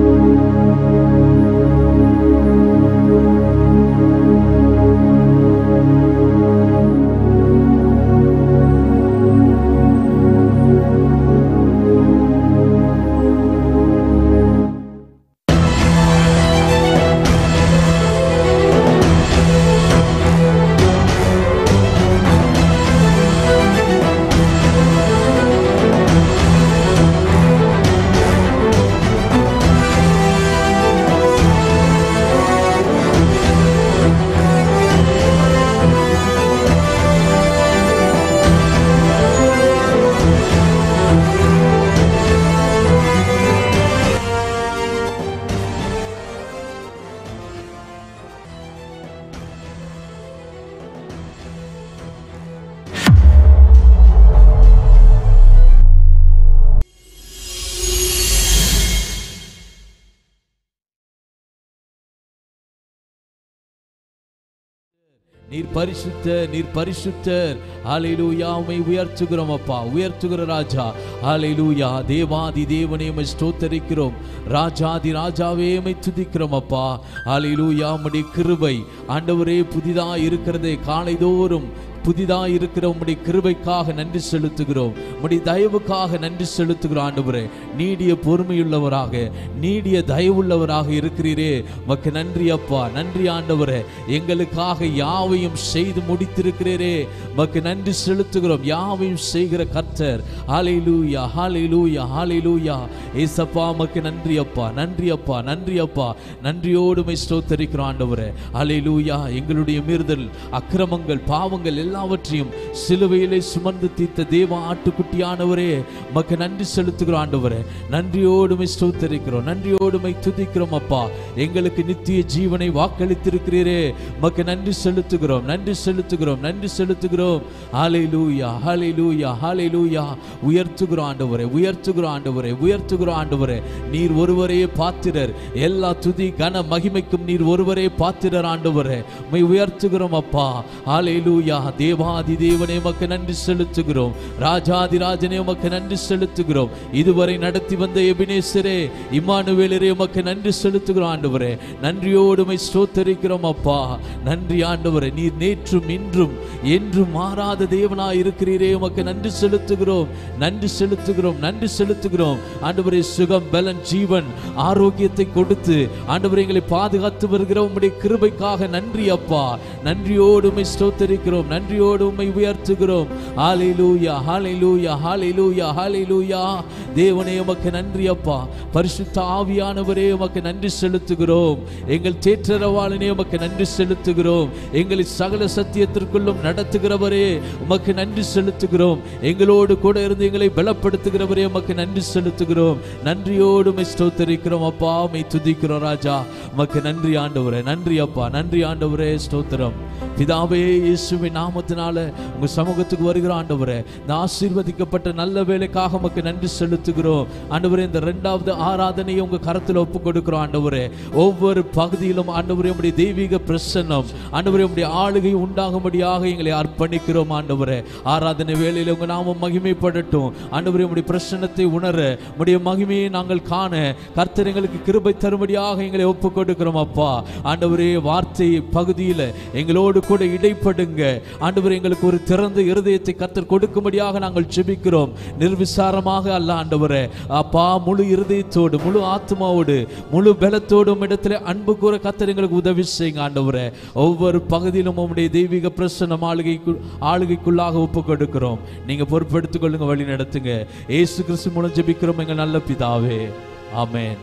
நீர் பரிசுத்தர் நீர் பரிசுத்தர் ஹalleluya உம்மை உயர்த்துகிறோம் அப்பா உயர்த்துகிற ராஜா ஹalleluya தேவாதி தேவனே உம்மை ஸ்தோத்தரிக்கிறோம் ராஜாதி ராஜாவே உம்மை துதிக்கிறோம் அப்பா ஹalleluya உம்முடைய கிருபை ஆண்டவரே புதிதா இருக்கிறதே காலைதோறும் புதிதாக இருக்கிற உம்முடைய கிருபைக்காக நன்றி செலுத்துகிறோம் உம்முடைய தயவுக்காக நன்றி செலுத்துகிறோம் ஆண்டவரே நீடிய பொறுமையுள்ளவராக நீடிய தயவுள்ளவராக இருக்கிறீரே உமக்கு நன்றி அப்பா நன்றி ஆண்டவரே எங்களுக்காக யாவையும் செய்து முடித்திருக்கிறீரே உமக்கு நன்றி செலுத்துகிறோம் யாவையும் செய்கிற கர்த்தர் ஹalleluya ஹalleluya ஹalleluya ஏசப்பா உமக்கு நன்றி அப்பா நன்றி அப்பா நன்றி அப்பா நன்றியோடு உம்மை ஸ்தோத்தரிக்கிறோம் ஆண்டவரே ஹalleluya எங்களுடைய மீறுதல் அக்கிரமங்கள் பாவங்கள் எல்லாவற்றையும் சிலுவையிலே சுமந்து தீர்த்த தேவ ஆட்டுக்குட்டியானவரே உமக்கு நன்றி செலுத்துகிறோம் ஆண்டவரே நன்றியோடுமை ஸ்தோத்தரிக்கிறோம் நன்றியோடுமை துதிக்கிறோம் அப்பா எங்களுக்கு நித்திய ஜீவனை வாக்களித்திருக்கிறீரே உமக்கு நன்றி செலுத்துகிறோம் நன்றி செலுத்துகிறோம் நன்றி செலுத்துகிறோம் ஹalleluya ஹalleluya ஹalleluya உயர்த்துகிறோம் ஆண்டவரே உயர்த்துகிறோம் ஆண்டவரே உயர்த்துகிறோம் ஆண்டவரே நீர் ஒருவரே பாத்திரர் எல்லா துதி கன மகிமைக்கும் நீர் ஒருவரே பாத்திரர் ஆண்டவரே உம்மை உயர்த்துகிறோம் அப்பா ஹalleluya தேவாதி தேவனே உமக்கு நன்றி செலுத்துகிறோம் ராஜாதி ராஜனே உமக்கு நன்றி செலுத்துகிறோம் இதுவரை நடத்தி வந்த எபினேசரே இம்மானுவேலரே உமக்கு நன்றி செலுத்துகிறோம் ஆண்டவரே நன்றியோடு உம்மை ஸ்தோத்தரிக்கிறோம் அப்பா நன்றி ஆண்டவரே நீர் நேற்றும் இன்றும் என்றும் மாறாத தேவனாய் இருக்கிறீரே உமக்கு நன்றி செலுத்துகிறோம் நன்றி செலுத்துகிறோம் நன்றி செலுத்துகிறோம் ஆண்டவரே சுகம் பலன் ஜீவன் ஆரோக்கியத்தை கொடுத்து ஆண்டவரே எங்களை பாதுகாத்து வருகிற உம்முடைய கிருபைக்காக நன்றி அப்பா நன்றியோடு உம்மை ஸ்தோத்தரிக்கிறோம் நன்றியோடு உம்மை உயர்த்துகிறோம் ஹalleluya ஹalleluya ஹalleluya ஹalleluya தேவனே உமக்கு நன்றி அப்பா பரிசுத்த ஆவியானவரே உமக்கு நன்றி செலுத்துகிறோம் எங்கள் தேற்றரவாளனே உமக்கு நன்றி செலுத்துகிறோம் எங்களை சகல சத்தியத்திற்குள்ளும் நடத்துகிறவரே உமக்கு நன்றி செலுத்துகிறோம் எங்களோடு கூட இருந்து எங்களை பலப்படுத்துகிறவரே உமக்கு நன்றி செலுத்துகிறோம் நன்றியோடு உம்மை ஸ்தோத்தரிக்கிறோம் அப்பா உம்மை துதிக்கிறோம் ராஜா உமக்கு நன்றி ஆண்டவரே நன்றி அப்பா நன்றி ஆண்டவரே ஸ்தோத்திரம் பிதாவே இயேசுவின் நாமத்தினால உங்க சமூகத்துக்கு வருகிற ஆண்டவரே இந்த ஆசீர்வதிக்கப்பட்ட நல்ல வேலைக்காக உமக்கு நன்றி செலுத்துகிறோம் ஆண்டவரே இந்த இரண்டாவது ஆராதனையை உங்க கரத்தில் ஒப்பு கொடுக்கிறோம் ஆண்டவரே ஒவ்வொரு பகுதியிலும் ஆண்டவரே உம்முடைய தெய்வீக பிரசன்னம் ஆண்டவரே உம்முடைய ஆளுகை உண்டாகும்படியாக எங்களை அர்ப்பணிக்கிறோம் ஆண்டவரே ஆராதனை வேளையில் உங்க நாமம் மகிமைப்படட்டும் ஆண்டவரே உம்முடைய பிரசன்னத்தை உணர உம்முடைய மகிமையை நாங்கள் காண கர்த்தர் எங்களுக்கு கிருபை தரும்படியாக எங்களை ஒப்பு கொடுக்கிறோம் அப்பா ஆண்டவரே வார்த்தை பகுதியில் எங்களோடு கூட இடைப்படுங்க ஆண்டவரே எங்களுக்கு ஒரு திறந்த இருதயத்தை கர்த்தர் கொடுக்கும்படியாக நாங்கள் ஜெபிக்கிறோம் நிர்விசாரமாக அல்ல ஆண்டவரே அப்பா முழு இருதயத்தோடு முழு ஆத்மாவோடு முழு பலத்தோடும் இடத்துல அன்பு கூற கர்த்தர் எங்களுக்கு உதவி செய்யுங்க ஆண்டவரே ஒவ்வொரு பகுதியிலும் உம்முடைய தெய்வீக பிரசன்னம் ஆளுகைக்கு ஆளுகைக்குள்ளாக ஒப்பு கொடுக்கிறோம் நீங்க பொறுப்பெடுத்துக் கொள்ளுங்க வழி நடத்துங்க ஏசு கிறிஸ்து மூலம் ஜெபிக்கிறோம் எங்கள் நல்ல பிதாவே ஆமென்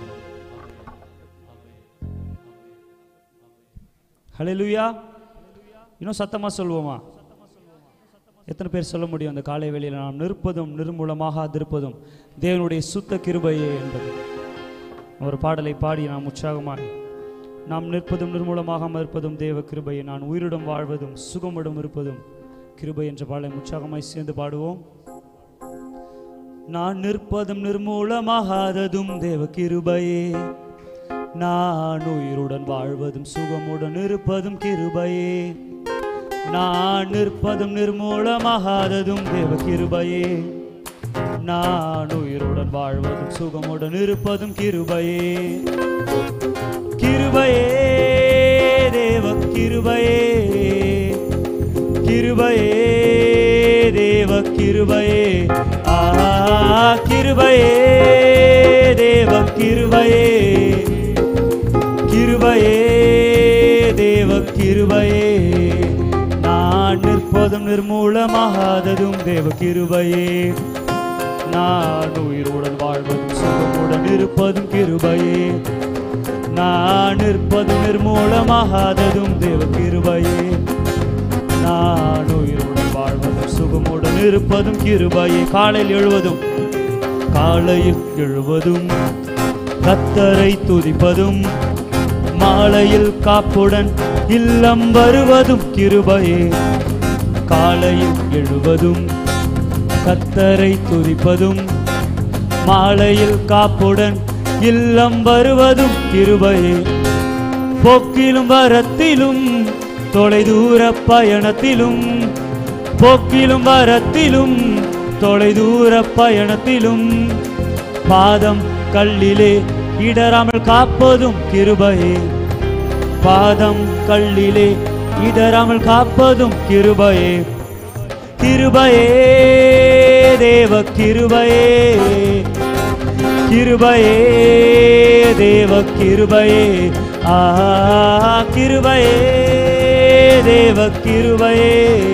ஹalleluya இன்னும் சத்தமா சொல்வோமா எத்தனை பேர் சொல்ல முடியும் அந்த காலை வேளையில் நாம் நிற்பதும் நிர்மூலமாக திருப்பதும் தேவனுடைய சுத்த கிருபையே என்பது ஒரு பாடலை பாடி நாம் உற்சாகமாய் நாம் நிற்பதும் நிர்மூலமாக இருப்பதும் தேவ கிருபையை நான் உயிருடன் வாழ்வதும் சுகமுடன் இருப்பதும் கிருபை என்ற பாடலை உற்சாகமாய் சேர்ந்து பாடுவோம் நான் நிற்பதும் நிர்மூலமாகாததும் தேவ கிருபையே நான் உயிருடன் வாழ்வதும் சுகமுடன் இருப்பதும் கிருபையே நான் நிற்பதும் நிர்மூலமாகாததும் தேவ கிருபையே நான் உயிருடன் வாழ்வதும் சுகமுடன் இருப்பதும் கிருபையே கிருபையே தேவ கிருபையே கிருபையே தேவ கிருபையே ஆ கிருபையே தேவ கிருபையே கிருபையே தேவ கிருபையே நான் நிற்பதும் நிர்மூலமாகாததும் தேவ கிருபையே நான் உயிருடன் வாழ்வதும் சுகமுடன் இருப்பதும் கிருபையே நான் நிற்பதும் நிர்மூலமாகாததும் தேவ கிருபையே நான் உயிருடன் வாழ்வதும் சுகமுடன் இருப்பதும் கிருபையே காலையில் எழுவதும் காலையில் எழுவதும் கத்தரை துதிப்பதும் மாலையில் காப்புடன் இல்லம் வருவதும் கிருபையே காலையில் எழுவதும் கத்தரை துதிப்பதும் மாலையில் காப்புடன் இல்லம் வருவதும் கிருபையே போக்கிலும் வரத்திலும் தொலைதூர பயணத்திலும் போக்கிலும் வரத்திலும் தொலைதூர பயணத்திலும் பாதம் கல்லிலே இடராமல் காப்பதும் கிருபையே பாதம் கல்லிலே இடராமல் காப்பதும் கிருபையே கிருபையே தேவ கிருபையே கிருபையே தேவ கிருபையே ஆ கிருபையே தேவ கிருபையே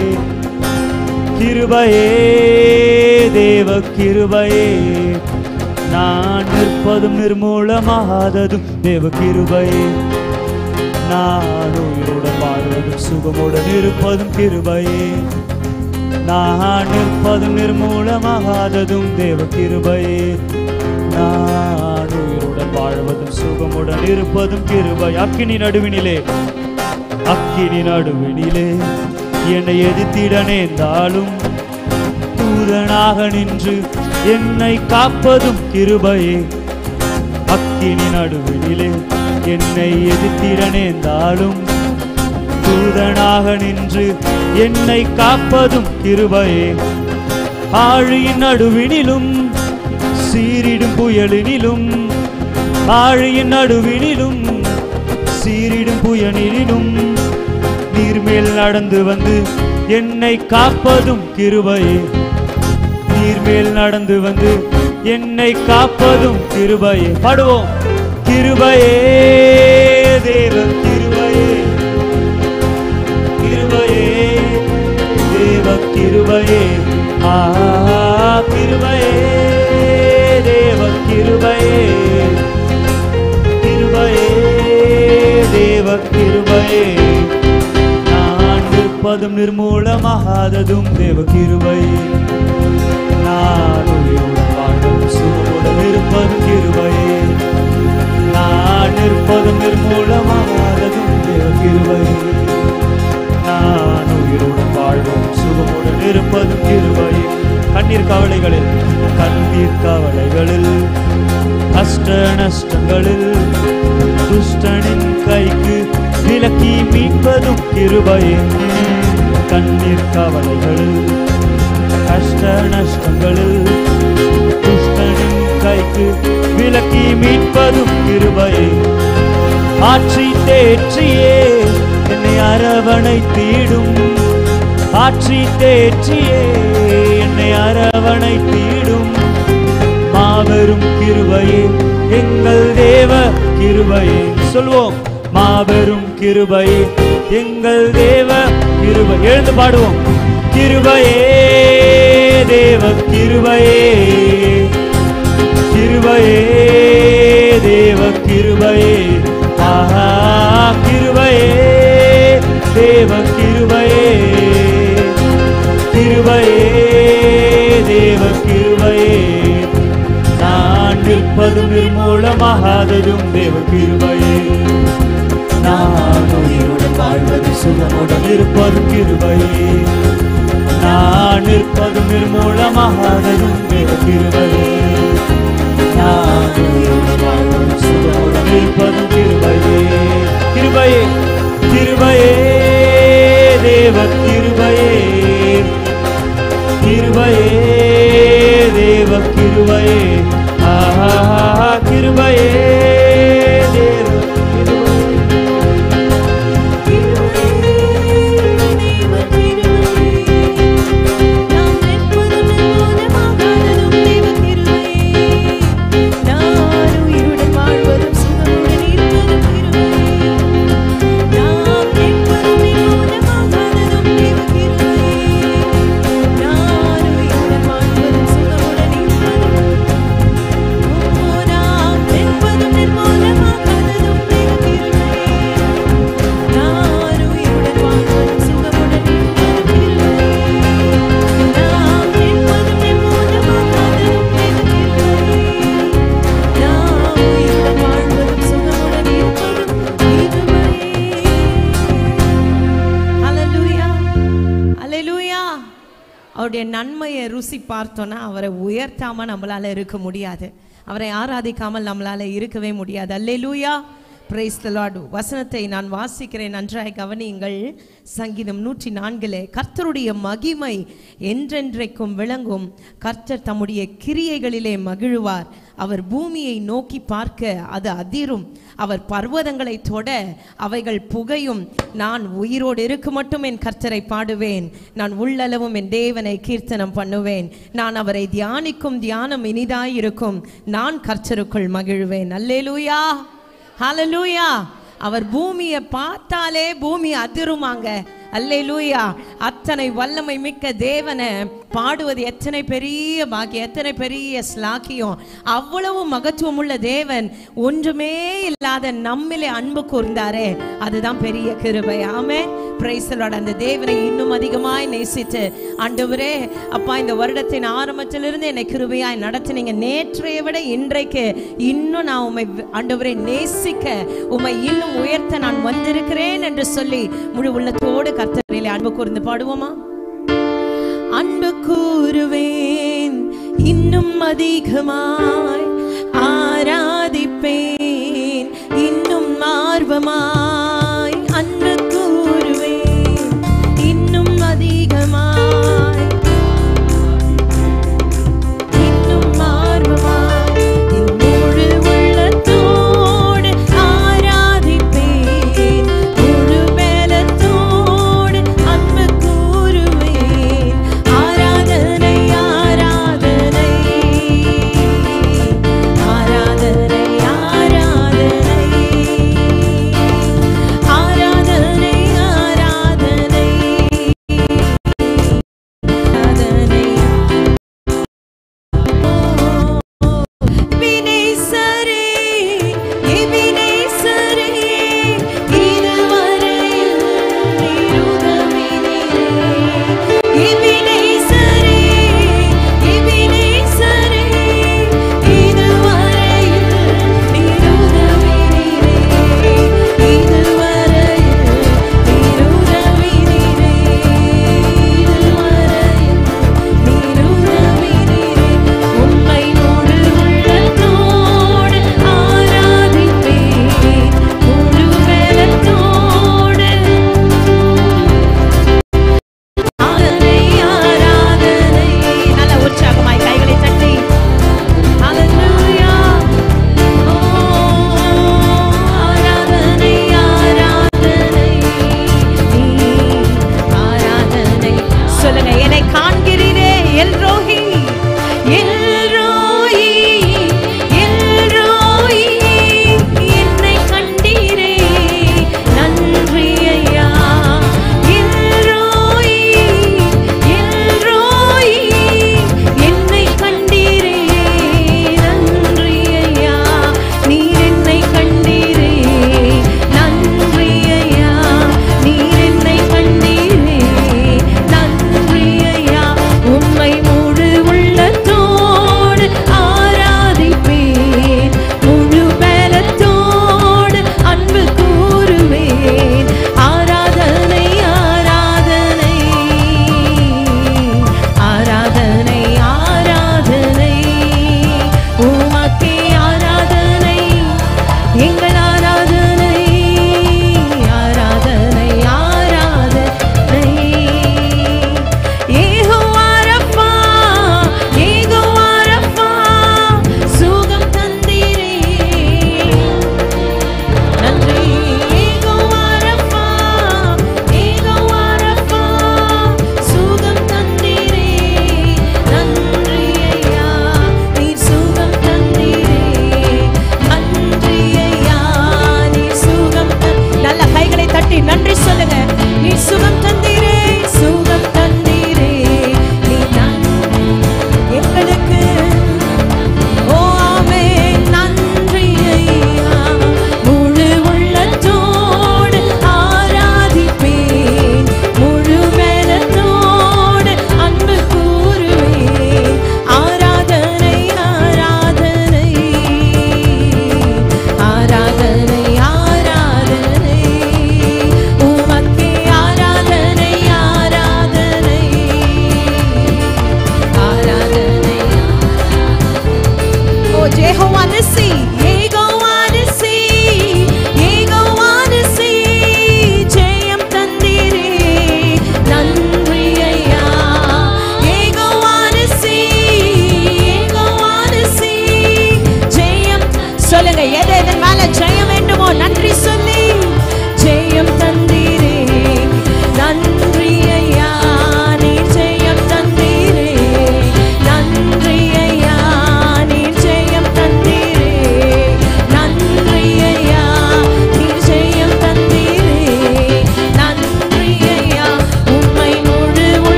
கிருபையே தேவ கிருபையே நான் நிற்பதும் நிர்மூலமாகாததும் தேவ கிருபையே நான் உயிருடன் வாழ்வதும் சுகமுடன் இருப்பதும் கிருபையே நான் நிற்பதும் நிர்மூலமாகாததும் தேவ கிருபையே நான் உயிருடன் வாழ்வதும் சுகமுடன் இருப்பதும் கிருபை அக்கினி நடுவினிலே அக்கினி நடுவினிலே என்னை எதிர்த்திட நேர்ந்தாலும் தூதனாக நின்று என்னை காப்பதும் கிருபையே அக்கினி நடுவினிலே என்னை எதிர்த்திட நேர்ந்தாலும் தூதனாக நின்று என்னை காப்பதும் கிருபையே ஆழியின் நடுவினிலும் சீரிடும் புயலினிலும் ஆழியின் நடுவினிலும் சீரிடும் புயலினிலும் நீர்மேல் நடந்து வந்து என்னை காப்பதும் கிருபையே நீர்மேல் நடந்து வந்து என்னை காப்பதும் கிருபையே பாடுவோம் கிருபையே தேவ கிருபையே கிருபையே தேவ கிருபையே ஆ கிருபையே தேவ கிருபையே கிருபையே தேவ கிருபையே நான் நிற்பதும் நிர்மூலமாகாததும் தேவ கிருபையே நான் உயிருடன் வாழ்வதும் சுகமுடன் இருப்பதும் கிருபையே நான் நிற்பதும் நிர்மூலமாகாததும் தேவ கிருபையே நான் உயிருடன் வாழ்வதும் சுகமுடன் இருப்பதும் கிருபையே கண்ணீர் கவலைகளில் கண்ணீர் கவலைகளில் கஷ்ட நஷ்டங்களில் துஷ்டனின் கைக்கு விலக்கி மீட்பதும் கிருபையே கண்ணீர் கவலைகளில் கஷ்ட நஷ்டங்களில் துஷ்டனின் கைக்கு விலக்கி மீட்பதும் கிருபையே ஆற்றி தேற்றியே என்னை அரவணை தீடும் ஆற்றி தேற்றியே என்னை அரவணை தீடும் மாபெரும் கிருபையே எங்கள் தேவ கிருபையே சொல்வோம் மாபெரும் கிருபையே எங்கள் தேவ கிருபை எழுந்து பாடுவோம் கிருபையே தேவ கிருபையே கிருபையே தேவ கிருபையே ஆஹா கிருபையே தேவ கிருபையே கிருபையே தேவ கிருபையே நான் நிற்பதும் நிர்மூலமாகாததும் தேவ கிருபையே நான் உயிருடன் வாழ்வது சுகமுடன் இருப்பதும் கிருபையே நான் நிற்பதும் நிர்மூலமாகாததும் தேவ கிருபையே நான் உயிருடன் வாழ்வது சுகமுடன் இருப்பதும் கிருபையே கிருபையே கிருபையே தேவ கிருபையே கிருபையே தேவ கிருபையே ஆஹா கிருபையே தேவ கிருபையே Hallelujah. Hallelujah. அவருடைய நன்மையை ருசி பார்த்தோன்னா அவரை உயர்த்தாம நம்மளால இருக்க முடியாது அவரை ஆராதிக்காமல் நம்மளால இருக்கவே முடியாது அல்லேலூயா பிரைஸ் த லார்ட் வசனத்தை நான் வாசிக்கிறேன் நன்றாய் கவனியுங்கள் சங்கீதம் நூற்றி நான்கிலே கர்த்தருடைய மகிமை என்றென்றைக்கும் விளங்கும் கர்த்தர் தம்முடைய கிரியைகளிலே மகிழுவார் அவர் பூமியை நோக்கி பார்க்க அது அதிரும் அவர் பர்வதங்களை தொட அவைகள் புகையும் நான் உயிரோடு இருக்க மட்டும் என் கர்த்தரை பாடுவேன் நான் உள்ளளவும் என் தேவனை கீர்த்தனம் பண்ணுவேன் நான் அவரை தியானிக்கும் தியானம் இனிதாயிருக்கும் நான் கர்த்தருக்குள் மகிழ்வேன் அல்லேலூயா ஹalleluya அவர் பூமியை பார்த்தாலே பூமி அதிருமாங்க அல்லேலூயா அத்தனை வல்லமை மிக்க தேவனை பாடுவது எத்தனை பெரிய பாக்கியம் எத்தனை பெரிய ஸ்லாக்கியம் அவ்வளவு மகத்துவம் உள்ள தேவன் ஒன்றுமே இல்லாத நம்மிலே அன்பு கூர்ந்தாரே அதுதான் பெரிய கிருபை ஆமே பிரைசலோட அந்த தேவனை இன்னும் அதிகமாய் நேசித்து ஆண்டவரே அப்பா இந்த வருடத்தின் ஆரம்பத்திலிருந்து என்னை கிருபையாய் நடத்தினீங்க நேற்றைய விட இன்றைக்கு இன்னும் நான் உம்மை ஆண்டவரை நேசிக்க உம்மை இன்னும் உயர்த்த நான் வந்திருக்கிறேன் என்று சொல்லி முழு உள்ளத்தோடு கர்த்தரிலே அன்பு கூர்ந்து பாடுவோமா அன்பு கூறுவேன் இன்னும் அதிகமாய் ஆராதிப்பேன் இன்னும் ஆர்வமாய் அன்பு கூறுவேன் இன்னும் அதிகமாய் இன்னும் ஆர்வமாய் என் முழு உள்ளத்தோடு ஆராதிப்பேன் முழு பலத்தோடு அன்பு கூறுவேன் ஆராதனை ஆராதனை ஆராதனை ஆராதனை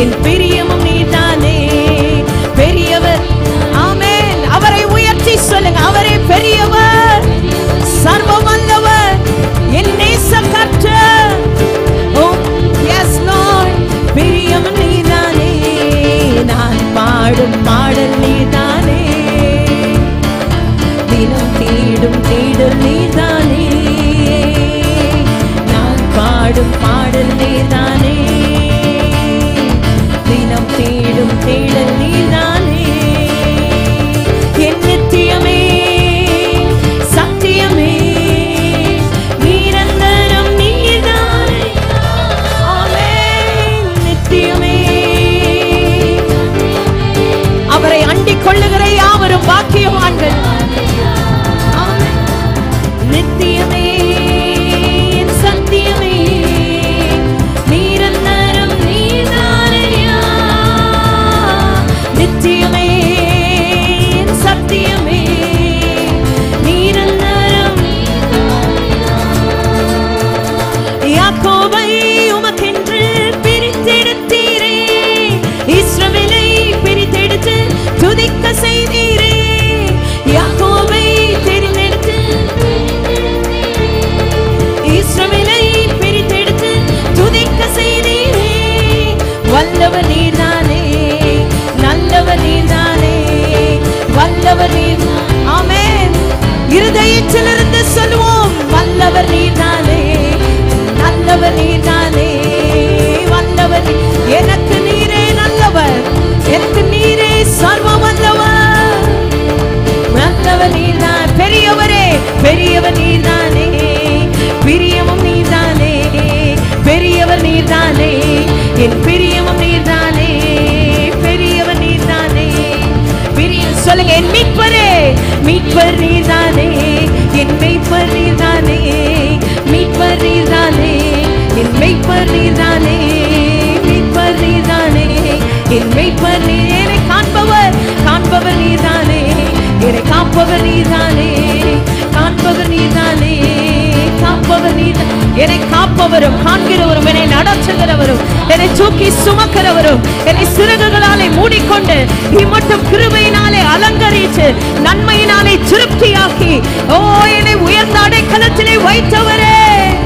என் பிரியமும் நீதானே பெரியவர் ஆமென் அவரை உயர்த்தி சொல்லுங்க அவரே பெரியவர் சர்வ வல்லவர் என் நேச கர்த்தர் ஓ எஸ் லார்ட் பிரியம் நீதானே நான் பாடும் பாடல் நீதானே தினம் தேடும் தேடல் நீதானே நான் பாடும் பாடல் நீதானே தினம் தேடும் தேடல் நீதானே என் நித்தியமே சத்தியமே நிரந்தரம் நீதானே ஆமென் நித்தியமே அவரை அண்டிக் கொள்ளுகிற யாவரும் பாக்கியவான்கள் ஆமென். நித்தியமே என் சத்தியமே நிரந்தரம் நீதானையா நித்தியமே என் சத்தியமே நிரந்தரம் யாக்கோபை உமக்கென்று பிரித்தெடுத்தீரே இஸ்ரவேலை பிரித்தெடுத்து துதிக்க செய்தீரே யாக்கோபை தெரிந்தெடுத்து இஸ்ரவேலை பிரித்தெடுத்து துதிக்க செய்தீரே வல்லவர் நீர்தானே நல்லவர் நீர்தானே வல்லவர் நீர் ஆமென் இருதயத்திலிருந்து சொல்லுவோம் வல்லவர் நீர்தானே நல்லவர் நீர்தானே வல்லவர் நீ- எனக்கு நீரே நல்லவர் எனக்கு நீரே சர்வ வல்லவர் நல்லவர் நீர்தான் பெரியவரே பெரியவர் நீர்தானே பிரியமும் நீர்தானே பெரியவர் நீர்தானே என் பிரியமும் நீர்தானே பெரியவர் நீர்தானே பிரிய சொல்லுங்க என் மீட்பரே மீட்பர் நீர்தானே என் மெய்ப்பர் நீர்தானே மீட்பர் நீர்தானே என் மெய்ப்பர் நீர்தானே மீட்பர் நீர்தானே என் மெய்ப்பர் நீர் என்னை காண்பவர் காண்பவர் நீர்தானே என்னை காப்பவர் நீர்தானே காண்பவர் நீர்தானே காப்பவர் நீர் என்னை காப்பவரும் காண்கிறவரும் என்னை நடத்துகிறவரும் என்னை தூக்கி சுமக்கிறவரும் என்னை சிறகுகளாலே மூடிக்கொண்டு இம்மட்டும் கிருபையினாலே அலங்கரித்து நன்மையினாலே திருப்தியாக்கி ஓ என்னை உயர்ந்த அடைக்கலத்திலே வைத்தவரே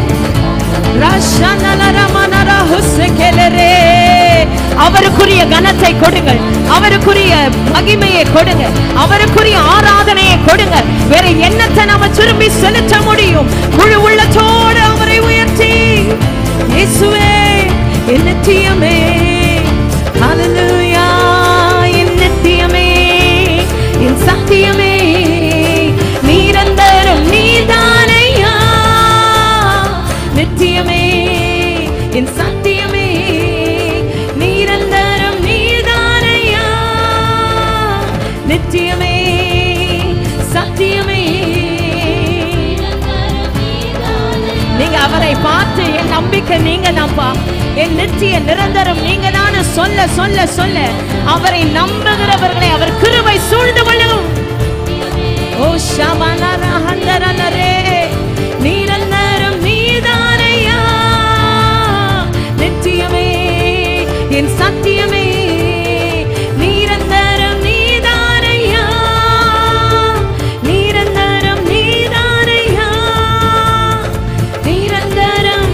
ரஷனலரமனரஹுஸ்ஸெகெலரே. அவருக்குரிய கனத்தை கொடுங்கள் அவருக்குரிய மகிமையை கொடுங்க அவருக்குரிய ஆராதனையை கொடுங்க வேற என்னத்தை நாம திரும்பி செலுத்த முடியும் முழு உள்ளத்தோடு அவரை உயர்த்தி இயேசுவே என் நித்தியமே ஹalleluya என் நித்தியமே என் சத்தியமே நிரந்தரம் நீதானையா நித்தியமே என் சத்தியமே நிரந்தரம் நீதானையா நித்தியமே சத்தியமே நீங்க அவரை பார்த்து என் நம்பிக்கை நீங்க தான்ப்பா என் நித்திய நிரந்தரம் நீங்க தானே சொல்ல சொல்ல சொல்ல அவரை நம்புகிறவர்களை அவர் கிருபை சூழ்ந்து கொள்ளும் ஓ ஷமனரஹந்தரனரே நிரந்தரம் நீதானையா நித்தியமே என் சத்தியமே நிரந்தரம் நீதானையா நிரந்தரம் நீதானையா நிரந்தரம்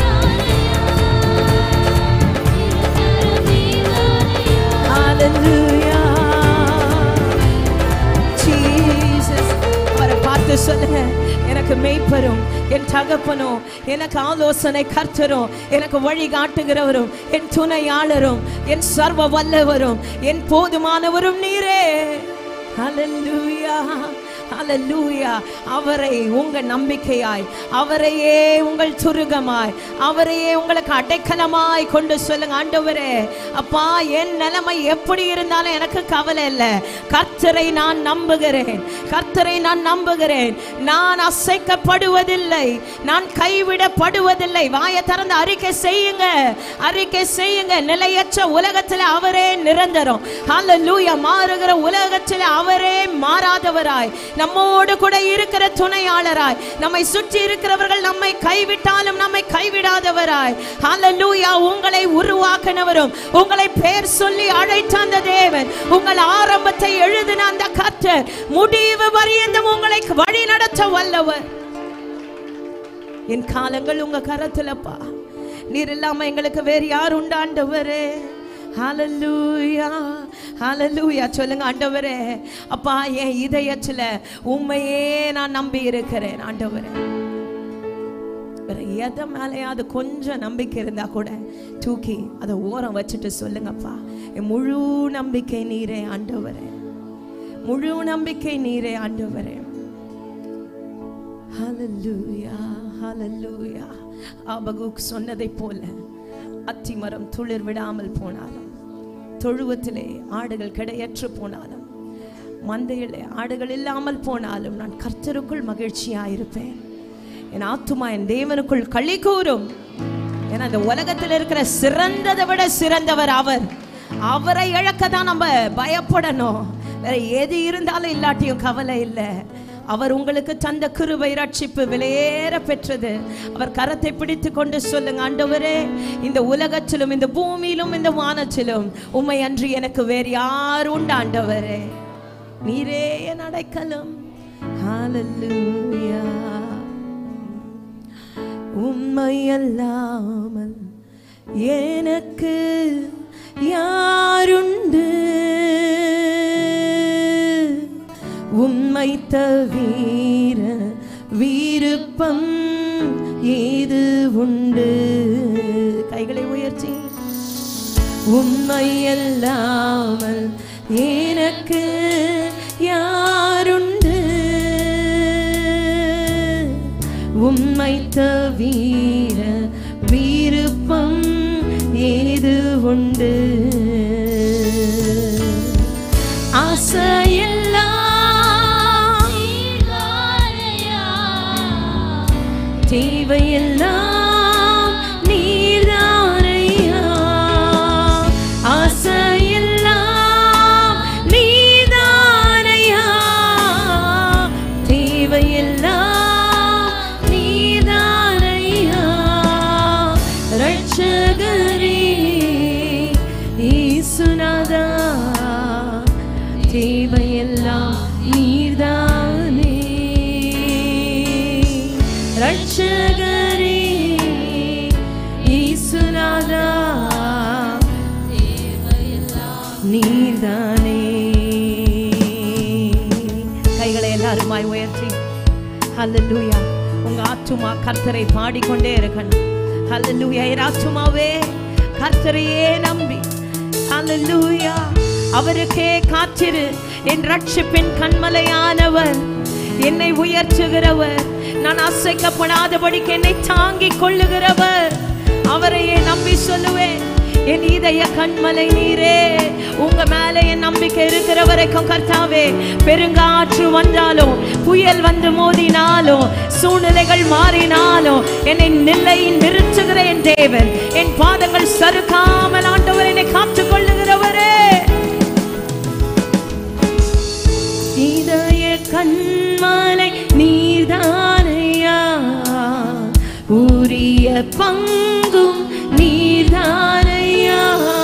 Hallelujah. Jesus. அவரை பார்த்து சொல்லுங்க எனக்கு மெய்ப்பரும் என் தகப்பனும் எனக்கு ஆலோசனை கர்த்தரும் எனக்கு வழி காட்டுகிறவரும் என் துணையாளரும் என் சர்வ வல்லவரும் என் போதுமானவரும் நீரே ஹalleluya ஹalleluya அவரை உங்க நம்பிக்கையாய் அவரையே உங்கள் துருகமாய் அவரையே உங்களுக்கு அடைக்கலமாய் கொண்டு சொல்லுங்க ஆண்டவரே அப்பா என் நிலைமை எப்படி இருந்தாலும் எனக்கு கவலை இல்லை கர்த்தரை நான் நம்புகிறேன் கர்த்தரை நான் நம்புகிறேன் நான் அசைக்கப்படுவதில்லை நான் கைவிடப்படுவதில்லை வாயை திறந்து அறிக்கை செய்யுங்க அறிக்கை செய்யுங்க நிலையற்ற உலகத்தில் அவரே நிரந்தரம் ஹalleluya மாறுகிற உலகத்தில் அவரே மாறாதவராய் நம்மோடு கூட இருக்கிற துணையாளராய் நம்மை சுற்றி இருக்கிறவர்கள் நம்மை கைவிட்டாலும் நம்மை கைவிடாதவராய் ஹalleluya உங்களை உருவாக்கினவரும் உங்களை பேர் சொல்லி அழைத்த அந்த தேவன் உங்கள் ஆரம்பத்தை எழுதின அந்த கர்த்தர் முடிவு பரியந்தம் உங்களை வழி நடத்த வல்லவர் என் காலங்கள் உங்க கரத்துலப்பா நீர் இல்லாம எங்களுக்கு வேறு யார் உண்டு ஆண்டவரே ஹalleluya ஹalleluya சொல்லுங்க ஆண்டவரே அப்பா என் இதயத்துல உண்மையே நான் நம்பி இருக்கிறேன் ஆண்டவரே வேற எதை மேலேயாவது கொஞ்சம் நம்பிக்கை இருந்தா கூட தூக்கி அதை ஓரம் வச்சுட்டு சொல்லுங்கப்பா என் முழு நம்பிக்கை நீரே ஆண்டவரே முழு நம்பிக்கை நீரே ஆண்டவரே ஹalleluya ஹalleluya ஆபகுக் சொன்னதை போல அத்திமரம் துளிர் விடாமல் போனாலும் தொழுவத்திலே ஆடுகள் கிடையற்று போனாலும் மந்தையிலே ஆடுகள் இல்லாமல் போனாலும் நான் கர்த்தருக்குள் மகிழ்ச்சியாயிருப்பேன் என் ஆத்துமா என் தேவனுக்குள் களி கூறும் ஏன்னா இந்த உலகத்தில் இருக்கிற சிறந்ததை விட சிறந்தவர் அவர் அவரை இழக்க தான் நம்ம பயப்படணும் வேற எது இருந்தாலும் இல்லாட்டியும் கவலை இல்லை அவர் உங்களுக்கு தந்த கிருபை ரட்சிப்பு விலையேற பெற்றது அவர் கரத்தை பிடித்து கொண்டு சொல்லுங்க ஆண்டவரே இந்த உலகத்திலும் இந்த பூமியிலும் இந்த வானத்திலும் உம்மை அன்று எனக்கு வேறு யார் உண்டு ஆண்டவரே நீரே என் அடைக்கலம் ஹalleluya உம்மை அல்லாமல் எனக்கு யாருண்டு உம்மை தவிர விருப்பம் ஏது உண்டு கைகளை உயர்த்தி உம்மை அல்லாமல் எனக்கு யாருண்டு உம்மை தவிர விருப்பம் ஏது உண்டு ஆசையெல்லாம் தேவையெல்லாம் நீர்தானையா ஆசையெல்லாம் நீர்தானையா தேவையெல்லாம் நீர்தானையா ரட்சகரே ஈசுநாதா தேவையெல்லாம் நீர்தானே ரட்சகரே ஈசுநாதா நீர்தானே கைகளை எல்லாருமாய் உயர்த்தி ஹalleluya உங்க ஆத்துமா கர்த்தரை பாடிக்கொண்டே இருக்கணும் ஹalleluya என் ஆத்துமாவே கர்த்தரையே நம்பி ஹalleluya அவருக்கே காத்திரு என் ரட்சிப்பின் கண்மலையானவர் என்னை உயர்த்துகிறவர் நான் அசைக்கப்படாதபடிக்கு என்னை தாங்கிக் கொள்ளுகிறவர் அவரையே நம்பி சொல்லுவேன் என் இதய கண்மலை நீரே உங்க மேல என் நம்பிக்கை இருக்கிற வரைக்கும் கர்த்தாவே பெருங்காற்று வந்தாலும் புயல் வந்து மோதினாலும் சூழ்நிலைகள் மாறினாலும் என்னை நிலையில் நிறுத்துகிற என் தேவன் என் பாதங்கள் சறுக்காமல் ஆண்டவர் என்னை காத்துக் கொள்ளுகிறவரே இதய கண்மலை நீர்தானையா உரிய பங்கும் நீர்தானையா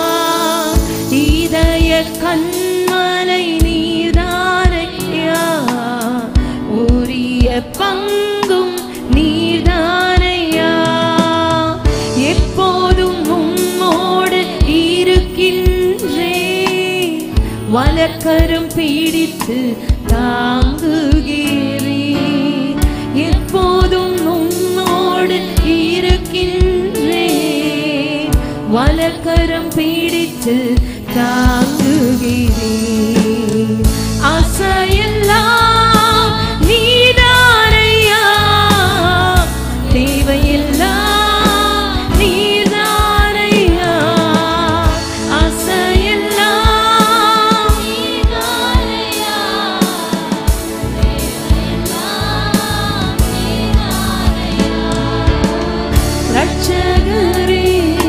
இதய கண்மலை நீர்தானையா உரிய பங்கும் நீர்தானையா எப்போதும் உம்மோடு இருக்கின்றே வலக்கரம் பீடித்து தாங்குகிறே எப்போதும் உன்னோடு இருக்கின்றே வலக்கரம் பீடித்து தாங்குகிறே ஆசையெல்லாம் நீதானையா தேவையெல்லாம் நீதானையா ஆசையெல்லாம் நீதானையா ரட்சகரே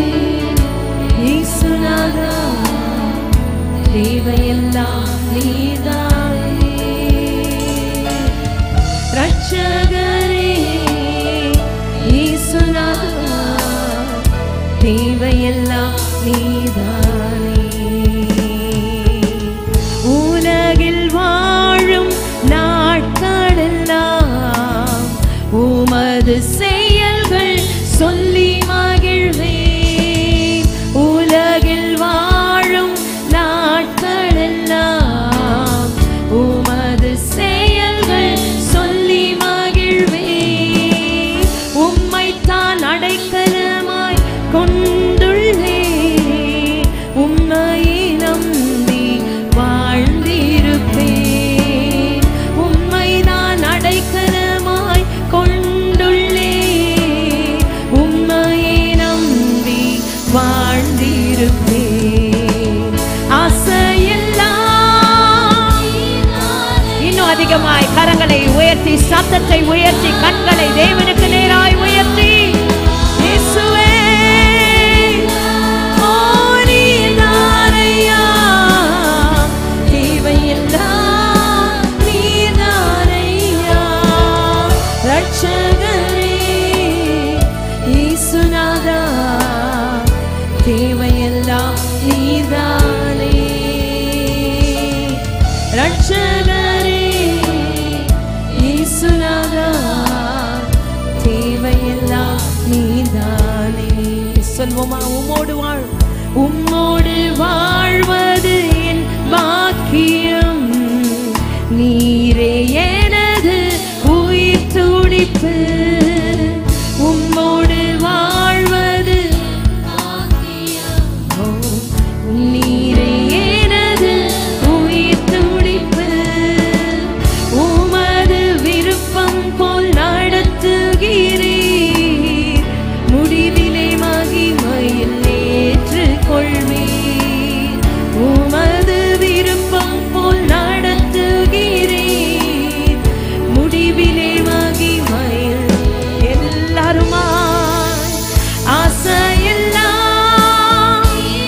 இயேசுநாதா தேவையெல்லாம் நீதானே ரட்சகரே ஈசுநாதா தேவையெல்லாம் நீதானே உலகில் வாழும் நாட்களெல்லாம் உமது செயல்கள் சொல்லி மகிழ்வேன் உலகில் வாழும் நாட்களெல்லாம் உமது செயல்கள் சொல்லி மகிழ்வேன் உம்மைத்தான் அடைக்கலமாய் கொண்டுள்ளேன் உம்மையை நம்பி வாழ்ந்திருப்பேன் உம்மைதான் அடைக்கலமாய் கொண்டுள்ளேன் உம்மையை நம்பி வாழ்ந்திருப்பேன் ஆசையெல்லாம் இன்னும் அதிகமாய் கரங்களை உயர்த்தி சத்தத்தை உயர்த்தி கண்களை தேவனுக்கு நேராய் உயர்த்தி இயேசுவே, ஓ நீர்தானையா, தேவையெல்லாம் நீர்தானையா. ரட்சகரே, இயேசுநாதா, தேவையெல்லாம் நீர்தானே ரட்சகரே இயேசுநாதா தேவையெல்லாம் நீதானே சொல்வோமா உம்மோடு வாழ் உம்மோடு வாழ்வது என் பாக்கியம் நீரே எனது உயிர் துடிப்பு உம்மோடு வாழ்வது ஓ, நீரே எனது உயிர் துடிப்பு உமது விருப்பம் போல் நடத்துகிறீர் முடிவிலே மகிமையில் ஏற்றுக்கொள்வீர் உமது விருப்பம் போல் நடத்துகிறீர் முடிவிலே மகிமையில் எல்லாருமாய் ஆசையெல்லாம்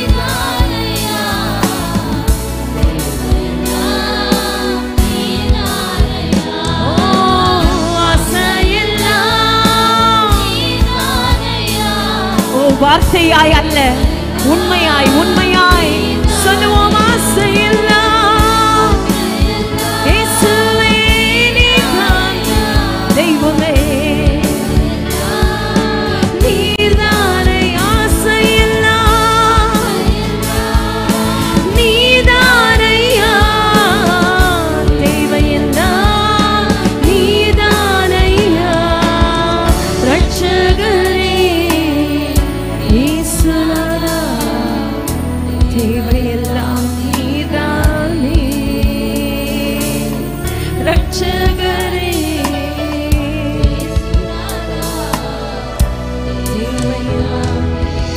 ஓ, ஆசையெல்லாம் ஓ வார்த்தையாய் அல்ல உண்மையாய் உண்மையாய் சொல்லுவோம் ஆசையெல்லாம் இயேசுவே நீதான் தெய்வமே நீர்தானே ஆசையெல்லாம் நீதானையா தேவையெல்லாம் நீதானையா ரட்சகரே ஈஸ்வரா தேவையெல்லாம் நீதானே ரட்சகரே தேவையெல்லாம்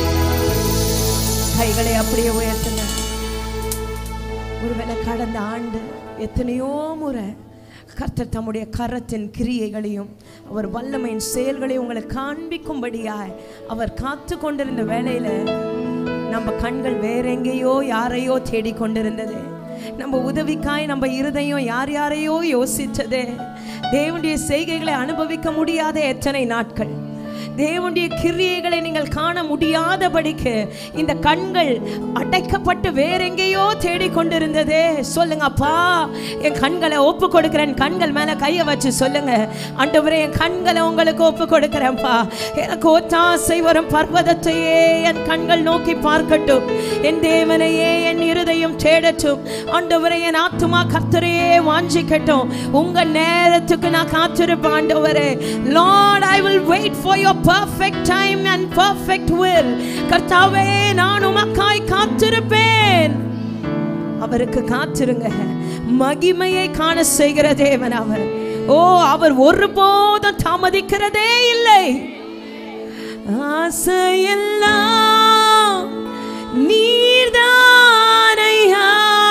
கைகளை அப்படியே உயர்த்துங்க ஒருவேளை கடந்த ஆண்டு எத்தனையோ முறை கர்த்தர் தம்முடைய கரத்தின் கிரியைகளையும் அவர் வல்லமையின் செயல்களையும் உங்களை காண்பிக்கும்படியாய் அவர் காத்து கொண்டிருந்த வேளையில நம்ம கண்கள் வேற எங்கேயோ யாரையோ தேடிக் கொண்டிருந்தது நம்ம உதவிக்காய் நம்ம இருதயம் யார் யாரையோ யோசிச்சது தேவனுடைய செய்கைகளை அனுபவிக்க முடியாத எத்தனை நாட்கள் தேவனுடைய கிரியைகளை நீங்கள் காண முடியாதபடிக்கு இந்த கண்கள் அடைக்கப்பட்டு வேற எங்கேயோ தேடிக்கொண்டிருந்ததே சொல்லுங்க அப்பா என் கண்களை ஒப்பு கொடுக்கிறேன் கண்கள் மேல கையை வச்சு சொல்லுங்க ஆண்டவரே என் கண்களை உங்களுக்கு ஒப்பு கொடுக்கிறேன்ப்பா எனக்கு ஒத்தாசை வரும் பர்வதத்தையே என் கண்கள் நோக்கி பார்க்கட்டும் என் தேவனையே என் இருதயம் தேடட்டும் ஆண்டவரே என் ஆத்துமா கர்த்தரையே வாஞ்சிக்கட்டும் உங்க நேரத்துக்கு நான் காத்திருப்பேன் ஆண்டவரே Lord I will wait for your perfect time and perfect will கர்த்தாவே நான் உமக்காய் காத்திருப்பேன் அவருக்கு காத்திருங்க மகிமையை காண செய்கிற தேவன் அவர் ஓ அவர் ஒருபோதும் தாமதிக்கிறதே இல்லை ஆசையெல்லாம் நீர்தானையா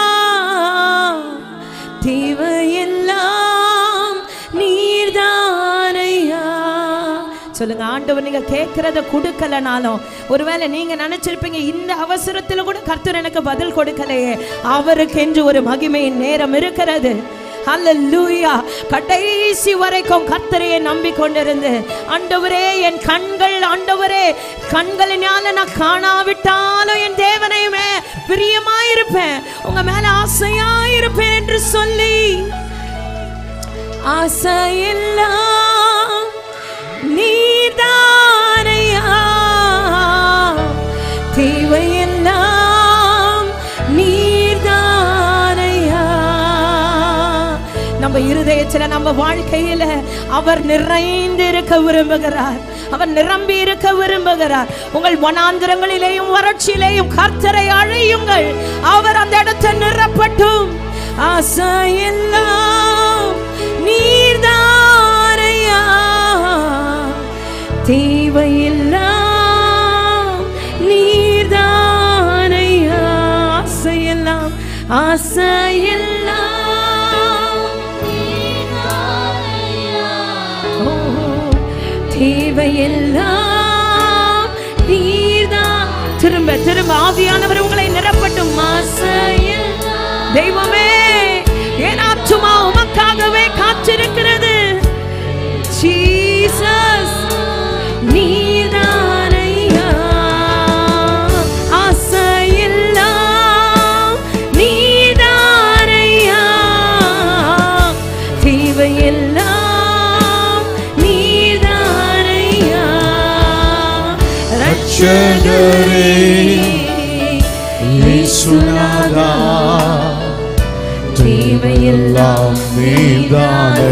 தேவையெல்லாம் நீர்தானையா சொல்லுங்க ஆண்டவர் நீங்க கேட்கறத கொடுக்கலனாலும் ஒருவேளை நீங்க நினைச்சிருப்பீங்க இந்த அவசரத்துல கூட கர்த்தர் எனக்கு பதில் கொடுக்கலையே அவருக்கு என்று ஒரு மகிமையின் நேரம் இருக்கிறது ஹalleluya கடைசி வரைக்கும் கர்த்தரையே நம்பிக்கொண்டிருந்து ஆண்டவரே என் கண்கள் ஆண்டவரே கண்களினால நான் காணாவிட்டாலும் என் தேவனையுமே பிரியமாயிருப்பேன் உங்க மேல ஆசையாயிருப்பேன் என்று சொல்லி ஆசையெல்லாம் நீதானையா தேவையெல்லாம் நீர்தானையா நம்ம இருதயத்துல நம்ம வாழ்க்கையில அவர் நிறைந்து இருக்க விரும்புகிறார் அவர் நிரம்பி இருக்க விரும்புகிறார் உங்கள் வனாந்திரங்களிலேயும் வறட்சியிலேயும் கர்த்தரை அழையுங்கள் அவர் அந்த இடத்தை நிரப்பட்டும் ஆசையெல்லாம் நீர்தானையா தேவையெல்லாம் நீர்தானையா ஆசையெல்லாம் ஆசையெல்லாம் ஓ, தேவையெல்லாம் நீர்தான் திரும்ப திரும்ப ஆவியானவர் உங்களை நிரப்பட்டும் ஆசையில் தெய்வமே என் ஆத்துமா உமக்காகவே காத்திருக்கிறது ஜீசஸ் நீதானையா ஆசையெல்லாம் நீதானையா தேவையெல்லாம் நீதானையா ரட்சகரே, இயேசுநாதா, தேவையெல்லாம் நீதானே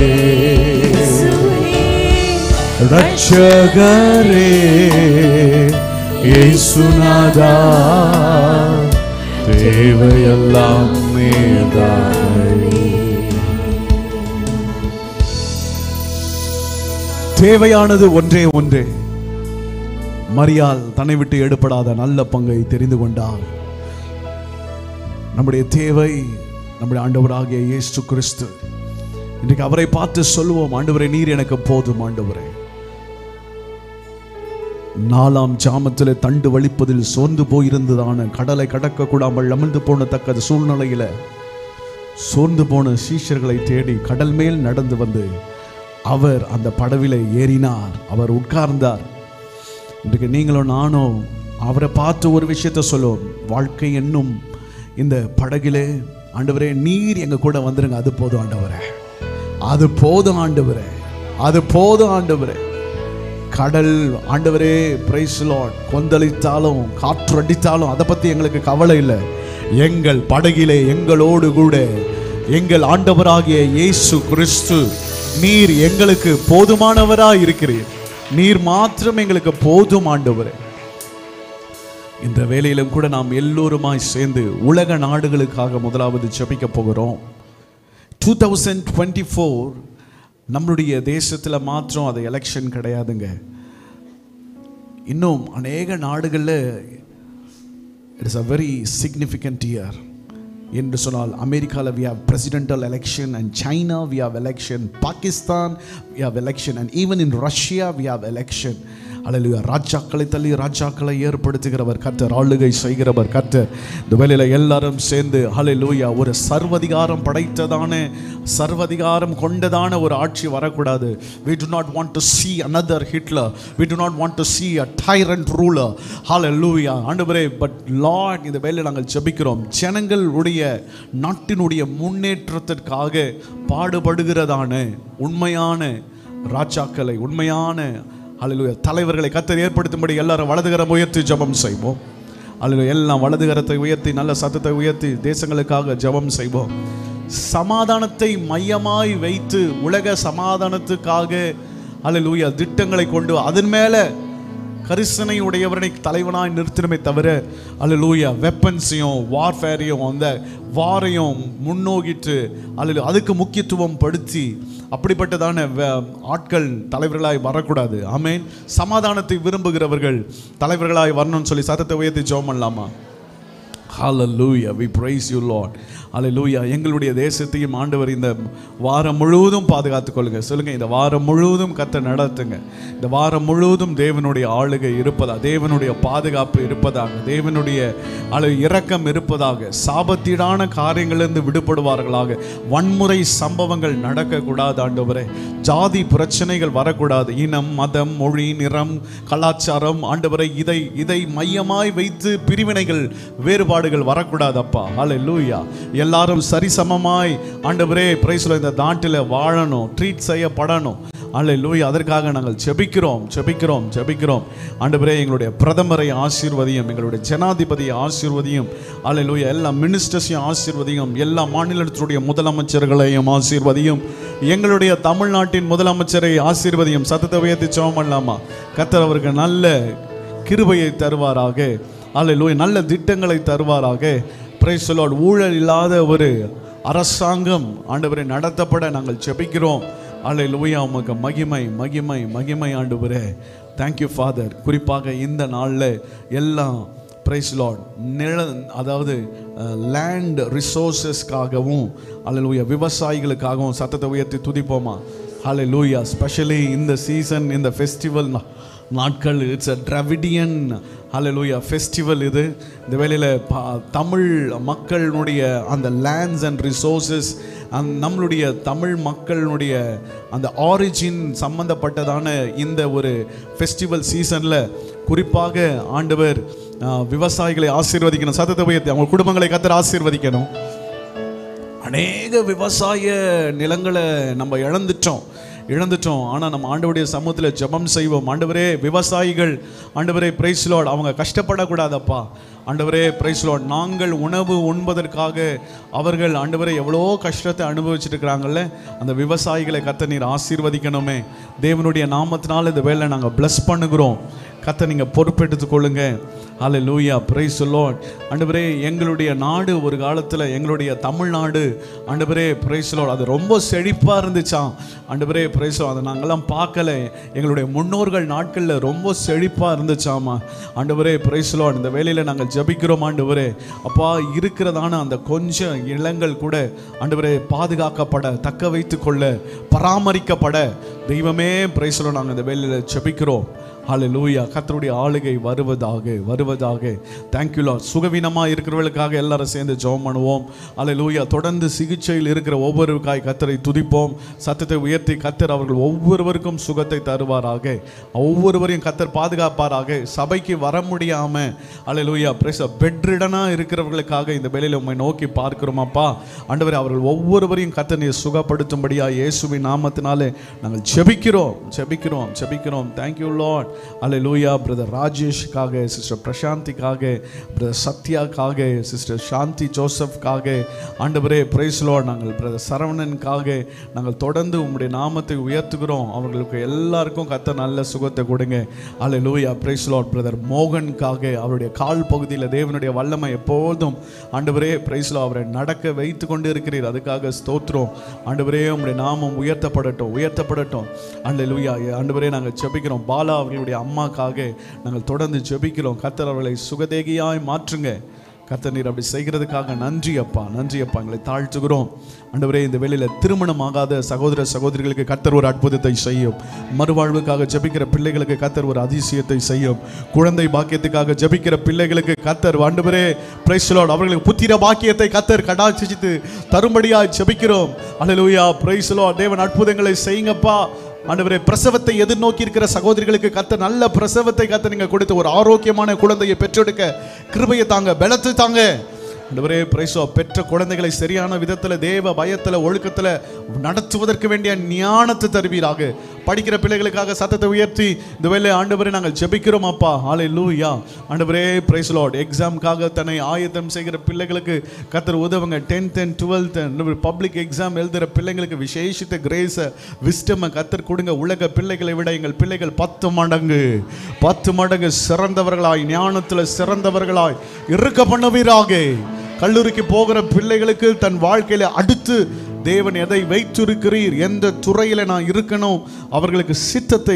ரட்சகரே இயேசுநாதா தேவையெல்லாம் நீதானே தேவையானது ஒன்றே ஒன்றே மரியாள் தன்னை விட்டு எடுப்படாத நல்ல பங்கை தெரிந்து கொண்டார் நம்முடைய தேவை நம்முடைய ஆண்டவராகிய இயேசு கிறிஸ்து இன்றைக்கு அவரை பார்த்து சொல்லுவோம் ஆண்டவரே நீர் எனக்கு போதும் ஆண்டவரே நாலாம் ஜாமத்திலே தண்டு வலிப்பதில் சோர்ந்து போயிருந்ததான கடலை கடக்க கூடாமல் அமிழ்ந்து போனத்தக்க சூழ்நிலையில சோர்ந்து போன சீஷர்களை தேடி கடல் மேல் நடந்து வந்து அவர் அந்த படவிலே ஏறினார் அவர் உட்கார்ந்தார் இன்றைக்கு நீங்களும் நானும் அவரை பார்த்து ஒரு விஷயத்த சொல்லுவோம் வாழ்க்கை என்னும் இந்த படகிலே ஆண்டவரே நீர் எங்க கூட வந்துருங்க அது போதும் ஆண்டவரே அது போதும் ஆண்டவரே அது போதும் ஆண்டவரே கடல் ஆண்டவரே பிரைஸ் லார்ட் கொந்தளித்தாலும் காற்றடித்தாலும் அதை பத்தி எங்களுக்கு கவலை இல்லை எங்கள் படகிலே எங்களோடு கூட எங்கள் ஆண்டவராகிய இயேசு கிறிஸ்து நீர் எங்களுக்கு போதுமானவராய் இருக்கிறீர் நீர் மாத்திரம் எங்களுக்கு போதும் ஆண்டவரே இந்த வேலையிலும் கூட நாம் எல்லோருமாய் சேர்ந்து உலக நாடுகளுக்காக முதலாவது ஜெபிக்க போகிறோம் டூ தௌசண்ட் டுவெண்ட்டி ஃபோர் நம்மளுடைய தேசத்தில் மாத்திரம் அது எலெக்ஷன் கிடையாதுங்க இன்னும் அநேக நாடுகளில் it is a very significant year என்று சொன்னால் அமெரிக்காவில் we have presidential election and China we have election Pakistan we have election and even in Russia we have election அல்லது ராஜாக்களை தள்ளி ராஜாக்களை ஏற்படுத்துகிறவர் கர்த்தர் ஆளுகை செய்கிறவர் கர்த்தர் இந்த வேலையில் எல்லாரும் சேர்ந்து ஹalleluya ஒரு சர்வதிகாரம் படைத்ததான சர்வதிகாரம் கொண்டதான ஒரு ஆட்சி வரக்கூடாது we do not want to see another hitler we do not want to see a tyrant ruler hallelujah ஆண்டவரே பட் லார்ட் இந்த வேலையில் நாங்கள் ஜெபிக்கிறோம் ஜனங்களுடைய நாட்டினுடைய முன்னேற்றத்திற்காக பாடுபடுகிறதான உண்மையான ராஜாக்களை உண்மையான அல்ல தலைவர்களை கத்தர் ஏற்படுத்தும்படி எல்லாரும் வலதுகரம் உயர்த்தி ஜெபம் செய்வோம் அல்ல எல்லாம் வலதுகரத்தை உயர்த்தி நல்ல சத்தத்தை உயர்த்தி தேசங்களுக்காக ஜெபம் செய்வோம் சமாதானத்தை மையமாய் வைத்து உலக சமாதானத்துக்காக அல்ல திட்டங்களை கொண்டு அதன் மேலே கரிசனை உடையவரை தலைவனாய் நிறுத்தணுமே தவிர அல்லூயா வெப்பன்ஸையும் வார்ஃபேரையும் அந்த வாரையும் முன்னோக்கிட்டு அல்ல அதுக்கு முக்கியத்துவம் படுத்தி அப்படிப்பட்டதான வ- ஆட்கள் தலைவர்களாய் வரக்கூடாது ஆமென் சமாதானத்தை விரும்புகிறவர்கள் தலைவர்களாய் வரணும்னு சொல்லி சத்தத்தை உயர்த்தி ஜெபம் பண்ணலாமா Hallelujah. We praise you, Lord. Hallelujah. எங்களுடைய தேசத்தையும் ஆண்டவர் இந்த வாரம் முழுவதும் பாதுகாத்துக் கொள்ளுங்க சொல்லுங்க இந்த வாரம் முழுவதும் கத்த நடத்துங்க இந்த வாரம் முழுவதும் தேவனுடைய ஆளுகை இருப்பதா தேவனுடைய பாதுகாப்பு இருப்பதாக தேவனுடைய அழு இரக்கம் இருப்பதாக சாபத்தீடான காரியங்களிலிருந்து விடுபடுவார்களாக வன்முறை சம்பவங்கள் நடக்கக்கூடாது ஆண்டவரே ஜாதி பிரச்சனைகள் வரக்கூடாது இனம் மதம் மொழி நிறம் கலாச்சாரம் ஆண்டவரை இதை இதை மையமாய் வைத்து பிரிவினைகள் வேறுபாடுகள் வரக்கூடாது அப்பா ஹalleluya எல்லாரும் சரிசமமாய் ஆண்டவரே பிரைஸ்ல இந்த நாட்டில் வாழணும் ட்ரீட் செய்யப்படணும் ஹalleluya அதற்காக நாங்கள் ஜெபிக்கிறோம் ஜெபிக்கிறோம் ஜெபிக்கிறோம் ஆண்டவரே எங்களுடைய பிரதமரை ஆசீர்வதியும் எங்களுடைய ஜனாதிபதியை ஆசீர்வதியும் ஹalleluya எல்லா மினிஸ்டர்ஸையும் ஆசீர்வதியும் எல்லா மாநிலத்தினுடைய முதலமைச்சர்களையும் ஆசீர்வதியும் எங்களுடைய தமிழ்நாட்டின் முதலமைச்சரை ஆசீர்வதியும் சத்தத்தை உயர்த்தி ஜெபம் பண்ணலாமா கர்த்தர் அவருக்கு நல்ல கிருபையை தருவாராக அல்ல நல்ல திட்டங்களை தருவாராக பிரைஸ் லார்ட் ஊழல் இல்லாத ஒரு அரசாங்கம் ஆண்டவரை நடத்தப்பட நாங்கள் ஜெபிக்கிறோம் அல்ல லூயா உமக்கு மகிமை மகிமை மகிமை ஆண்டவரே தேங்க்யூ ஃபாதர் குறிப்பாக இந்த நாளில் எல்லாம் பிரைஸ் லார்ட் நில அதாவது லேண்ட் ரிசோர்ஸஸ்க்காகவும் அல்ல விவசாயிகளுக்காகவும் சத்தத்தை உயர்த்தி துதிப்போமா ஹலே லூயா ஸ்பெஷலி இந்த சீசன் இந்த ஃபெஸ்டிவல் நாட்கள் it's a Dravidian hallelujah festival இது இந்த வேளையில் தமிழ் மக்களுடைய அந்த லேண்ட்ஸ் அண்ட் ரிசோர்ஸஸ் அந் நம்மளுடைய தமிழ் மக்களுடைய அந்த ஆரிஜின் சம்பந்தப்பட்டதான இந்த ஒரு ஃபெஸ்டிவல் சீசனில் குறிப்பாக ஆண்டவர் ஆஹ், விவசாயிகளை ஆசீர்வதிக்கணும் சத்தத்தை உயர்த்தி அவங்க குடும்பங்களை கத்தர் ஆசீர்வதிக்கணும் அநேக விவசாய நிலங்களை நம்ம இழந்துட்டோம் இழந்துட்டோம் ஆனால் நம்ம ஆண்டவருடைய சமூகத்தில் ஜெபம் செய்வோம் ஆண்டவரே விவசாயிகள் ஆண்டவரே பிரைஸ் லார்ட் அவங்க கஷ்டப்படக்கூடாதப்பா ஆண்டவரே பிரைஸ் லார்ட் நாங்கள் உணவு உண்பதற்காக அவர்கள் ஆண்டவரே எவ்வளோ கஷ்டத்தை அனுபவிச்சுட்டு இருக்கிறாங்கல்ல அந்த விவசாயிகளை கத்த நீர் ஆசீர்வதிக்கணுமே தேவனுடைய நாமத்தினால இந்த வேலை நாங்கள் ப்ளஸ் பண்ணுகிறோம் கத்த நீங்கள் பொறுப்பெடுத்துக் கொள்ளுங்க ஹalleluya லூயா பிரைஸ் லார்ட் ஆண்டவரே எங்களுடைய நாடு ஒரு காலத்தில் எங்களுடைய தமிழ்நாடு ஆண்டவரே பிரைஸ் லார்ட் அது ரொம்ப செழிப்பாக இருந்துச்சாம் ஆண்டவரே பிரைஸ் அதை நாங்கெல்லாம் பார்க்கல எங்களுடைய முன்னோர்கள் நாட்களில் ரொம்ப செழிப்பாக இருந்துச்சாமா ஆண்டவரே பிரைஸ் லார்ட் இந்த வேலையில் நாங்கள் ஜபிக்கிறோம் ஆண்டவரே அப்பா இருக்கிறதான அந்த கொஞ்சம் இளங்கள் கூட ஆண்டவரே பாதுகாக்கப்பட தக்க வைத்து கொள்ள பராமரிக்கப்பட தெய்வமே பிரைஸ் நாங்கள் இந்த வேலையில் ஜபிக்கிறோம் ஹalleluya கர்த்தருடைய ஆளுகை வருவதாக வருவதாக தேங்க்யூ லார்ட் சுகவீனமா இருக்கிறவர்களுக்காக எல்லாரும் சேர்ந்து ஜெபம் பண்ணுவோம் ஹalleluya தொடர்ந்து சிகிச்சையில் இருக்கிற ஒவ்வொருவருக்காய் கர்த்தரை துதிப்போம் சத்தத்தை உயர்த்தி கர்த்தர் அவர்கள் ஒவ்வொருவருக்கும் சுகத்தை தருவாராக ஒவ்வொருவரையும் கர்த்தர் பாதுகாப்பாராக சபைக்கு வர முடியாம ஹalleluya பிரேஸ் பெட்ரிடனா இருக்கிறவர்களுக்காக இந்த வேளையில உம்மை நோக்கி பார்க்கிறோம் அப்பா ஆண்டவரே அவர்கள் ஒவ்வொருவரையும் கர்த்தர் நீர் சுகப்படுத்தும்படியா இயேசுவின் நாமத்தினாலே நாங்கள் ஜெபிக்கிறோம் ஜெபிக்கிறோம் ஜெபிக்கிறோம் தேங்க்யூ லார்ட் அல்லேலூயா பிரதர் ராஜேஷ்காக சிஸ்டர் பிரசாந்திக்காக பிரதர் சத்யாக்காக சிஸ்டர் சாந்தி ஜோசப்காக ஆண்டவரே பிரைஸ் லார்ட் நாங்கள் பிரதர் சரவணனுக்காக நாங்கள் தொடர்ந்து உம்முடைய நாமத்தை உயர்த்துகிறோம் அவர்களுக்கு எல்லாருக்கும் கத்த நல்ல சுகத்தை கொடுங்க அல்லேலூயா பிரைஸ் லார்ட் பிரதர் மோகனுக்காக அவருடைய கால் பகுதியில் தேவனுடைய வல்லமை எப்போதும் ஆண்டவரே பிரைஸ்லோ அவரை நடக்க வைத்து கொண்டு இருக்கிறீர் அதுக்காக ஸ்தோத்திரம் ஆண்டவரே உம்முடைய நாமம் உயர்த்தப்படட்டும் உயர்த்தப்படட்டும் அல்லேலூயா ஆண்டவரே நாங்கள் ஜெபிக்கிறோம் பாலா அவர்களுடைய அம்மாக்காக நாங்கள் தொடர்ந்து ஜெபிக்கிறோம் கத்தர் அவர்களை சுகதேகியாய் மாற்றுங்க கர்த்தர் நீர் அப்படி செய்கிறதுக்காக நன்றி அப்பா நன்றி அப்பா எங்களை தாழ்த்துகிறோம் ஆண்டவரே இந்த வேளையில் திருமணம் ஆகாத சகோதர சகோதரிகளுக்கு கர்த்தர் ஒரு அற்புதத்தை செய்யும் மறுவாழ்வுக்காக ஜெபிக்கிற பிள்ளைகளுக்கு கர்த்தர் ஒரு அதிசயத்தை செய்யும் குழந்தை பாக்கியத்துக்காக ஜெபிக்கிற பிள்ளைகளுக்கு கர்த்தர் ஆண்டவரே பிரைஸ் லார்ட் அவர்களுக்கு புத்திர பாக்கியத்தை கர்த்தர் கடாட்சித்து தரும்படியாய் ஜெபிக்கிறோம் அல்லேலூயா பிரைஸ் லார்ட் தேவன் அற்புதங்களை செய்யுங்கப்பா ஆண்டவரே பிரசவத்தை எதிர்நோக்கி இருக்கிற சகோதரிகளுக்கு கத்த நல்ல பிரசவத்தை கத்த நீங்க கொடுத்து ஒரு ஆரோக்கியமான குழந்தையை பெற்றெடுக்க கிருபையை தாங்க பலத்தை தாங்க ஆண்டவரே பிரைசோ பெற்ற குழந்தைகளை சரியான விதத்துல தேவ பயத்துல ஒழுக்கத்துல நடத்துவதற்கு வேண்டிய ஞானத்தை தருவீராக படிக்கிற பிள்ளைகளுக்காக சத்தத்தை உயர்த்தி இந்த வேலை ஆண்டவரே நாங்கள் ஜெபிக்கிறோம் அப்பா ஆலை லூயா ஆண்டவரே பிரைஸ் லார்ட் எக்ஸாம்காக தன்னை ஆயத்தம் செய்கிற பிள்ளைகளுக்கு கத்தர் உதவுங்க tenth and twelfth public exam எழுதுகிற பிள்ளைங்களுக்கு விசேஷித்த கிரேஸை விஸ்டமை கத்தர் கொடுங்க உலக பிள்ளைகளை விட எங்கள் பிள்ளைகள் பத்து மடங்கு பத்து மடங்கு சிறந்தவர்களாய் ஞானத்தில் சிறந்தவர்களாய் இருக்க பண்ணுவீராக கல்லூரிக்கு போகிற பிள்ளைகளுக்கு தன் வாழ்க்கையில அடுத்து தேவன் எதை வைத்திருக்கிறீர் எந்த துறையில நான் இருக்கணும் அவர்களுக்கு சித்தத்தை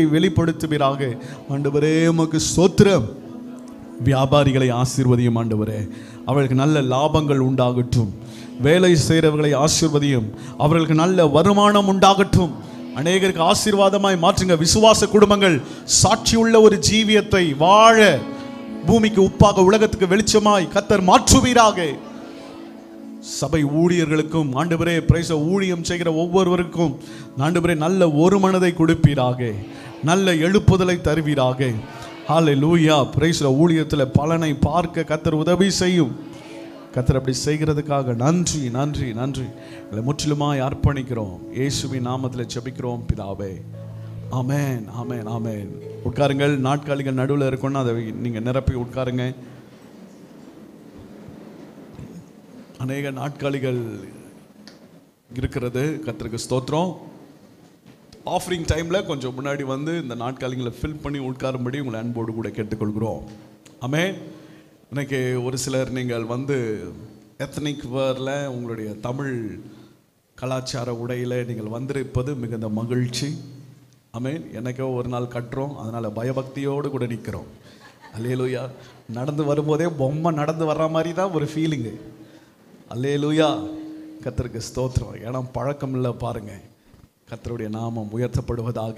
வெளிப்படுத்துவீராக ஆண்டவரே உமக்கு ஸ்தோத்திரம் வியாபாரிகளை ஆசீர்வதியும் ஆண்டவரே அவர்களுக்கு நல்ல லாபங்கள் உண்டாகட்டும் வேலை செய்கிறவர்களை ஆசீர்வதியும் அவர்களுக்கு நல்ல வருமானம் உண்டாகட்டும் அநேகருக்கு ஆசீர்வாதமாய் மாற்றுங்க விசுவாச குடும்பங்கள் சாட்சியுள்ள ஒரு ஜீவியத்தை வாழ பூமிக்கு உப்பாக உலகத்துக்கு வெளிச்சமாய் கத்தர் மாற்றுவீராக சபை ஊழியர்களுக்கும் ஆண்டவரே பிரைச ஊழியம் செய்கிற ஒவ்வொருவருக்கும் ஆண்டவரே நல்ல ஒரு மனதை கொடுப்பீராக நல்ல எழுப்புதலை தருவீராக ஹாலே லூயா பிரைஸ்ல ஊழியத்தில் பலனை பார்க்க கத்தர் உதவி செய்யும் கத்தர் அப்படி செய்கிறதுக்காக நன்றி நன்றி நன்றி எங்களை முற்றிலுமாய் அர்ப்பணிக்கிறோம் இயேசுவின் நாமத்தில் ஜெபிக்கிறோம் பிதாவே ஆமென் ஆமென் ஆமென் உட்காருங்கள் நாட்காலிகள் நடுவில் இருக்கணும்னா அதை நீங்கள் நிரப்பி உட்காருங்க அநேக நாட்காலிகள் இருக்கிறது கர்த்தருக்கு ஸ்தோத்திரம் ஆஃபரிங் டைமில் கொஞ்சம் முன்னாடி வந்து இந்த நாட்காலிகளை ஃபில் பண்ணி உட்காரும்படி உங்களை அன்போடு கூட கேட்டுக்கொள்கிறோம் ஆமே இன்னைக்கு ஒரு சிலர் நீங்கள் வந்து எத்தனிக் வேரில் உங்களுடைய தமிழ் கலாச்சார உடையில் நீங்கள் வந்திருப்பது மிகுந்த மகிழ்ச்சி ஆமென் எனக்கோ ஒரு நாள் கட்டுறோம் அதனால் பயபக்தியோடு கூட நிற்கிறோம் அல்லேலூயா நடந்து வரும்போதே பொம்மை நடந்து வர்ற மாதிரி தான் ஒரு ஃபீலிங்கு அல்லேலூயா கர்த்தருக்கு ஸ்தோத்திரம் ஏன்னா பழக்கம் இல்லை பாருங்க கர்த்தருடைய நாமம் உயர்த்தப்படுவதாக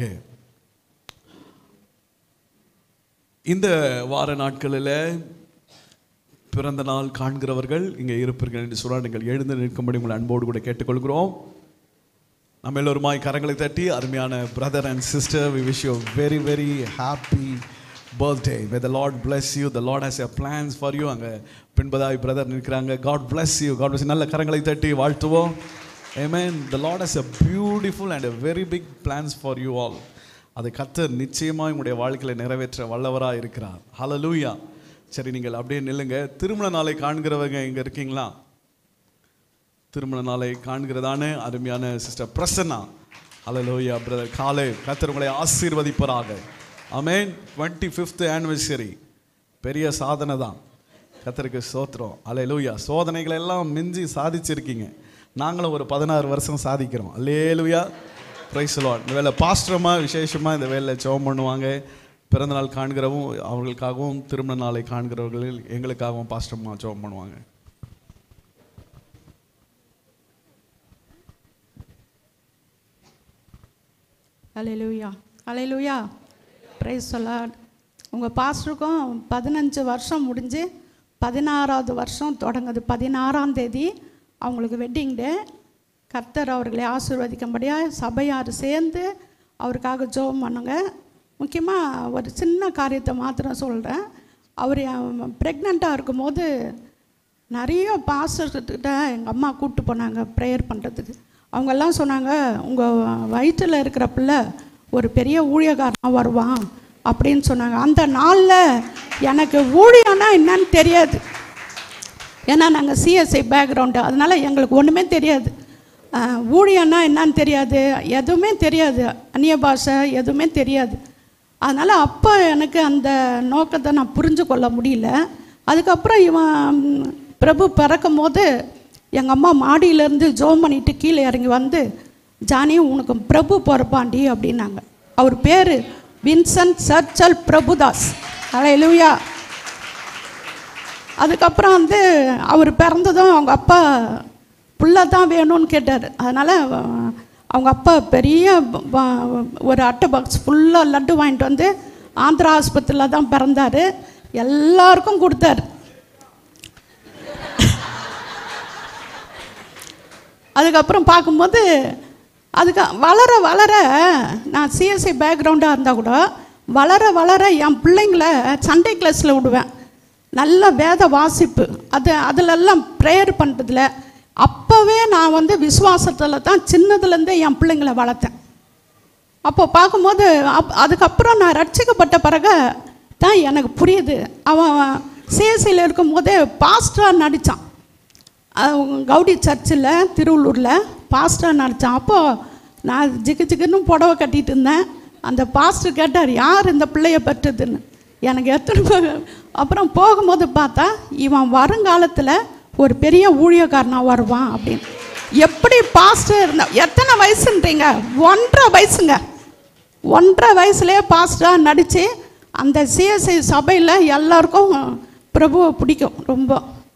இந்த வார நாட்களில் பிறந்த நாள் காண்கிறவர்கள் இங்கே இருப்பீர்கள் என்று சொன்னால் நீங்கள் எழுந்து நிற்கும்படி உங்களை அன்போடு கூட கேட்டுக்கொள்கிறோம் நம்ம எல்லோருமாய் கரங்களை தட்டி அருமையான brother and sister we wish you very very happy birthday may the Lord bless you the Lord has a plans for you அங்கே பின்பதாய் பிரதர் நிற்கிறாங்க God bless you God bless you. நல்ல கரங்களை தட்டி வாழ்த்துவோம் Amen. The Lord has a beautiful and a very big plans for you all. அதை கத்தர் நிச்சயமாக உங்களுடைய வாழ்க்கையில் நிறைவேற்ற வல்லவராக இருக்கிறார் ஹalleluya சரி நீங்கள் அப்படியே நில்லுங்க திருமண நாளை காண்கிறவங்க இங்கே இருக்கீங்களா திருமண நாளை காண்கிறதான அருமையான சிஸ்டர் பிரசன்னா ஹalleluya பிரதர் காலே கத்தர் உங்களை ஆசீர்வதிப்பராக ஆமென் டுவெண்ட்டி ஃபிஃப்த் ஆனிவர்சரி பெரிய சாதனை தான் கத்தருக்கு சோத்திரம் ஹalleluya சோதனைகளை எல்லாம் மிஞ்சி சாதிச்சிருக்கீங்க நாங்களும் ஒரு பதினாறு வருஷம் சாதிக்கிறோம் அல்லேலுயா பிரைஸ் லார்ட் இந்த வேலை பாஸ்டரமாக விசேஷமாக இந்த வேலையில் ஜெபம் பண்ணுவாங்க பிறந்தநாள் காண்கிறவும் அவர்களுக்காகவும் திருமண நாளை காண்கிறவர்கள் எங்களுக்காகவும் பாஸ்டரமாக ஜெபம் பண்ணுவாங்க அலையலூயா அலையலூயா ப்ரைஸ் சொல்லாட் உங்கள் பாஸ்டருக்கும் பதினஞ்சு வருஷம் முடிஞ்சு பதினாறாவது வருஷம் தொடங்குது பதினாறாம் தேதி அவங்களுக்கு வெட்டிங் டே கர்த்தர் அவர்களை ஆசீர்வதிக்கும்படியாக சபையார் சேர்ந்து அவருக்காக ஜெபம் பண்ணுங்க முக்கியமாக ஒரு சின்ன காரியத்தை மாத்திரம் சொல்கிறேன் அவர் ப்ரெக்னெண்ட்டாக இருக்கும்போது நிறைய பாஸ்டர்கிட்ட எங்கள் அம்மா கூப்பிட்டு போனாங்க ப்ரேயர் பண்ணுறதுக்கு அவங்கெல்லாம் சொன்னாங்க உங்கள் வயிற்றில் இருக்கிற பிள்ளை ஒரு பெரிய ஊழியக்காரனாக வருவான் அப்படின்னு சொன்னாங்க அந்த நாளில் எனக்கு ஊழியம்னா என்னன்னு தெரியாது ஏன்னா நாங்கள் சிஎஸ்ஐ பேக்ரவுண்டு அதனால் எங்களுக்கு ஒன்றுமே தெரியாது அஹ், ஊழியம்னா என்னன்னு தெரியாது எதுவுமே தெரியாது அந்நிய பாஷை எதுவுமே தெரியாது அதனால் அப்போ எனக்கு அந்த நோக்கத்தை நான் புரிஞ்சு கொள்ள முடியல அதுக்கப்புறம் இவன் பிரபு பிறக்கும் போது எங்கள் அம்மா மாடியிலேருந்து ஜோம் பண்ணிட்டு கீழே இறங்கி வந்து ஜானி உனக்கு பிரபு பிறப்பாண்டி அப்படின்னாங்க அவர் பேர் வின்சென்ட் சர்ச்சல் பிரபுதாஸ் அலையலூயா அதுக்கப்புறம் வந்து அவர் பிறந்ததும் அவங்க அப்பா புள்ள தான் வேணும்னு கேட்டார் அதனால் அவங்க அப்பா பெரிய ப- ப- ஒரு அட்டை பாக்ஸ் ஃபுல்லாக லட்டு வாங்கிட்டு வந்து ஆந்திரா ஆஸ்பத்திரியில் தான் பிறந்தார் எல்லாருக்கும் கொடுத்தாரு அதுக்கப்புறம் பார்க்கும்போது அதுக்கு வளர வளர நான் சிஎஸ்சி பேக்ரவுண்டாக இருந்தால் கூட வளர வளர என் பிள்ளைங்கள சண்டே கிளாஸில் விடுவேன் நல்ல வேத வாசிப்பு அது அதிலெல்லாம் ப்ரேயர் பண்ணுறதுல அப்போவே நான் வந்து விசுவாசத்தில் தான் சின்னதுலேருந்தே என் பிள்ளைங்கள வளர்த்தேன் அப்போ பார்க்கும்போது அப் அதுக்கப்புறம் நான் ரட்சிக்கப்பட்ட பிறகு தான் எனக்கு புரியுது அவன் சிஎஸ்சியில் இருக்கும்போதே பாஸ்டராக நடித்தான் கவுடி சர்ச்சில் திருவள்ளூரில் பாஸ்டர் நடித்தான் அப்போது நான் ஜிகு ஜிகுன்னு புடவை கட்டிட்டு இருந்தேன் அந்த பாஸ்டர் கேட்டார் யார் இந்த பிள்ளைய பெற்றதுன்னு எனக்கு எத்தனை பே- அப்புறம் போகும்போது பார்த்தா இவன் வருங்காலத்தில் ஒரு பெரிய ஊழியக்காரனாக வருவான் அப்படின்னு எப்படி பாஸ்டர் இருந்தா எத்தனை வயசுன்றீங்க ஒன்றரை வயசுங்க ஒன்றரை வயசுலேயே பாஸ்டராக நடித்து அந்த சிஎஸ்ஐ சபையில் எல்லாருக்கும் பிரபுவை பிடிக்கும் ரொம்ப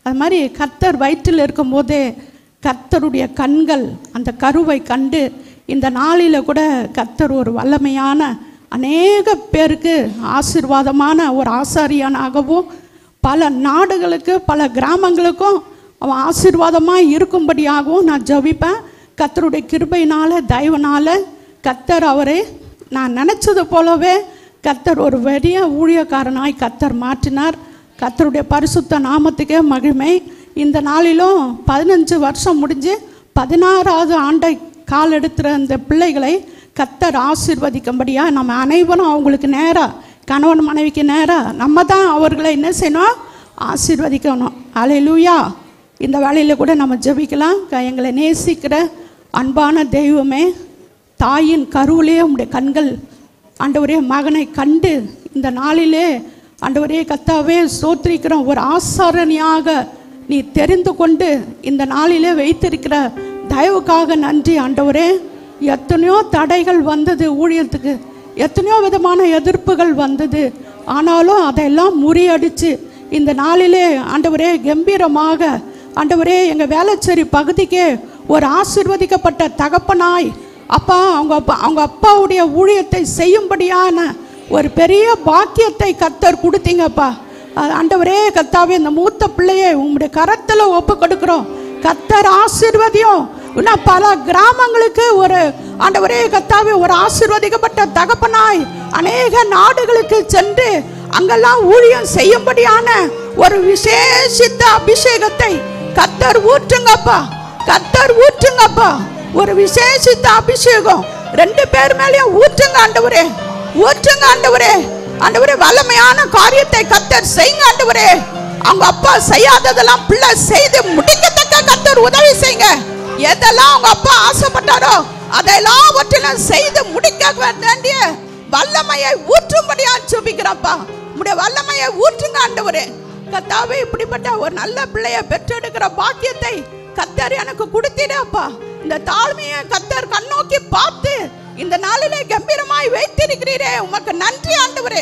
அது மாதிரி கர்த்தர் வயிற்றில் இருக்கும்போதே கர்த்தருடைய கண்கள் அந்த கருவை கண்டு இந்த நாளில் கூட கர்த்தர் ஒரு வல்லமையான அநேக பேருக்கு ஆசீர்வாதமான ஒரு ஆசாரியனாகவும் பல நாடுகளுக்கு பல கிராமங்களுக்கும் அவன் ஆசீர்வாதமாக இருக்கும்படியாகவும் நான் ஜெபிப்பேன் கர்த்தருடைய கிருபையினால தயவுனால கர்த்தர் அவரை நான் நினச்சது போலவே கர்த்தர் ஒரு பெரிய ஊழியக்காரனாய் கர்த்தர் மாற்றினார் கர்த்தருடைய பரிசுத்த நாமத்துக்கே மகிமை இந்த நாளிலும் பதினஞ்சு வருஷம் முடிஞ்சு பதினாறாவது ஆண்டை கால் எடுத்துற அந்த பிள்ளைகளை கர்த்தர் ஆசீர்வதிக்கும்படியா நம்ம அனைவரும் அவங்களுக்கு நேராக கணவன் மனைவிக்கு நேராக நம்ம தான் அவர்களை என்ன செய்யணும் ஆசீர்வதிக்கணும் அலையிலூயா இந்த வேலையில் கூட நம்ம ஜெபிக்கலாம் க- எங்களை நேசிக்கிற அன்பான தெய்வமே தாயின் கருவிலே உம்முடைய கண்கள் ஆண்டவரே மகனை கண்டு இந்த நாளிலே ஆண்டவரே கத்தாவே சோத்திரிக்கிறோம் ஒரு ஆசாரணியாக நீ தெரிந்து கொண்டு இந்த நாளிலே வைத்திருக்கிற தயவுக்காக நன்றி ஆண்டவரே எத்தனையோ தடைகள் வந்தது ஊழியத்துக்கு எத்தனையோ விதமான எதிர்ப்புகள் வந்தது ஆனாலும் அதையெல்லாம் முறியடிச்சு இந்த நாளிலே ஆண்டவரே கம்பீரமாக ஆண்டவரே எங்கள் வேளச்சேரி பகுதிக்கே ஒரு ஆசிர்வதிக்கப்பட்ட தகப்பனாய் அப்பா அவங்க அப்பா அவங்க அப்பாவுடைய ஊழியத்தை செய்யும்படியான ஒரு பெரிய பாக்கியத்தை கத்தர் கொடுத்தீங்கப்பா அஹ் ஆண்டவரே கத்தாவே இந்த மூத்த பிள்ளையை உங்களுடைய கரத்தில் ஒப்பு கொடுக்குறோம் கத்தர் ஆசீர்வதியும் இன்னும் பல கிராமங்களுக்கு ஒரு ஆண்டவரே கத்தாவே ஒரு ஆசீர்வதிக்கப்பட்ட தகப்பனாய் அநேக நாடுகளுக்கு சென்று அங்கெல்லாம் ஊழியம் செய்யும்படியான ஒரு விசேஷித்த அபிஷேகத்தை கத்தர் ஊற்றுங்கப்பா கத்தர் ஊற்றுங்கப்பா ஒரு விசேஷித்த அபிஷேகம் ரெண்டு பேர் மேலயும் ஊற்றுங்க ஆண்டவரே ஊற்றுங்க ஆண்டவரே ஆண்டவரே வல்லமையான காரியத்தை கத்தர் செய்யுங்க ஆண்டவரே அவங்க அப்பா செய்யாததெல்லாம் பிள்ளை செய்து முடிக்கத்தக்க கத்தர் உதவி செய்யுங்க எதெல்லாம் அவங்க அப்பா ஆசைப்பட்டாரோ அதெல்லாம் அவற்றிலும் செய்து முடிக்க வேண்டிய வல்லமையை ஊற்றும்படியா ஜெபிக்கிறப்பா உடைய வல்லமையை ஊற்றுங்க ஆண்டவரே கத்தாவே இப்படிப்பட்ட ஒரு நல்ல பிள்ளைய பெற்றெடுக்கிற பாக்கியத்தை கத்தர் எனக்கு கொடுத்தீரப்பா இந்த தாழ்மையை கத்தர் கண்ணோக்கி பார்த்து இந்த நாளிலே கம்பீரமாய் வைத்திருக்கிறீரே உமக்கு நன்றி ஆண்டவரே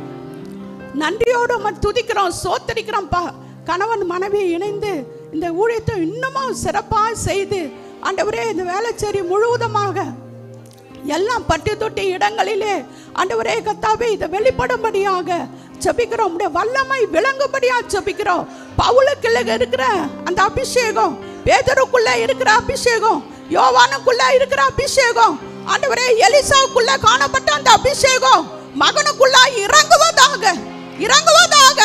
நன்றியோடு உம்மை துதிக்கிறோம் சோத்தரிக்கிறோம்ப்பா கணவன் மனைவி இணைந்து இந்த ஊழியத்தை இன்னமும் சிறப்பாக செய்து ஆண்டவரே இந்த வேலைச்சேரி முழுவதுமாக எல்லாம் பட்டி தொட்டி இடங்களிலே ஆண்டவரே கத்தாவே இதை வெளிப்படும்படியாக ஜெபிக்கிறோம் உடைய வல்லமை விளங்கும்படியாக ஜெபிக்கிறோம் பவுலுக்குள்ள இருக்கிற அந்த அபிஷேகம் பேதருக்குள்ள இருக்கிற அபிஷேகம் யோவானுக்குள்ள இருக்கிற அபிஷேகம் ஆண்டவரே எலிசாவுக்குள்ள காணப்பட்ட அந்த அபிஷேகம் மகனுக்குள்ள இறங்குவதாக இறங்குவதாக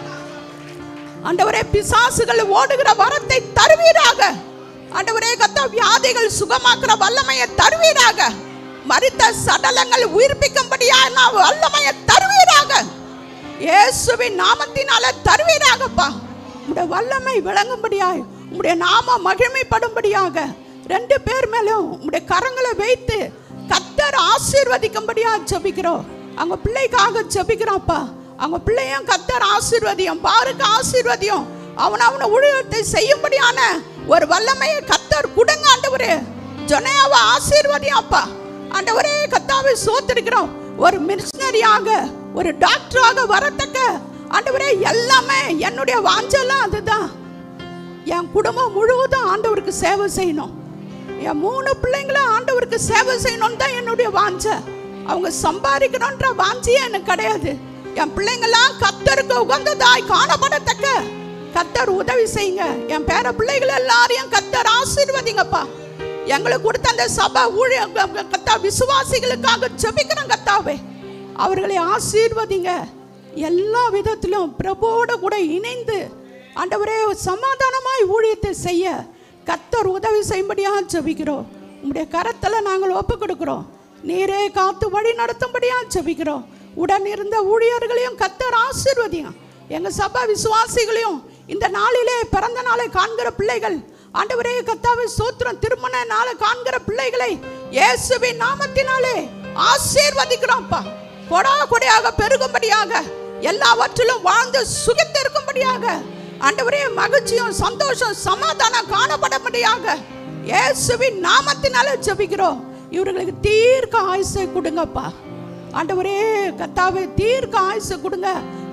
ஆண்டவரே பிசாசுகள் ஓடுகிற வரத்தை தருவீராக ஆண்டவரே கத்த வியாதிகள் சுகமாக்குற வல்லமையை தருவீராக மரித்த சடலங்கள் உயிர்ப்பிக்கும்படியான வல்லமையை தருவீராக இயேசுவின் நாமத்தினால தருவீராகப்பா உடைய வல்லமை விளங்கும்படியாய் உடைய நாம மகிமைப்படும்படியாக ரெண்டு பேர் மேலும் உடைய கரங்களை வைத்து கத்தர் ஆசீர்வதிக்கும்படியா ஜெபிக்கிறோம் அவங்க பிள்ளைக்காக ஜெபிக்கிறோம்ப்பா அவங்க பிள்ளையும் கத்தர் ஆசீர்வதியும் பாருக்கு ஆசீர்வதியும் அவன் அவன ஊழியத்தை செய்யும்படியான ஒரு வல்லமையை கத்தர் கொடுங்க ஆண்டவரே ஜொனையாவை ஆசீர்வதியும் அப்பா ஆண்டவரே கத்தாவை சோத்திருக்கிறோம் ஒரு மிஷினரியாக ஒரு டாக்டராக வரத்தக்க ஆண்டவரே எல்லாமே என்னுடைய வாஞ்செல்லாம் அதுதான் என் குடும்பம் முழுவதும் ஆண்டவருக்கு சேவை செய்யணும் என் மூணு பிள்ளைங்களும் ஆண்டவருக்கு சேவை செய்யணும்னு தான் என்னுடைய வாஞ்சை அவங்க சம்பாதிக்கணுன்ற வாஞ்சியே எனக்கு கிடையாது என் பிள்ளைங்களாம் கத்தருக்கு உகந்ததாய் காணப்படத்தக்க கத்தர் உதவி செய்யுங்க என் பேர பிள்ளைகள் எல்லாரையும் கத்தர் ஆசீர்வதிங்கப்பா எங்களுக்கு கொடுத்த அந்த சபை ஊழிய கத்தா விசுவாசிகளுக்காக ஜெபிக்கிறோம் கத்தாவே அவர்களை ஆசீர்வதிங்க எல்லா விதத்திலும் பிரபோட கூட இணைந்து ஆண்டவரே ஒரு சமாதானமாய் ஊழியத்தை செய்ய கத்தர் உதவி செய்யும்படியாக ஜெபிக்கிறோம் உங்களுடைய கரத்தில் நாங்கள் ஒப்பு கொடுக்கிறோம் நீரே காத்து வழி நடத்தும்படியாக ஜெபிக்கிறோம் உடன் இருந்த ஊழியர்களையும் கத்தர் ஆசீர்வதியும் எங்க சபை விசுவாசிகளையும் இந்த நாளிலே பிறந்த நாளை காண்கிற பிள்ளைகள் ஆண்டவரே கத்தாவை சோத்திரம் திருமண நாளை காண்கிற பிள்ளைகளை இயேசுவின் நாமத்தினாலே ஆசீர்வதிக்கிறோம்ப்பா கொடா கொடையாக பெருகும்படியாக எல்லாவற்றிலும் வாழ்ந்து சுகித்திருக்கும்படியாக ஆண்டவரே மகிழ்ச்சியும் சந்தோஷம் சமாதானம் காணப்படும்படியாக இயேசுவின் நாமத்தினால ஜெபிக்கிறோம் இவர்களுக்கு தீர்க்க ஆயுசை கொடுங்கப்பா ஆண்டவரே கத்தாவே தீர்க்க ஆயுசு கொடுங்க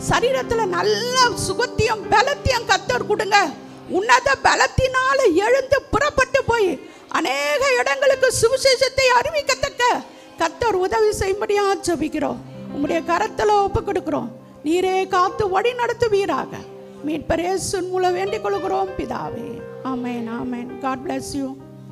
சரீரத்துல நல்ல சுகத்தையும் பலத்தையும் கத்தர் கொடுங்க உன்னத பலத்தினால எழுந்து புறப்பட்டு போய் அநேக இடங்களுக்கு சுவிசேஷத்தை அறிவிக்கத்தக்க கத்தர் உதவி செய்யும்படியா ஜெபிக்கிறோம் உம்முடைய கரத்துல ஒப்பு கொடுக்கிறோம் நீரே காத்து வழி நடத்துவீராக மீட்பர் இயேசுவின் மூலம் வேண்டிக் கொள்கிறோம் பிதாவே amen amen God bless you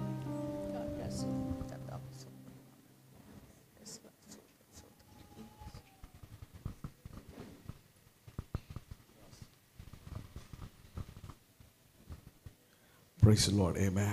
Praise the Lord. Amen.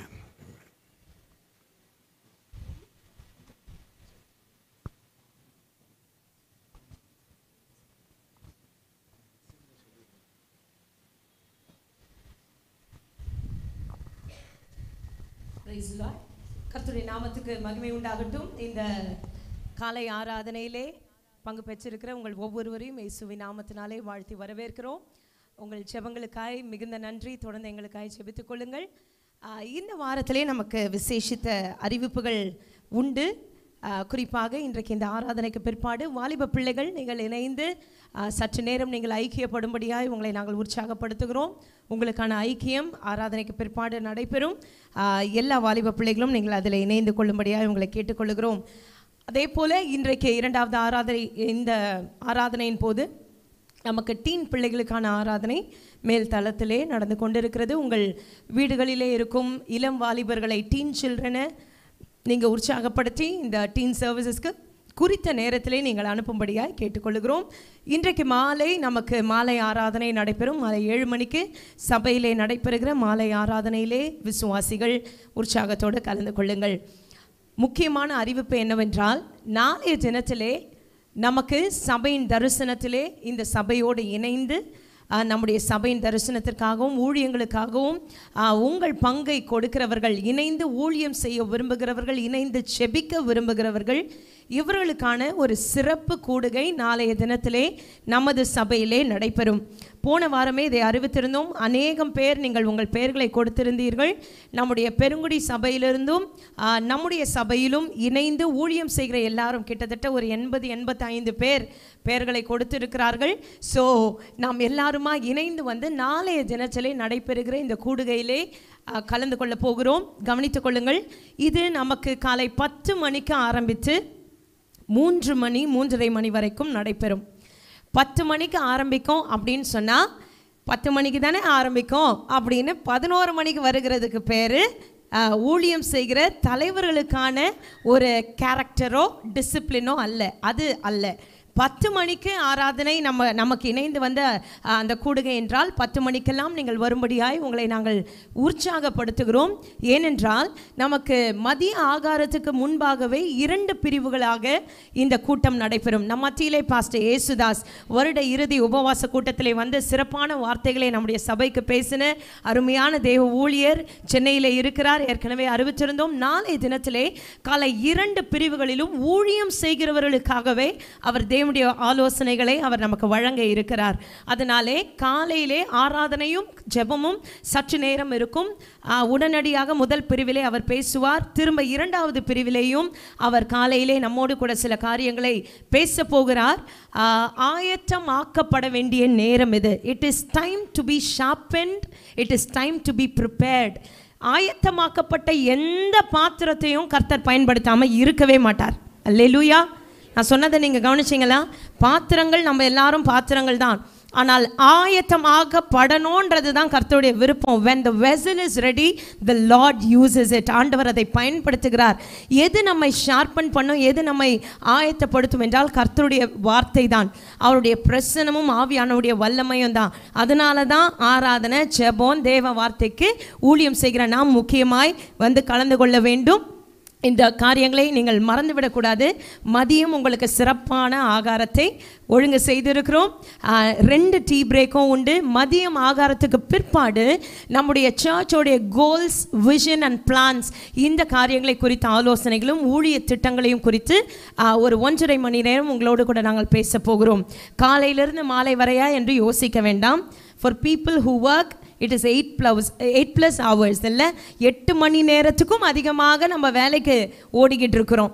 Praise the Lord. கர்த்தருடைய நாமத்துக்கு மகிமை உண்டாகட்டும் இந்த காலை ஆராதனையிலே பங்கு பெற்றிருக்கிற உங்கள் ஒவ்வொருவரையும் இயேசுவின் நாமத்தினாலே வாழ்த்தி வரவேற்கிறோம் உங்கள் ஜெபங்களுக்காய் மிகுந்த நன்றி தொடர்ந்து எங்களுக்காய் ஜெபித்துக் கொள்ளுங்கள் ஆஹ் இந்த வாரத்திலே நமக்கு விசேஷித்த அறிவிப்புகள் உண்டு ஆஹ் குறிப்பாக இன்றைக்கு இந்த ஆராதனைக்கு பிற்பாடு வாலிப பிள்ளைகள் நீங்கள் இணைந்து ஆஹ் சற்று நேரம் நீங்கள் ஐக்கியப்படும்படியாய் உங்களை நாங்கள் உற்சாகப்படுத்துகிறோம் உங்களுக்கான ஐக்கியம் ஆராதனைக்கு பிற்பாடு நடைபெறும் ஆஹ் எல்லா வாலிப பிள்ளைகளும் நீங்கள் அதில் இணைந்து கொள்ளும்படியாய் உங்களை கேட்டுக்கொள்கிறோம் அதே போல இன்றைக்கு இரண்டாவது ஆராதனை இந்த ஆராதனையின் போது நமக்கு டீன் பிள்ளைகளுக்கான ஆராதனை மேல் தளத்திலே நடந்து கொண்டிருக்கிறது உங்கள் வீடுகளிலே இருக்கும் இளம் வாலிபர்களை டீன் சில்ட்ரனை நீங்கள் உற்சாகப்படுத்தி இந்த டீன் சர்வீசஸ்க்கு குறித்த நேரத்திலே நீங்கள் அனுப்பும்படியாய் கேட்டுக்கொள்கிறோம் இன்றைக்கு மாலை நமக்கு மாலை ஆராதனை நடைபெறும் மாலை ஏழு மணிக்கு சபையிலே நடைபெறுகிற மாலை ஆராதனையிலே விசுவாசிகள் உற்சாகத்தோடு கலந்து கொள்ளுங்கள் முக்கியமான அறிவிப்பு என்னவென்றால் நாளைய தினத்திலே நமக்கு சபையின் தரிசனத்திலே இந்த சபையோடு இணைந்து ஆஹ், நம்முடைய சபையின் தரிசனத்திற்காகவும் ஊழியங்களுக்காகவும் ஆஹ், உங்கள் பங்கை கொடுக்கிறவர்கள் இணைந்து ஊழியம் செய்ய விரும்புகிறவர்கள் இணைந்து செபிக்க விரும்புகிறவர்கள் இவர்களுக்கான ஒரு சிறப்பு கூடுகை நாளைய தினத்திலே நமது சபையிலே நடைபெறும் போன வாரமே இதை அறிவித்திருந்தோம் அநேகம் பேர் நீங்கள் உங்கள் பெயர்களை கொடுத்திருந்தீர்கள் நம்முடைய பெருங்குடி சபையிலிருந்தும் ஆஹ், நம்முடைய சபையிலும் இணைந்து ஊழியம் செய்கிற எல்லாரும் கிட்டத்தட்ட ஒரு எண்பது எண்பத்தைந்து பேர் பெயர்களை கொடுத்திருக்கிறார்கள் ஸோ நாம் எல்லாருமா இணைந்து வந்து நாளைய தினத்திலே நடைபெறுகிற இந்த கூடுகையிலே ஆஹ், கலந்து கொள்ள போகிறோம் கவனித்துக் கொள்ளுங்கள் இது நமக்கு காலை பத்து மணிக்கு ஆரம்பித்து மூன்று மணி மூன்றரை மணி வரைக்கும் நடைபெறும் பத்து மணிக்கு ஆரம்பிக்கும் அப்படின்னு சொன்னால் பத்து மணிக்கு தானே ஆரம்பிக்கும் அப்படின்னு பதினோரு மணிக்கு வருகிறதுக்கு பேர் ஊழியம் செய்கிற தலைவர்களுக்கான ஒரு கேரக்டரோ டிசிப்ளினோ அல்ல அது அல்ல பத்து மணிக்கு ஆராதனை நம்ம நமக்கு இணைந்து வந்த அஹ், அந்த கூடுகை என்றால் பத்து மணிக்கெல்லாம் நீங்கள் வரும்படியாய் உங்களை நாங்கள் உற்சாகப்படுத்துகிறோம் ஏனென்றால் நமக்கு மதிய ஆகாரத்துக்கு முன்பாகவே இரண்டு பிரிவுகளாக இந்த கூட்டம் நடைபெறும் நம் மத்தியிலே பாஸ்டர் ஏசுதாஸ் வருட இறுதி உபவாச கூட்டத்திலே வந்து சிறப்பான வார்த்தைகளை நம்முடைய சபைக்கு பேசின அருமையான தேவ ஊழியர் சென்னையில் இருக்கிறார் ஏற்கனவே அறிவிச்சிருந்தோம் நாளைய தினத்திலே காலை இரண்டு பிரிவுகளிலும் ஊழியம் செய்கிறவர்களுக்காகவே அவர் தேவனுடைய ஆலோசனைகளை அவர் நமக்கு வழங்க இருக்கிறார் அதனாலே காலையிலே ஆராதனையும் ஜெபமும் சற்று நேரம் இருக்கும் ஆ, உடனடியாக முதல் பிரிவிலே அவர் பேசுவார் திரும்ப இரண்டாவது பிரிவிலேயும் அவர் காலையிலே நம்மோடு கூட சில காரியங்களை பேச போகிறார் ஆ, ஆயத்தம் ஆக்கப்பட வேண்டிய நேரம் இது it is time to be sharpened it is time to be prepared ஆயத்தமாக்கப்பட்ட எந்த பாத்திரத்தையும் கர்த்தர் பயன்படுத்தாமல் இருக்கவே மாட்டார் அல்லேலூயா நான் சொன்னதை நீங்கள் கவனிச்சிங்களா பாத்திரங்கள் நம்ம எல்லாரும் பாத்திரங்கள் தான் ஆனால் ஆயத்தமாகப்படணுன்றது தான் கர்த்தருடைய விருப்பம் when the vessel is ready the lord uses it ஆண்டவர் அதை பயன்படுத்துகிறார் எது நம்மை ஷார்பன் பண்ணும் எது நம்மை ஆயத்தப்படுத்தும் என்றால் கர்த்தருடைய வார்த்தை தான் அவருடைய பிரசனமும் ஆவியானவருடைய வல்லமையும் தான் அதனால தான் ஆராதனை ஜெபம் தேவ வார்த்தைக்கு ஊழியம் செய்கிற நாம் முக்கியமாய் வந்து கலந்து கொள்ள வேண்டும் இந்த காரியங்களை நீங்கள் மறந்துவிடக்கூடாது மதியம் உங்களுக்கு சிறப்பான ஆகாரத்தை ஒழுங்கு செய்திருக்கிறோம் ஆஹ், ரெண்டு டீ பிரேக்கும் உண்டு மதியம் ஆகாரத்துக்கு பிற்பாடு நம்முடைய சர்ச்சோடைய கோல்ஸ் விஷன் அண்ட் பிளான்ஸ் இந்த காரியங்களை குறித்த ஆலோசனைகளும் ஊழிய திட்டங்களையும் குறித்து ஆஹ், ஒரு ஒன்றரை மணி நேரம் உங்களோடு கூட நாங்கள் பேச போகிறோம் காலையிலிருந்து மாலை வரையா என்று யோசிக்க வேண்டாம் for people who work it is eight plus eight plus hours இல்லை எட்டு மணி நேரத்துக்கும் அதிகமாக நம்ம வேலைக்கு ஓடிக்கிட்டு இருக்கிறோம்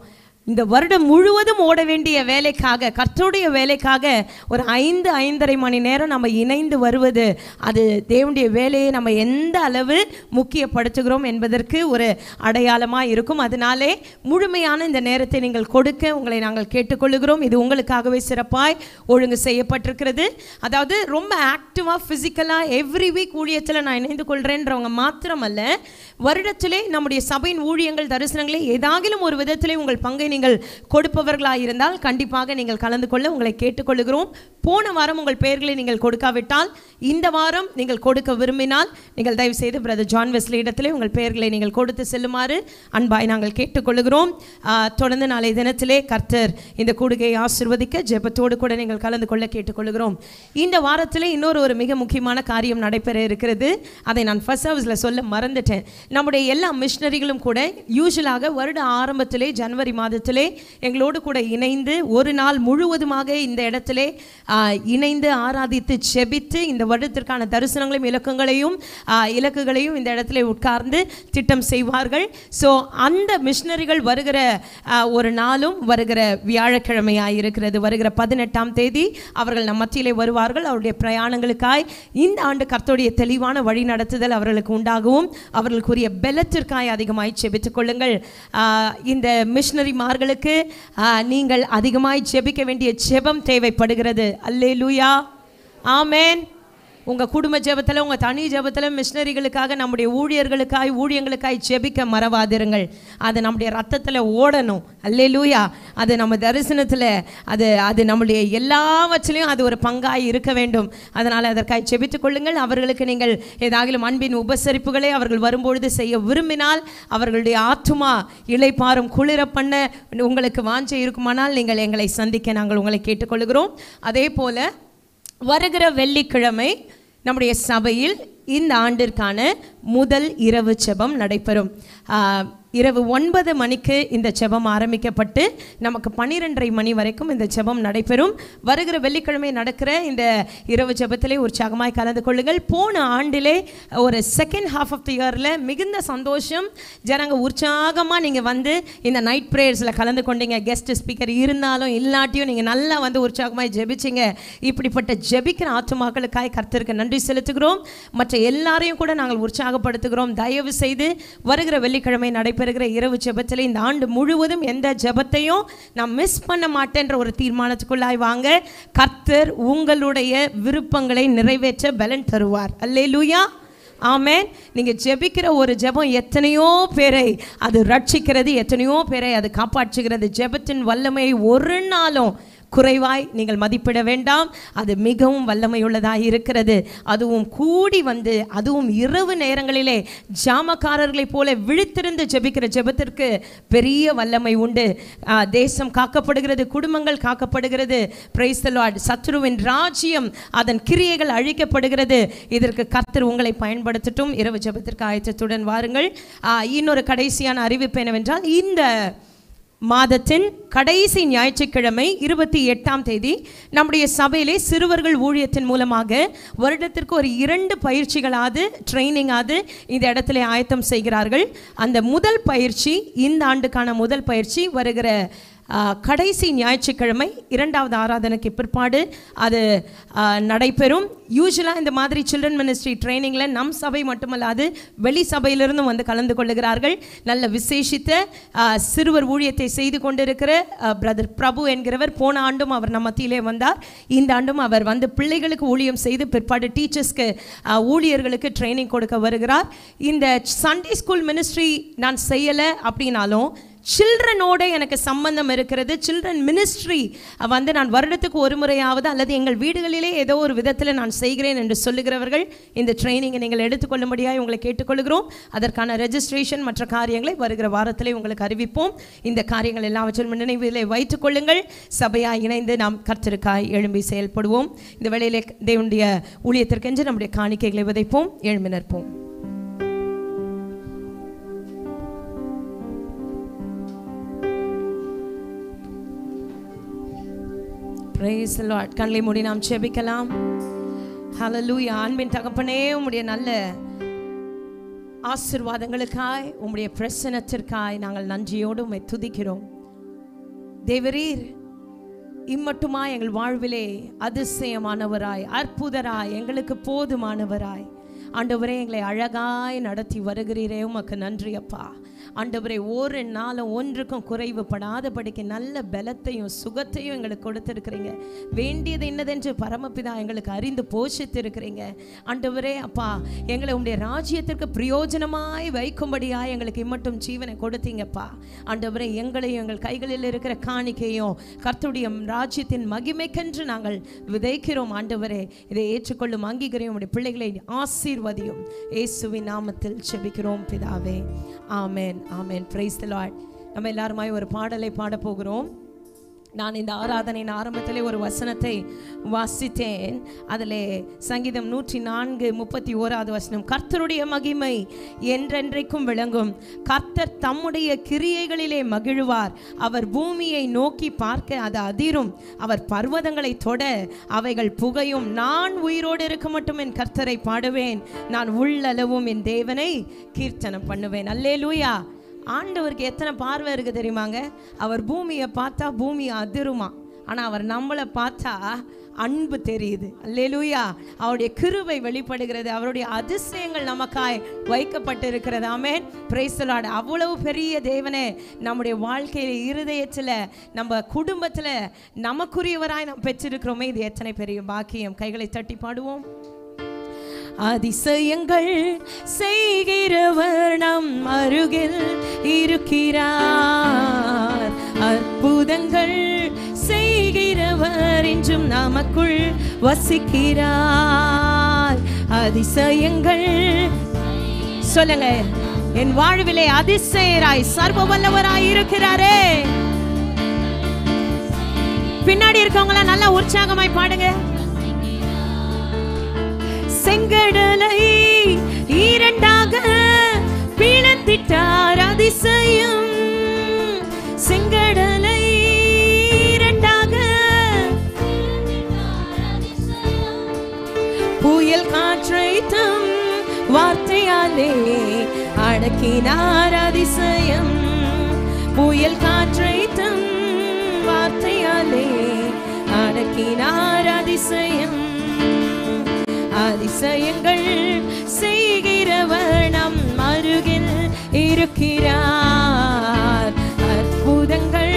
இந்த வருடம் முழுவதும் ஓட வேண்டிய வேலைக்காக கர்த்தருடைய வேலைக்காக ஒரு ஐந்து ஐந்தரை மணி நேரம் நம்ம இணைந்து வருவது அது தேவனுடைய வேலையை நம்ம எந்த அளவு முக்கியப்படுத்துகிறோம் என்பதற்கு ஒரு அடையாளமாக இருக்கும் அதனாலே முழுமையான இந்த நேரத்தை நீங்கள் கொடுக்க உங்களை நாங்கள் கேட்டுக்கொள்கிறோம் இது உங்களுக்காகவே சிறப்பாய் ஒழுங்கு செய்யப்பட்டிருக்கிறது அதாவது ரொம்ப ஆக்டிவாக ஃபிசிக்கலாக எவ்ரி வீக் ஊழியத்தில் நான் இணைந்து கொள்கிறேன்றவங்க மாத்திரமல்ல வருடத்திலே நம்முடைய சபையின் ஊழியங்கள் தரிசனங்களே ஏதாகிலும் ஒரு விதத்திலே உங்கள் பங்கை நீங்கள் கொடுப்பவர்களாக இருந்தால் கண்டிப்பாக நீங்கள் கலந்து கொள்ள உங்களை கேட்டுக்கொள்கிறோம் போன வாரம் உங்கள் பெயர்களை நீங்கள் கொடுக்காவிட்டால் இந்த வாரம் நீங்கள் கொடுக்க விரும்பினால் நீங்கள் தயவு செய்து பிரதர் ஜான் வெஸ்லி இடத்திலே உங்கள் பெயர்களை நீங்கள் கொடுத்து செல்லுமாறு அன்பாய் நாங்கள் கேட்டுக்கொள்கிறோம் ஆஹ், தொடர்ந்து நாளை தினத்திலே கர்த்தர் இந்த கூடுகையை ஆசிர்வதிக்க ஜெபத்தோடு கூட நீங்கள் கலந்து கொள்ள கேட்டுக்கொள்கிறோம் இந்த வாரத்திலே இன்னொரு ஒரு மிக முக்கியமான காரியம் நடைபெற இருக்கிறது அதை நான் ஃபர்ஸ்ட் ஹவுஸில் சொல்ல மறந்துட்டேன் நம்முடைய எல்லா மிஷினரிகளும் கூட யூஸ்வலாக வருட ஆரம்பத்திலே ஜனவரி மாதத்திலே எங்களோடு கூட இணைந்து ஒரு நாள் முழுவதுமாக இந்த இடத்திலே ஆஹ், இணைந்து ஆராதித்து செபித்து இந்த வருடத்திற்கான தரிசனங்களையும் இலக்கங்களையும் ஆஹ், இலக்குகளையும் இந்த இடத்திலே உட்கார்ந்து திட்டம் செய்வார்கள் ஸோ அந்த மிஷினரிகள் வருகிற ஆஹ், ஒரு நாளும் வருகிற வியாழக்கிழமையாக இருக்கிறது வருகிற பதினெட்டாம் தேதி அவர்கள் நம் மத்தியிலே வருவார்கள் அவருடைய பிரயாணங்களுக்காய் இந்த ஆண்டு கர்த்தருடைய தெளிவான வழி நடத்துதல் அவர்களுக்கு உண்டாகவும் அவர்களுக்குரிய பெலத்திற்காய் அதிகமாய் செபித்துக் கொள்ளுங்கள் ஆஹ், இந்த மிஷினரிமார்களுக்கு ஆஹ், நீங்கள் அதிகமாய் ஜெபிக்க வேண்டிய ஜெபம் தேவைப்படுகிறது அல்லேலூயா ஆமென் உங்கள் குடும்ப ஜெபத்தில் உங்கள் தனி ஜெபத்தில் மிஷினரிகளுக்காக நம்முடைய ஊழியர்களுக்காய் ஊழியங்களுக்காய் ஜெபிக்க மறவாதிருங்கள் அது நம்முடைய ரத்தத்தில் ஓடணும் அல்லேலூயா அது நம்ம தரிசனத்தில் அது அது நம்முடைய எல்லாவற்றிலையும் அது ஒரு பங்காய் இருக்க வேண்டும் அதனால் அதற்காய் ஜெபித்துக் கொள்ளுங்கள் அவர்களுக்கு நீங்கள் ஏதாகிலும் அன்பின் உபசரிப்புகளை அவர்கள் வரும்பொழுது செய்ய விரும்பினால் அவர்களுடைய ஆத்துமா இளைப்பாறும் குளிர பண்ண உங்களுக்கு வாஞ்சை இருக்குமானால் நீங்கள் எங்களை சந்திக்க நாங்கள் உங்களை கேட்டுக்கொள்கிறோம் அதே போல வருகிற வெள்ளிக்கிழமை நம்முடைய சபையில் இந்த ஆண்டிற்கான முதல் இரவு செபம் நடைபெறும் ஆஹ், இரவு ஒன்பது மணிக்கு இந்த செபம் ஆரம்பிக்கப்பட்டு நமக்கு பன்னிரெண்டரை மணி வரைக்கும் இந்த செபம் நடைபெறும் வருகிற வெள்ளிக்கிழமை நடக்கிற இந்த இரவு ஜெபத்திலே உற்சாகமாய் கலந்து கொள்ளுங்கள் போன ஆண்டிலே ஒரு செகண்ட் ஹாஃப் ஆஃப் தி இயரில் மிகுந்த சந்தோஷம் ஜனங்க உற்சாகமாக நீங்கள் வந்து இந்த நைட் ப்ரேயர்ஸில் கலந்து கொண்டீங்க கெஸ்ட் ஸ்பீக்கர் இருந்தாலும் இல்லாட்டியும் நீங்கள் நல்லா வந்து உற்சாகமாய் ஜெபிச்சிங்க இப்படிப்பட்ட ஜெபிக்கிற ஆத்துமாக்களுக்காய் கர்த்தருக்கு நன்றி செலுத்துகிறோம் மற்ற எல்லாரையும் கூட நாங்கள் உற்சாகப்படுத்துகிறோம் தயவு செய்து வருகிற வெள்ளிக்கிழமை நடைபெறுகிற இரவு ஜெபத்தில் இந்த ஆண்டு முழுவதும் எந்த ஜெபத்தையும் நான் மிஸ் பண்ண மாட்டேன்ற ஒரு தீர்மானத்துக்குள்ளாய் வாங்க கர்த்தர் உங்களுடைய விருப்பங்களை நிறைவேற்ற பலன் தருவார் அல்லேலூயா ஆமென் நீங்கள் ஜெபிக்கிற ஒரு ஜெபம் எத்தனையோ பேரை அது ரட்சிக்கிறது எத்தனையோ பேரை அது காப்பாற்றுகிறது ஜெபத்தின் வல்லமை ஒரு நாளும் குறைவாய் நீங்கள் மதிப்பிட வேண்டாம் அது மிகவும் வல்லமையுள்ளதாக இருக்கிறது அதுவும் கூடி வந்து அதுவும் இரவு நேரங்களிலே ஜாமக்காரர்களைப் போல விழித்திருந்து ஜெபிக்கிற ஜெபத்திற்கு பெரிய வல்லமை உண்டு ஆ, தேசம் காக்கப்படுகிறது குடும்பங்கள் காக்கப்படுகிறது பிரைஸ் சத்ருவின் ராஜ்யம் அதன் கிரியைகள் அழிக்கப்படுகிறது இதற்கு கர்த்தர் உங்களை பயன்படுத்தட்டும் இரவு ஜெபத்திற்கு ஆயத்தத்துடன் வாருங்கள் ஆ, இன்னொரு கடைசியான அறிவிப்பு என்னவென்றால் இந்த மாதத்தின் கடைசி ஞாயிற்றுக்கிழமை இருபத்தி எட்டாம் தேதி நம்முடைய சபையிலே சிறுவர்கள் ஊழியத்தின் மூலமாக வருடத்திற்கு ஒரு இரண்டு பயிற்சிகளாவது ட்ரைனிங்காவது இந்த இடத்துல ஆயத்தம் செய்கிறார்கள் அந்த முதல் பயிற்சி இந்த ஆண்டுக்கான முதல் பயிற்சி வருகிற ஆ, கடைசி ஞாயிற்றுக்கிழமை இரண்டாவது ஆராதனைக்கு பிற்பாடு அது ஆ, நடைபெறும் யூஸ்வலாக இந்த மாதிரி சில்ட்ரன் மினிஸ்ட்ரி ட்ரைனிங்கில் நம் சபை மட்டுமல்லாது வெளி சபையிலிருந்தும் வந்து கலந்து கொள்ளுகிறார்கள் நல்ல விசேஷித்த ஆ, சிறுவர் ஊழியத்தை செய்து கொண்டிருக்கிற பிரதர் பிரபு என்கிறவர் போன ஆண்டும் அவர் நம்ம மத்தியிலே வந்தார் இந்த ஆண்டும் அவர் வந்து பிள்ளைகளுக்கு ஊழியம் செய்து பிற்பாடு டீச்சர்ஸ்க்கு ஊழியர்களுக்கு ட்ரைனிங் கொடுக்க வருகிறார் இந்த சண்டே ஸ்கூல் மினிஸ்ட்ரி நான் செய்யலை அப்படின்னாலும் சில்ட்ரனோட எனக்கு சம்பந்தம் இருக்கிறது சில்ட்ரன் மினிஸ்ட்ரி வந்து நான் வருடத்துக்கு ஒரு முறையாவது அல்லது எங்கள் வீடுகளிலே ஏதோ ஒரு விதத்தில் நான் செய்கிறேன் என்று சொல்லுகிறவர்கள் இந்த ட்ரைனிங்கை நீங்கள் எடுத்துக்கொள்ளும்படியாக உங்களை கேட்டுக்கொள்கிறோம் அதற்கான ரெஜிஸ்ட்ரேஷன் மற்ற காரியங்களை வருகிற வாரத்திலே உங்களுக்கு அறிவிப்போம் இந்த காரியங்கள் எல்லாவற்றிலும் நினைவிலே வைத்துக் கொள்ளுங்கள் சபையாய் இணைந்து நாம் கர்த்தருக்காய் எழும்பி செயல்படுவோம் இந்த வேளையிலே தேவனுடைய ஊழியத்திற்கென்று நம்முடைய காணிக்கைகளை விதைப்போம் எழும்பி நிற்போம் Praise the Lord. கண்களை மூடி நாம் செபிக்கலாம் ஹalleluya அன்பின் தகப்பனே உம்முடைய நல்ல ஆசிர்வாதங்களுக்காய் உம்முடைய பிரசனத்திற்காய் நாங்கள் நன்றியோடு உம்மை துதிக்கிறோம் தேவரீர் இம்மட்டுமா எங்கள் வாழ்விலே அதிசயமானவராய் அற்புதராய் எங்களுக்கு போதுமானவராய் ஆண்டவரே எங்களை அழகாய் நடத்தி வருகிறீரே உமக்கு நன்றி அப்பா ஆண்டவரே ஒரு நாளும் ஒன்றுக்கும் குறைவுபடாதபடிக்கு நல்ல பலத்தையும் சுகத்தையும் எங்களுக்கு கொடுத்திருக்கிறீங்க வேண்டியது என்னதென்று பரமபிதா எங்களுக்கு அறிந்து போஷித்திருக்கிறீங்க ஆண்டவரே அப்பா எங்களை உடைய ராஜ்யத்திற்கு பிரயோஜனமாய் வைக்கும்படியாய் எங்களுக்கு இம்மட்டும் ஜீவனை கொடுத்தீங்கப்பா ஆண்டவரே எங்களையும் எங்கள் கைகளில் இருக்கிற காணிக்கையும் கர்த்தருடைய ராஜ்யத்தின் மகிமைக்கென்று நாங்கள் விதைக்கிறோம் ஆண்டவரே இதை ஏற்றுக்கொள்ளும் அங்கீகரியும் உடைய பிள்ளைகளை ஆசீர்வதியும் இயேசுவின் நாமத்தில் செபிக்கிறோம் பிதாவே amen amen praise the Lord நம்ம எல்லாருமாய் ஒரு பாடலை பாட போகிறோம் நான் இந்த ஆராதனையின் ஆரம்பத்திலே ஒரு வசனத்தை வாசித்தேன் அதிலே சங்கீதம் நூற்றி நான்கு முப்பத்தி ஓராவது வசனம் கர்த்தருடைய மகிமை என்றென்றைக்கும் விளங்கும் கர்த்தர் தம்முடைய கிரியைகளிலே மகிழ்வார் அவர் பூமியை நோக்கி பார்க்க அது அதிரும் அவர் பர்வதங்களை தொட அவைகள் புகையும் நான் உயிரோடு இருக்க மட்டும் என் கர்த்தரை பாடுவேன் நான் உள்ளளவும் என் தேவனை கீர்த்தனம் பண்ணுவேன் அல்லேலூயா ஆண்டவருக்கு எத்தனை பார்வை இருக்கு தெரியுமாங்க அவர் பூமியை பார்த்தா பூமி அதிருமா ஆனால் அவர் நம்மளை பார்த்தா அன்பு தெரியுது அல்லேலூயா அவருடைய கிருபை வெளிப்படுகிறது அவருடைய அதிசயங்கள் நமக்காய் வைக்கப்பட்டு இருக்கிறது ஆமேன் பிரைசலாடு அவ்வளவு பெரிய தேவனே நம்முடைய வாழ்க்கையில இருதயத்தில் நம்ம குடும்பத்தில் நமக்குரியவராய் நாம் பெற்றிருக்கிறோமே இது எத்தனை பெரிய பாக்கியம் கைகளை தட்டி பாடுவோம் அதிசயங்கள் செய்கிறவர் நம் அருகில் இருக்கிறார் அற்புதங்கள் செய்கிறவர் என்றும் நமக்குள் வசிக்கிறார் அதிசயங்கள் சொல்லுங்க என் வாழ்விலே அதிசயராய் சர்வ வல்லவராய் இருக்கிறாரே பின்னாடி இருக்கவங்கள நல்லா உற்சாகமாய் பாடுங்க செங்கடலை இரண்டாக பிளந்திட்டார் அதிசயம் செங்கடலை இரண்டாக புயல் காற்றை தம் வார்த்தையாலே அடக்கினார் அதிசயம் புயல் காற்றை தம் வார்த்தையாலே அடக்கினார் அதிசயம் அதிசயங்கள் செய்கிறவர் நம் அருகில் இருக்கிறார் அற்புதங்கள்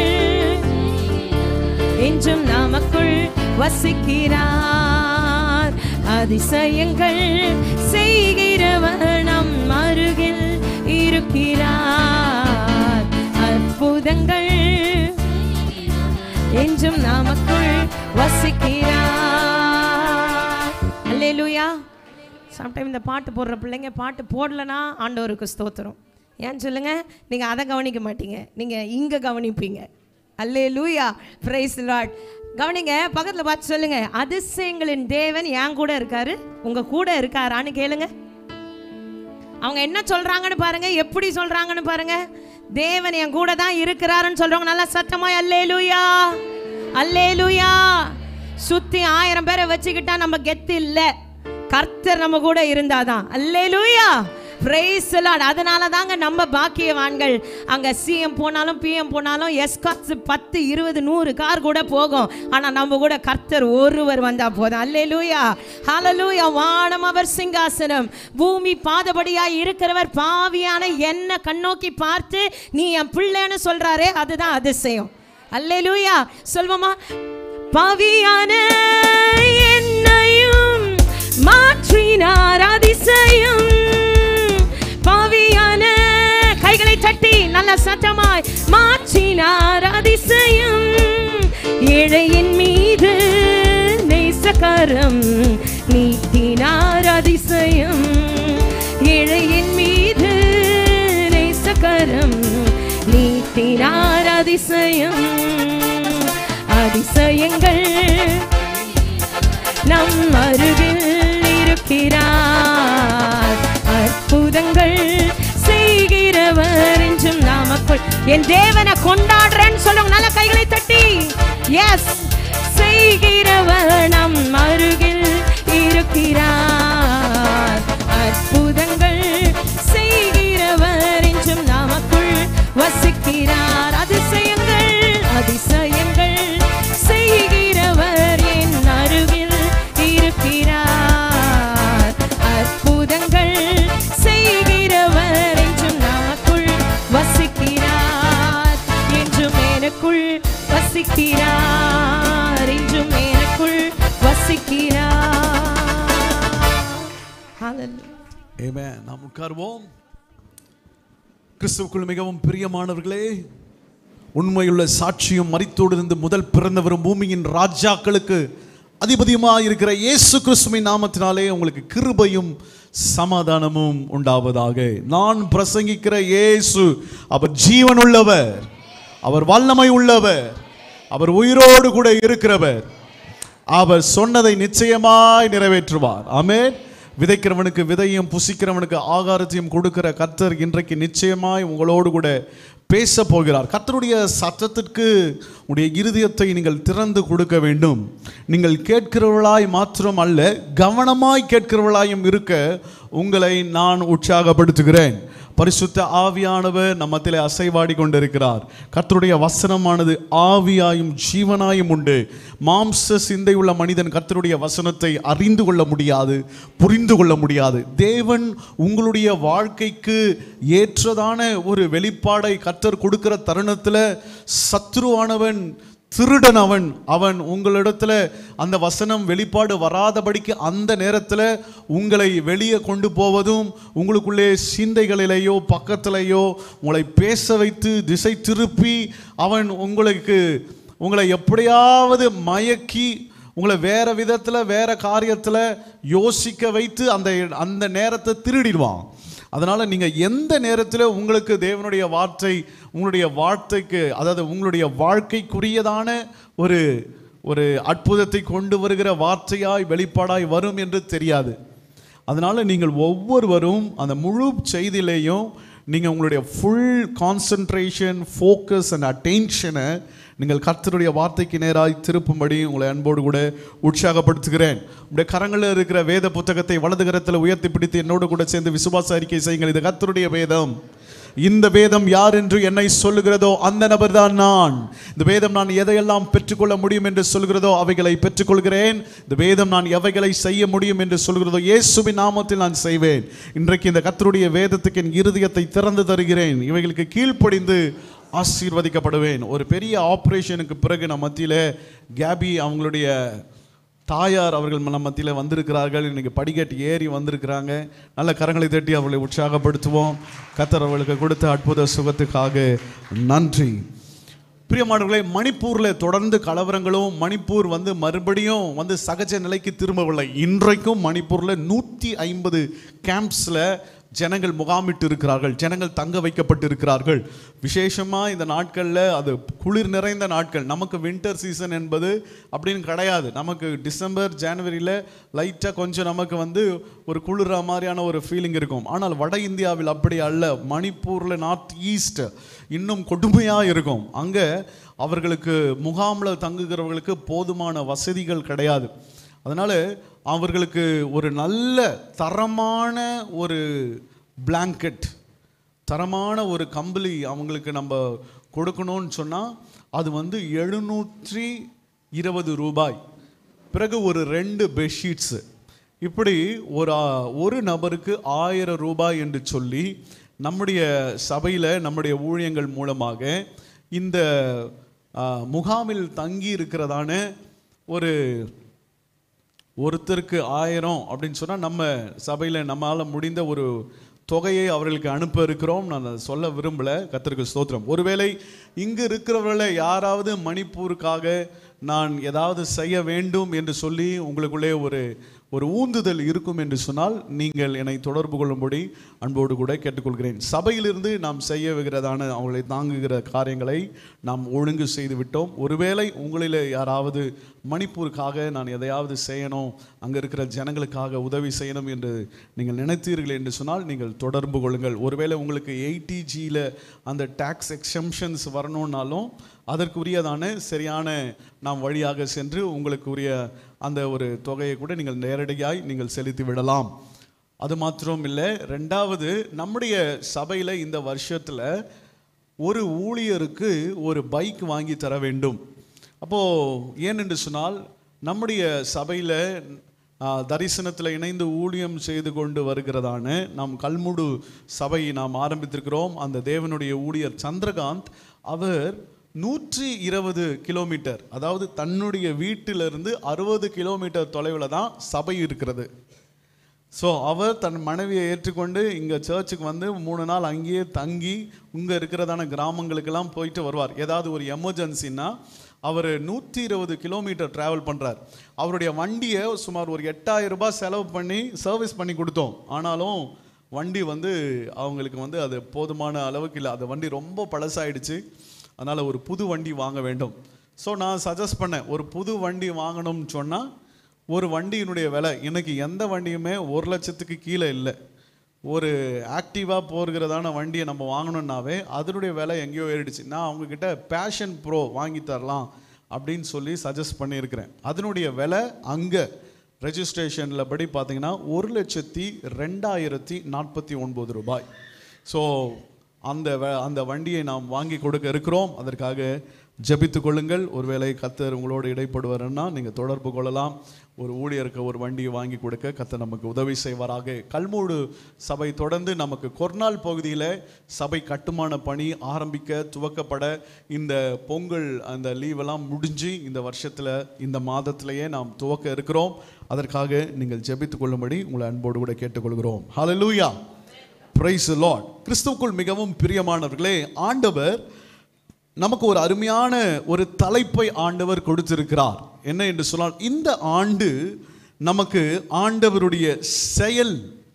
என்றும் நமக்குள் வசிக்கிறார் அதிசயங்கள் செய்கிறவர் நம் அருகில் இருக்கிறார் அற்புதங்கள் என்றும் நமக்குள் வசிக்கிறார் அல்லேலூயா சம்டைம் இந்த பாட்டு போடுற பிள்ளைங்க பாட்டு போடலனா ஆண்டவருக்கு ஸ்தோத்திரம் ஏன் சொல்லுங்க நீங்க அதை கவனிக்க மாட்டீங்க நீங்க இங்க கவனிப்பீங்க அல்லே லூயா பிரைஸ் லார்ட் கவனிங்க பக்கத்துல பார்த்து சொல்லுங்க அதிசயங்களின் தேவன் என் கூட இருக்காரு உங்க கூட இருக்காரான்னு கேளுங்க அவங்க என்ன சொல்றாங்கன்னு பாருங்க எப்படி சொல்றாங்கன்னு பாருங்க தேவன் என் கூட தான் இருக்கிறாருன்னு சொல்றவங்க நல்லா சத்தமா அல்லேலூயா அல்லேலூயா சுத்தி ஆயிரம் பேரை வச்சுக்கிட்டா நம்ம கெத்து இல்ல கர்த்தர் நம்ம கூட இருந்தாதான் அல்லேலூயா பிரைஸ் லார்ட் அதனால தாங்க நம்ம பாக்கியவான்கள் அங்க சிஎம் போனாலும் பிஎம் போனாலும் எஸ்காட்ஸ் பத்து இருபது நூறு கார் கூட போகும் ஆனா நம்ம கூட கர்த்தர் ஒருவர் வந்தா போதும் அல்லேலூயா ஹalleluya வானம் அவர் சிங்காசனம் பூமி பாதபடியாய் இருக்கிறவர் பாவியான என்ன கண்ணோக்கி பார்த்து நீ என் பிள்ளைன்னு சொல்றாரே அதுதான் அதிசயம் அல்லேலூயா சொல்வோமா பாவியான என்னையும் மாற்றினார் அதிசயம் பாவியான கைகளை தட்டி நல்ல சத்தமாய் மாற்றினார் அதிசயம் ஏழையின் மீது நேசகரம் நீட்டினார் அதிசயம் ஏழையின் மீது நேசகரம் நீட்டினார் அதிசயம் அதிசயங்கள் நம் அருகில் இருக்கிறார் அற்புதங்கள் செய்கிறவர் என்றும் நாமக்குள் என் தேவனை கொண்டாடுறேன்னு சொல்லுங்க நல்ல கைகளை தட்டி எஸ் செய்கிறவர் நம் அருகில் இருக்கிறார் அற்புதங்கள் செய்கிறவர் என்றும் நமக்குள் வசிக்கிறார் அதிசயங்கள் அதிசய இருக்கிறார் இன்றும் எனக்குள் வசிக்கிறார் Hallelujah. Amen. நாம் உட்கார்வோம் கிறிஸ்துவுக்குள் மிகவும் பிரியமானவர்களே உண்மையுள்ள சாட்சியும் மரித்தோடு இருந்து முதல் பிறந்தவரும் பூமியின் ராஜாக்களுக்கு அதிபதியுமாக இருக்கிற இயேசு கிறிஸ்துவின் நாமத்தினாலே உங்களுக்கு கிருபையும் சமாதானமும் உண்டாவதாக நான் பிரசங்கிக்கிற இயேசு அவர் ஜீவனுள்ளவர் அவர் வல்லமை உள்ளவர் அவர் உயிரோடு கூட இருக்கிறவர் அவர் சொன்னதை நிச்சயமாய் நிறைவேற்றுவார் ஆமென் விதைக்கிறவனுக்கு விதையும் புசிக்கிறவனுக்கு ஆகாரத்தையும் கொடுக்கிற கர்த்தர் இன்றைக்கு நிச்சயமாய் உங்களோடு கூட பேச போகிறார் கர்த்தருடைய சத்தத்திற்கு உடைய இருதயத்தை நீங்கள் திறந்து கொடுக்க வேண்டும் நீங்கள் கேட்கிறவர்களாய் மாத்திரம் அல்ல கவனமாய் கேட்கிறவர்களாயும் இருக்க உங்களை நான் உற்சாகப்படுத்துகிறேன் பரிசுத்த ஆவியானவர் நம்ம மத்தியிலே அசைவாடி கொண்டிருக்கிறார் கர்த்தருடைய வசனமானது ஆவியாயும் ஜீவனாயும் உண்டு மாம்ச சிந்தையுள்ள மனிதன் கர்த்தருடைய வசனத்தை அறிந்து கொள்ள முடியாது புரிந்து கொள்ள முடியாது தேவன் உங்களுடைய வாழ்க்கைக்கு ஏற்றதான ஒரு வெளிப்பாடை கர்த்தர் கொடுக்கிற தருணத்தில் சத்ருவானவன் திருடன் அவன் அவன் உங்களிடத்துல அந்த வசனம் வெளிப்பாடு வராதபடிக்கு அந்த நேரத்தில் உங்களை வெளியே கொண்டு போவதும் உங்களுக்குள்ளே சிந்தைகளிலேயோ பக்கத்திலேயோ உங்களை பேச வைத்து திசை திருப்பி அவன் உங்களுக்கு உங்களை எப்படியாவது மயக்கி உங்களை வேற விதத்தில் வேற காரியத்தில் யோசிக்க வைத்து அந்த அந்த நேரத்தை திருடிடுவான் அதனால நீங்க எந்த நேரத்தில் உங்களுக்கு தேவனுடைய வார்த்தை உங்களுடைய வார்த்தைக்கு அதாவது உங்களுடைய வாழ்க்கைக்குரியதான ஒரு ஒரு அற்புதத்தை கொண்டு வருகிற வார்த்தையாய் வெளிப்பாடாய் வரும் என்று தெரியாது அதனால நீங்கள் ஒவ்வொருவரும் அந்த முழு செய்தியிலையும் நீங்கள் உங்களுடைய ஃபுல் கான்சன்ட்ரேஷன் ஃபோக்கஸ் அண்ட் அட்டென்ஷனை நீங்கள் கர்த்தருடைய வார்த்தைக்கு நேராய் திருப்பும்படி உங்களை அன்போடு கூட உற்சாகப்படுத்துகிறேன் உங்களுடைய கரங்களில் இருக்கிற வேத புத்தகத்தை வலது கரத்தில் உயர்த்தி பிடித்து என்னோடு கூட சேர்ந்து விசுவாச அறிக்கை செய்யுங்கள் இது கர்த்தருடைய வேதம் இந்த வேதம் யார் என்று என்னை சொல்லுகிறதோ அந்த நபர் தான் நான் இந்த வேதம் நான் எதையெல்லாம் பெற்றுக்கொள்ள முடியும் என்று சொல்கிறதோ அவைகளை பெற்றுக்கொள்கிறேன் இந்த வேதம் நான் எவைகளை செய்ய முடியும் என்று சொல்கிறதோ இயேசுவின் நாமத்தில் நான் செய்வேன் இன்றைக்கு இந்த கர்த்தருடைய வேதத்துக்கு என் இருதயத்தை திறந்து தருகிறேன் இவைகளுக்கு கீழ்ப்படிந்து ஆசீர்வதிக்கப்படுவேன் ஒரு பெரிய ஆப்ரேஷனுக்கு பிறகு நம்ம மத்தியில் கேபி அவங்களுடைய தாயார் அவர்கள் நம்ம மத்தியில் வந்திருக்கிறார்கள் இன்னைக்கு படிக்கட்டு ஏறி வந்திருக்கிறாங்க நல்ல கரங்களை தட்டி அவர்களை உற்சாகப்படுத்துவோம் கத்தர் அவர்களுக்கு கொடுத்த அற்புத சுகத்துக்காக நன்றி பிரியமானவர்களே மணிப்பூரில் தொடர்ந்து கலவரங்களும் மணிப்பூர் வந்து மறுபடியும் வந்து சகஜ நிலைக்கு திரும்பவில்லை இன்றைக்கும் மணிப்பூரில் நூற்றி ஐம்பது கேம்ப்ஸில் ஜனங்கள் முகாமிட்டு இருக்கிறார்கள் ஜனங்கள் தங்க வைக்கப்பட்டு இருக்கிறார்கள் விசேஷமாக இந்த நாட்களில் அது குளிர் நிறைந்த நாட்கள் நமக்கு வின்டர் சீசன் என்பது அப்படின்னு கிடையாது நமக்கு டிசம்பர் ஜனவரியில் லைட்டாக கொஞ்சம் நமக்கு வந்து ஒரு குளிர மாதிரியான ஒரு ஃபீலிங் இருக்கும் ஆனால் வட இந்தியாவில் அப்படி அல்ல மணிப்பூரில் நார்த் ஈஸ்ட் இன்னும் கொடுமையாக இருக்கும் அங்கே அவர்களுக்கு முகாமில் தங்குகிறவர்களுக்கு போதுமான வசதிகள் கிடையாது அதனால் அவர்களுக்கு ஒரு நல்ல தரமான ஒரு பிளாங்கெட் தரமான ஒரு கம்பளி அவங்களுக்கு நம்ம கொடுக்கணும்னு சொன்னால் அது வந்து எழுநூற்றி இருபது ரூபாய் பிறகு ஒரு ரெண்டு பெட்ஷீட்ஸு இப்படி ஒரு ஆ- ஒரு நபருக்கு ஆயிரம் ரூபாய் என்று சொல்லி நம்முடைய சபையில் நம்முடைய ஊழியங்கள் மூலமாக இந்த ஆ, முகாமில் தங்கி இருக்கிறதான ஒரு ஒருத்தருக்கு ஆயிரம் அப்படின்னு சொன்னால் நம்ம சபையில் நம்மால் முடிந்த ஒரு தொகையை அவர்களுக்கு அனுப்ப இருக்கிறோம் நான் அதை சொல்ல விரும்பல கத்தருக்கு ஸ்தோத்திரம் ஒருவேளை இங்கு இருக்கிறவர்களை யாராவது மணிப்பூருக்காக நான் ஏதாவது செய்ய வேண்டும் என்று சொல்லி உங்களுக்குள்ளே ஒரு ஒரு ஊந்துதல் இருக்கும் என்று சொன்னால் நீங்கள் என்னை தொடர்பு கொள்ளும்படி அன்போடு கூட கேட்டுக்கொள்கிறேன் சபையிலிருந்து நாம் செய்யவிகிறதான அவங்களை தாங்குகிற காரியங்களை நாம் ஒழுங்கு செய்து விட்டோம் ஒருவேளை உங்களில் யாராவது மணிப்பூருக்காக நான் எதையாவது செய்யணும் அங்கே இருக்கிற ஜனங்களுக்காக உதவி செய்யணும் என்று நீங்கள் நினைத்தீர்கள் என்று சொன்னால் நீங்கள் தொடர்பு கொள்ளுங்கள் ஒருவேளை உங்களுக்கு எயிட்டிஜியில் அந்த டேக்ஸ் எக்ஸம்ஷன்ஸ் வரணும்னாலும் அதற்குரியதான சரியான நாம் வழியாக சென்று உங்களுக்கு உரிய அந்த ஒரு தொகையை கூட நீங்கள் நேரடியாய் நீங்கள் செலுத்தி விடலாம் அது மாத்திரம் இல்லை ரெண்டாவது நம்முடைய சபையில் இந்த வருஷத்தில் ஒரு ஊழியருக்கு ஒரு பைக் வாங்கி தர வேண்டும் அப்போது ஏனென்று சொன்னால் நம்முடைய சபையில் தரிசனத்தில் இணைந்து ஊழியம் செய்து கொண்டு வருகிறதான நாம் கல்முடு சபை நாம் ஆரம்பித்திருக்கிறோம் அந்த தேவனுடைய ஊழியர் சந்திரகாந்த் அவர் நூற்றி இருபது கிலோமீட்டர் அதாவது தன்னுடைய வீட்டிலிருந்து அறுபது கிலோமீட்டர் தொலைவில் தான் சபை இருக்கிறது ஸோ அவர் தன் மனைவியை ஏற்றுக்கொண்டு இங்கே சர்ச்சுக்கு வந்து மூணு நாள் அங்கேயே தங்கி இங்கே இருக்கிறதான கிராமங்களுக்கெல்லாம் போயிட்டு வருவார் ஏதாவது ஒரு எமர்ஜென்சின்னா அவர் நூற்றி இருபது கிலோமீட்டர் ட்ராவல் பண்ணுறார் அவருடைய வண்டியை சுமார் ஒரு எட்டாயிரம் ரூபாய் செலவு பண்ணி சர்வீஸ் பண்ணி கொடுத்தோம் ஆனாலும் வண்டி வந்து அவங்களுக்கு வந்து அது போதுமான அளவுக்கு இல்லை அந்த வண்டி ரொம்ப பழசாயிடுச்சு அதனால் ஒரு புது வண்டி வாங்க வேண்டும் ஸோ நான் சஜஸ்ட் பண்ணேன் ஒரு புது வண்டி வாங்கணும்னு சொன்னால் ஒரு வண்டியினுடைய விலை இன்னைக்கு எந்த வண்டியுமே ஒரு லட்சத்துக்கு கீழே இல்லை ஒரு ஆக்டிவாக போகிறதான வண்டியை நம்ம வாங்கணுன்னாவே அதனுடைய விலை எங்கேயோ ஏறிடுச்சு நான் அவங்கக்கிட்ட பேஷன் ப்ரோ வாங்கி தரலாம் அப்படின்னு சொல்லி சஜஸ்ட் பண்ணியிருக்கிறேன் அதனுடைய விலை அங்கே ரெஜிஸ்ட்ரேஷனில் படி பார்த்தீங்கன்னா ஒரு லட்சத்தி ரெண்டாயிரத்தி நாற்பத்தி ஒன்பது ரூபாய் ஸோ அந்த வ- அந்த வண்டியை நாம் வாங்கி கொடுக்க இருக்கிறோம் அதற்காக ஜெபித்துக் கொள்ளுங்கள் ஒருவேளை கத்தர் உங்களோடு இடைப்படுவாருன்னா நீங்கள் தொடர்பு கொள்ளலாம் ஒரு ஊழியருக்கு ஒரு வண்டியை வாங்கி கொடுக்க கத்தர் நமக்கு உதவி செய்வாராக கல்மூடு சபை தொடர்ந்து நமக்கு கொர்நாள் பகுதியில் சபை கட்டுமான பணி ஆரம்பிக்க துவக்கப்பட இந்த பொங்கல் அந்த லீவெல்லாம் முடிஞ்சு இந்த வருஷத்தில் இந்த மாதத்திலேயே நாம் துவக்க இருக்கிறோம் அதற்காக நீங்கள் ஜெபித்துக் கொள்ளும்படி உங்களை அன்போடு கூட கேட்டுக்கொள்கிறோம் ஹalleluya பிரைஸ் லார்ட் கிறிஸ்துவுக்குள் மிகவும் பிரியமானவர்களே ஆண்டவர் நமக்கு ஒரு அருமையான ஒரு தலைப்பை ஆண்டவர் கொடுத்திருக்கிறார் என்ன என்று சொன்னால் இந்த ஆண்டு நமக்கு ஆண்டவருடைய செயல்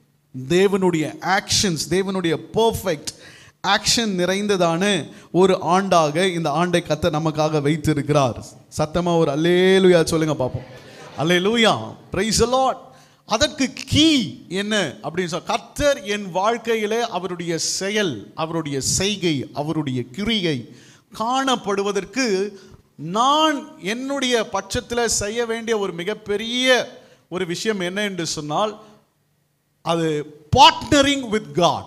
தேவனுடைய ஆக்ஷன்ஸ் தேவனுடைய பர்ஃபெக்ட் ஆக்ஷன் நிறைந்ததான ஒரு ஆண்டாக இந்த ஆண்டை கத்த நமக்காக வைத்திருக்கிறார் சத்தமா ஒரு அல்லேலுயா சொல்லுங்க பார்ப்போம் அல்லேலூயா பிரைஸ் லார்ட் அதற்கு கீ என்ன அப்படின்னு சொல்ல கர்த்தர் என் வாழ்க்கையிலே அவருடைய செயல் அவருடைய செய்கை அவருடைய கிரியை காணப்படுவதற்கு நான் என்னுடைய பட்சத்தில் செய்ய வேண்டிய ஒரு மிகப்பெரிய ஒரு விஷயம் என்ன என்று சொன்னால் அது partnering with God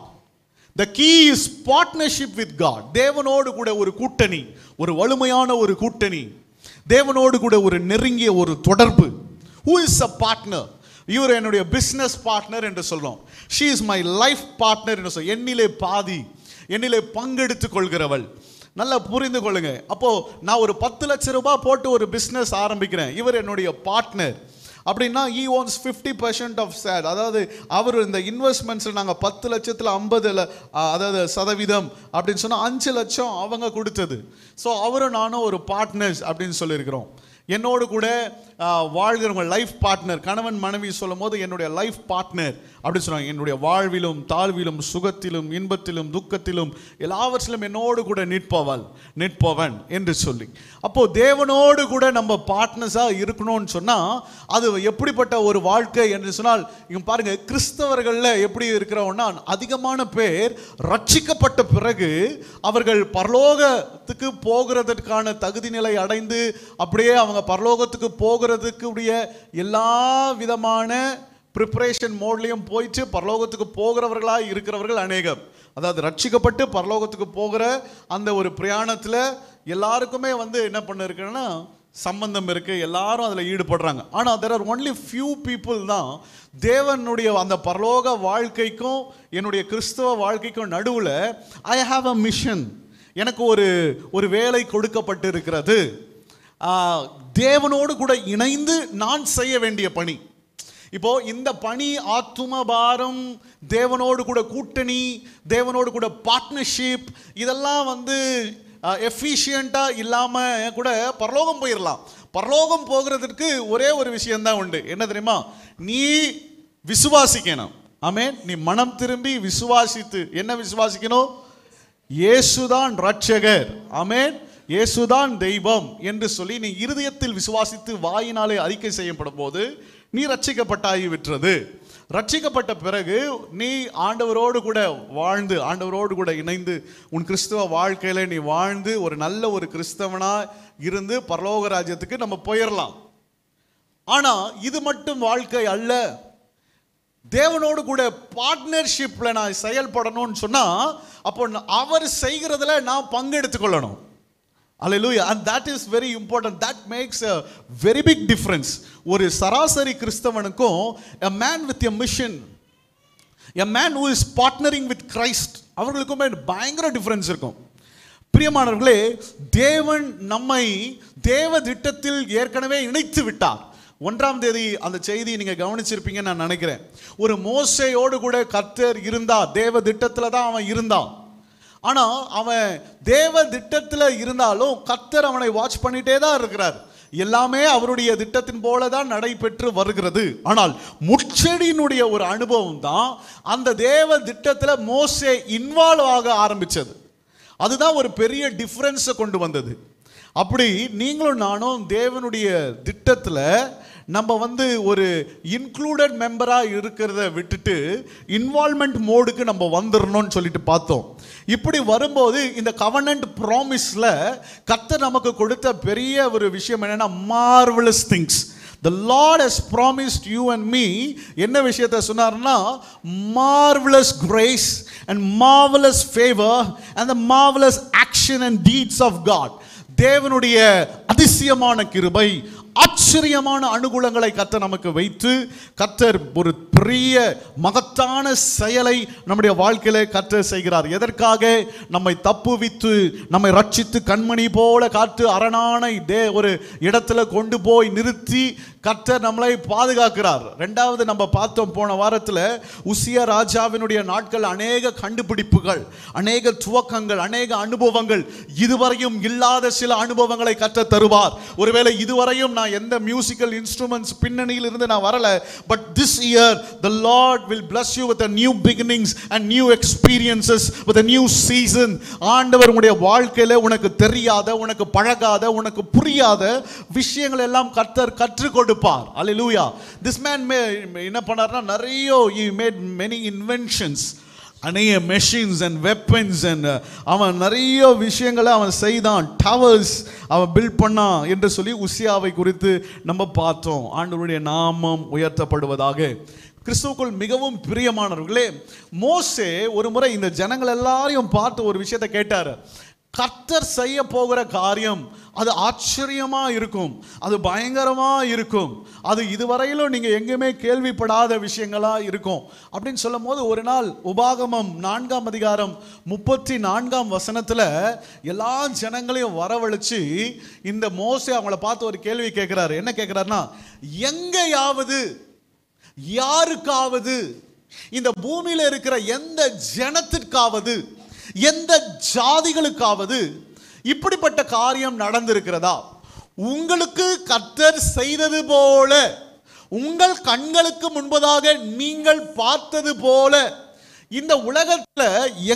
the key is partnership with God தேவனோடு கூட ஒரு கூட்டணி ஒரு வலிமையான ஒரு கூட்டணி தேவனோடு கூட ஒரு நெருங்கிய ஒரு தொடர்பு ஹூ இஸ் அ பார்ட்னர் இவர் என்னுடைய பிஸ்னஸ் பார்ட்னர் என்று சொல்றோம் she is my life partner என்று சொல் என்னிலே பாதி என்னிலே பங்கெடுத்துக் கொள்கிறவள் நல்லா புரிந்து கொள்ளுங்க அப்போ நான் ஒரு பத்து லட்சம் ரூபாய் போட்டு ஒரு பிஸ்னஸ் ஆரம்பிக்கிறேன் இவர் என்னுடைய பார்ட்னர் அப்படின்னா he owns fifty percent of share அதாவது அவர் இந்த இன்வெஸ்ட்மெண்ட்ஸில் நாங்கள் பத்து லட்சத்தில் ஐம்பதுல அதாவது சதவீதம் அப்படின்னு சொன்னால் அஞ்சு லட்சம் அவங்க கொடுத்தது ஸோ அவரும் நானும் ஒரு பார்ட்னர்ஸ் அப்படின்னு சொல்லியிருக்கிறோம் என்னோடு கூட ஆ, வாழ்கிறவங்க லைஃப் பார்ட்னர் கணவன் மனைவி சொல்லும் போது என்னுடைய லைஃப் பார்ட்னர் அப்படின்னு சொன்னாங்க என்னுடைய வாழ்விலும் தாழ்விலும் சுகத்திலும் இன்பத்திலும் துக்கத்திலும் எல்லாவற்றிலும் என்னோடு கூட நிற்பவள் நிற்பவன் என்று சொல்லி அப்போ தேவனோடு கூட நம்ம பார்ட்னர்ஸாக இருக்கணும்னு சொன்னால் அது எப்படிப்பட்ட ஒரு வாழ்க்கை என்று சொன்னால் இங்க பாருங்க கிறிஸ்தவர்களில் எப்படி இருக்கிறோம்னா அதிகமான பேர் ரட்சிக்கப்பட்ட பிறகு அவர்கள் பரலோகத்துக்கு போகிறதற்கான தகுதி நிலை அடைந்து அப்படியே அவங்க பரலோகத்துக்கு போகிறதுக்கு உடைய எல்லா விதமான ப்ரிப்பரேஷன் மோட்லேயும் போயிட்டு பரலோகத்துக்கு போகிறவர்களாக இருக்கிறவர்கள் அநேகம் அதாவது ரட்சிக்கப்பட்டு பரலோகத்துக்கு போகிற அந்த ஒரு பிரயாணத்தில் எல்லாருக்குமே வந்து என்ன பண்ணிருக்குன்னா சம்பந்தம் இருக்கு எல்லாரும் அதில் ஈடுபடுறாங்க ஆனால் there are only few people தான் தேவனுடைய அந்த பரலோக வாழ்க்கைக்கும் என்னுடைய கிறிஸ்தவ வாழ்க்கைக்கும் நடுவில் ஐ ஹாவ் அ மிஷன் எனக்கு ஒரு ஒரு வேலை கொடுக்கப்பட்டு இருக்கிறது ஆஹ், தேவனோடு கூட இணைந்து நான் செய்ய வேண்டிய பணி இப்போ இந்த பணி ஆத்தும பாரம் தேவனோடு கூட கூட்டணி தேவனோடு கூட பார்ட்னர்ஷிப் இதெல்லாம் வந்து எஃபிஷியண்ட்டாக இல்லாமல் கூட பரலோகம் போயிடலாம் பரலோகம் போகிறதுக்கு ஒரே ஒரு விஷயம்தான் உண்டு என்ன தெரியுமா நீ விசுவாசிக்கணும் ஆமென் நீ மனம் திரும்பி விசுவாசித்து என்ன விசுவாசிக்கணும் இயேசுதான் ரட்சகர் ஆமென் இயேசுதான் தெய்வம் என்று சொல்லி நீ இருதயத்தில் விசுவாசித்து வாயினாலே அறிக்கை செய்யப்படும் போது நீ ரட்சிக்கப்பட்டாகி விற்றது ரட்சிக்கப்பட்ட பிறகு நீ ஆண்டவரோடு கூட வாழ்ந்து ஆண்டவரோடு கூட இணைந்து உன் கிறிஸ்தவ வாழ்க்கையில நீ வாழ்ந்து ஒரு நல்ல ஒரு கிறிஸ்தவனா இருந்து பரலோக ராஜ்யத்துக்கு நம்ம போயிடலாம் ஆனா இது மட்டும் வாழ்க்கை அல்ல தேவனோடு கூட பார்ட்னர்ஷிப்ல நான் செயல்படணும்னு சொன்னா அப்போ நான் அவர் செய்கிறதுல நான் பங்கெடுத்துக் கொள்ளணும் Hallelujah. And that is very important. That makes a very big difference. ஒரு சராசரி கிறிஸ்தவனுக்கும் a man with a mission a man who is partnering with Christ அவர்களுக்குமே பயங்கர டிஃபரன்ஸ் இருக்கும் பிரியமானவர்களே தேவன் நம்மை தேவ திட்டத்தில் ஏற்கனவே இணைத்து விட்டார் ஒன்றாம் தேதி அந்த செய்தியை நீங்க கவனிச்சிருப்பீங்கன்னு நான் நினைக்கிறேன் ஒரு மோசையோடு கூட கர்த்தர் இருந்தா தேவ திட்டத்துல தான் அவன் இருந்தான் ஆனா அவன் தேவ திட்டத்துல இருந்தாலும் கர்த்தர் அவனை வாட்ச் பண்ணிட்டே தான் இருக்கிறார் எல்லாமே அவருடைய திட்டத்தின் போல தான் நடைபெற்று வருகிறது ஆனால் முச்செடியினுடைய ஒரு அனுபவம் தான் அந்த தேவ திட்டத்துல மோசே இன்வால்வ் ஆக ஆரம்பிச்சது அதுதான் ஒரு பெரிய டிஃப்ரென்ஸை கொண்டு வந்தது அப்படி நீங்களும் நானும் தேவனுடைய திட்டத்தில் நம்ம வந்து ஒரு இன்க்ளூடட் மெம்பராக இருக்கிறத விட்டுட்டு இன்வால்மெண்ட் மோடுக்கு நம்ம வந்துடணும்னு சொல்லிட்டு பார்த்தோம் இப்படி வரும்போது இந்த கவர்னன்ட் ப்ராமிஸில் கர்த்தர் நமக்கு கொடுத்த பெரிய ஒரு விஷயம் என்னன்னா marvellous things the Lord has promised you and me என்ன விஷயத்தை சொன்னார்னா marvelous grace and marvelous favor and the marvelous action and deeds of God தேவனுடைய அதிசயமான கிருபை ஆச்சரியமான அனுகூலங்களை கத்தர் நமக்கு வைத்து கத்தர் ஒரு பெரிய மகத்தான செயலை நம்முடைய வாழ்க்கையில கத்தர் செய்கிறார் எதற்காக நம்மை தப்புவித்து நம்மை ரட்சித்து கண்மணி போல காத்து அரணான தே ஒரு இடத்துல கொண்டு போய் நிறுத்தி கத்தர் நம்மளை பாதுகாக்கிறார் ரெண்டாவது நம்ம பார்த்தோம் போன வாரத்தில் உசிய ராஜாவினுடைய நாட்கள் அநேக கண்டுபிடிப்புகள் அநேக துவக்கங்கள் அநேக அனுபவங்கள் இதுவரையும் இல்லாத சில அனுபவங்களை கற்ற தருவார் ஒருவேளை இதுவரையும் நான் எந்த மியூசிக்கல் இன்ஸ்ட்ருமெண்ட்ஸ் பின்னணியில் இருந்து நான் வரல but this year the Lord will bless you with a new beginnings and new experiences with a new season ஆண்டவர் உங்களுடைய வாழ்க்கையில உனக்கு தெரியாத உனக்கு பழகாத உனக்கு புரியாத விஷயங்கள் எல்லாம் கர்த்தர் கற்றுக் கொடுப்பார் அல்லேலூயா திஸ் மேன் என்ன பண்ணார்னா நிறைய he made many inventions அநேக மெஷின்ஸ் அண்ட் வெப்பன்ஸ் அண்ட் அவன் நிறைய விஷயங்களை அவன் செய்தான் டவர்ஸ் அவன் பில்ட் பண்ணான் என்று சொல்லி உசியாவை குறித்து நம்ம பார்த்தோம் ஆண்டவருடைய நாமம் உயர்த்தப்படுவதாக கிறிஸ்துவுக்குள் மிகவும் பிரியமானவர்களே மோசே ஒரு முறை இந்த ஜனங்கள் எல்லாரையும் பார்த்து ஒரு விஷயத்தை கேட்டார் கர்த்தர் செய்ய போகிற காரியம் அது ஆச்சரியமா இருக்கும் அது பயங்கரமா இருக்கும் அது இதுவரையிலும் நீங்க எங்கேயுமே கேள்விப்படாத விஷயங்களா இருக்கும் அப்படின்னு சொல்லும் போது ஒரு நாள் உபாகமம் நான்காம் அதிகாரம் முப்பத்தி நான்காம் வசனத்துல எல்லா ஜனங்களையும் வரவழைச்சு இந்த மோசே அவங்கள பார்த்து ஒரு கேள்வி கேட்கிறாரு என்ன கேட்கிறாருன்னா எங்கேயாவது யாருக்காவது இந்த பூமியில இருக்கிற எந்த ஜனத்திற்காவது எந்த ஜாதிகளுக்காவது இப்படிப்பட்ட காரியம் நடந்திருக்கிறதா உங்களுக்கு கர்த்தர் செய்தது போல உங்கள் கண்களுக்கு முன்பதாக நீங்கள் பார்த்தது போல இந்த உலகத்துல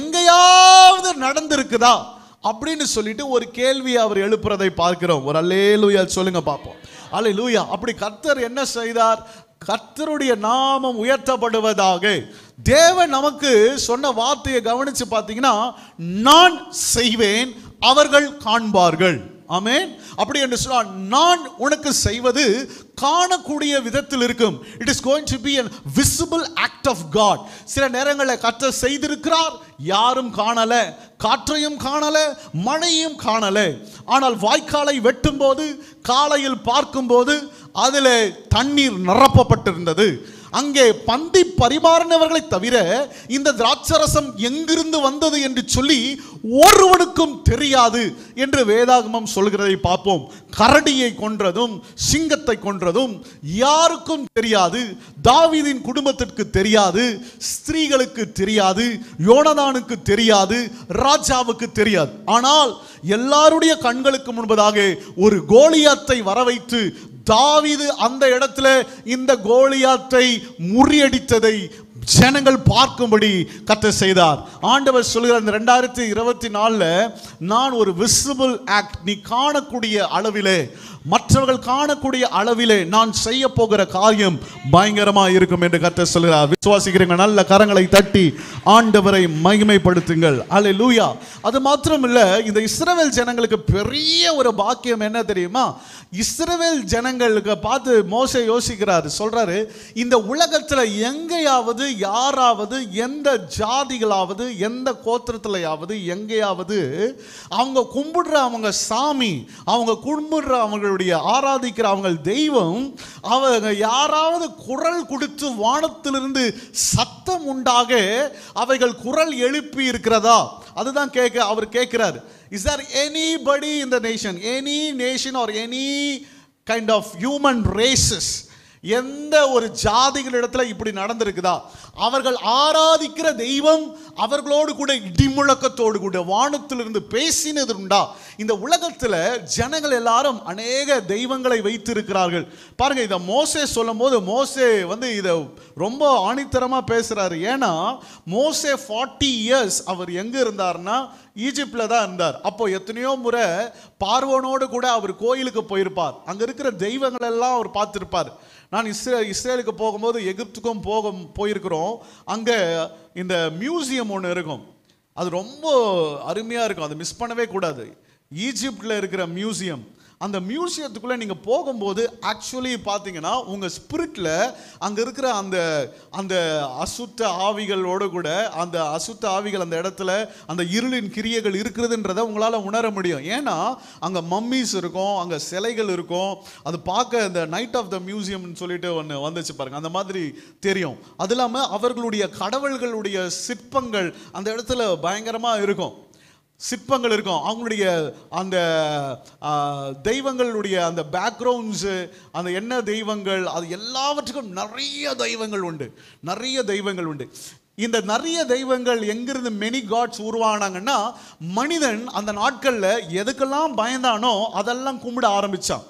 எங்கேயாவது நடந்திருக்குதா அப்படின்னு சொல்லிட்டு ஒரு கேள்வி அவர் எழுப்புறதை பார்க்கிறோம் ஒரு அல்லேலூயா சொல்லுங்க பார்ப்போம் அல்லேலூயா அப்படி கர்த்தர் என்ன செய்தார் கர்த்தருடைய நாமம் உயர்த்தப்படுவதாக தேவன் நமக்கு சொன்ன வார்த்தையை கவனிச்சு பார்த்தீங்கன்னா நான் செய்வேன் அவர்கள் காண்பார்கள் ஆமென் அப்படி என்று சொன்னால் நான் உனக்கு செய்வது காணக்கூடிய விதத்தில் இருக்கும் it is going to be an visible act of God சில நேரங்களில் கர்த்தர் செய்திருக்கிறார் யாரும் காணல காற்றையும் காணல மழையும் காணல ஆனால் வாய்க்காலை வெட்டும் போது காலையில் பார்க்கும்போது அதில் தண்ணீர் நிரப்பப்பட்டிருந்தது அங்கே பந்தி பரிமாறினவர்களை தவிர இந்த திராட்சரசம் எங்கிருந்து வந்தது என்று சொல்லி ஒருவனுக்கும் தெரியாது என்று வேதாகமம் சொல்கிறதை பார்ப்போம் கரடியை கொன்றதும் சிங்கத்தை கொன்றதும் யாருக்கும் தெரியாது தாவீதின் குடும்பத்திற்கு தெரியாது ஸ்திரீகளுக்கு தெரியாது யோனதானுக்கு தெரியாது ராஜாவுக்கு தெரியாது ஆனால் எல்லாருடைய கண்களுக்கு முன்பதாக ஒரு கோலியாத்தை வரவைத்து தாவீது அந்த இடத்துல இந்த கோலியாத்தை முறியடித்ததை ஜனங்கள் பார்க்கும்படி கத்த செய்தார் ஆண்டவர் சொல்கிறார் இந்த ரெண்டாயிரத்தி இருபத்தி நாலில் நான் ஒரு விசிபிள் ஆக்ட் நீ காணக்கூடிய அளவிலே மற்றவர்கள் காணக்கூடிய அளவிலே நான் செய்ய போகிற காரியம் பயங்கரமா இருக்கும் என்று கத்த சொல்கிறார் விசுவாசிக்கிறீங்க நல்ல கரங்களை தட்டி ஆண்டவரை மகிமைப்படுத்துங்கள் அல்ல லூயா அது மாத்திரம் இல்ல இந்த இஸ்ரவேல் ஜனங்களுக்கு பெரிய ஒரு பாக்கியம் என்ன தெரியுமா இஸ்ரவேல் ஜனங்களுக்கு பார்த்து மோசே யோசிக்கிறாரு சொல்றாரு இந்த உலகத்துல எங்கேயாவது யாராவது எந்த ஜாதிகளாவது எந்த கோத்திரத்திலையாவது எங்கேயாவது அவங்க கும்பிடுற அவங்க சாமி அவங்க கும்பிடுற அவங்களுடைய ஆராதிக்கிற அவங்க தெய்வம் அவங்க யாராவது குரல் கொடுத்து வானத்திலிருந்து சத்தம் உண்டாக அவைகள் குரல் எழுப்பி இருக்கிறதா அதுதான் கேட்க அவர் கேட்கிறாரு is there anybody in the nation any nation or any kind of human races எந்த ஒரு ஜாதிகளிடத்துல இப்படி நடந்திருக்குதா அவர்கள் ஆராதிக்கிற தெய்வம் அவர்களோடு கூட இடிமுழக்கத்தோடு கூட வானத்திலிருந்து பேசினது உண்டா இந்த உலகத்துல ஜனங்கள் எல்லாரும் அநேக தெய்வங்களை வைத்திருக்கிறார்கள் பாருங்க இதை மோசே சொல்லும் போது மோசே வந்து இதை ரொம்ப ஆணித்தரமா பேசுறாரு ஏன்னா மோசே ஃபார்ட்டி இயர்ஸ் அவர் எங்க இருந்தாருன்னா ஈஜிப்ட்ல தான் இருந்தார் அப்போ எத்தனையோ முறை பார்வோனோடு கூட அவர் கோயிலுக்கு போயிருப்பார் அங்க இருக்கிற தெய்வங்கள் எல்லாம் அவர் பார்த்திருப்பார் நான் இஸ்ரே இஸ்ரேலுக்கு போகும்போது எகிப்துக்கும் போக போயிருக்கிறோம் அங்க இந்த மியூசியம் ஒன்று இருக்கும் அது ரொம்ப அருமையா இருக்கும் அதை மிஸ் பண்ணவே கூடாது ஈஜிப்ட்ல இருக்கிற மியூசியம் அந்த மியூசியத்துக்குள்ள நீங்க போகும்போது ஆக்சுவலி பார்த்தீங்கன்னா உங்க ஸ்பிரிட்ல அங்க இருக்கிற அந்த அந்த அசுத்த ஆவிகளோடு கூட அந்த அசுத்த ஆவிகள் அந்த இடத்துல அந்த இருளின் கிரியைகள் இருக்கிறதுன்றதை உங்களால உணர முடியும் ஏன்னா அங்க மம்மிஸ் இருக்கும் அங்க சிலைகள் இருக்கும் அது பார்க்க இந்த நைட் ஆஃப் த மியூசியம்னு சொல்லிட்டு ஒன்று வந்துச்சு பாருங்க அந்த மாதிரி தெரியும் அது இல்லாம அவர்களுடைய கடவுள்களுடைய சிற்பங்கள் அந்த இடத்துல பயங்கரமா இருக்கும் சிற்பங்கள் இருக்கும் அவங்களுடைய அந்த ஆ, தெய்வங்களுடைய அந்த பேக்ரவுண்ட்ஸு அந்த என்ன தெய்வங்கள் அது எல்லாவற்றுக்கும் நிறைய தெய்வங்கள் உண்டு நிறைய தெய்வங்கள் உண்டு இந்த நிறைய தெய்வங்கள் எங்கிருந்து மெனி காட்ஸ் உருவானாங்கன்னா மனிதன் அந்த நாட்களில் எதுக்கெல்லாம் பயந்தானோ அதெல்லாம் கும்பிட ஆரம்பிச்சான்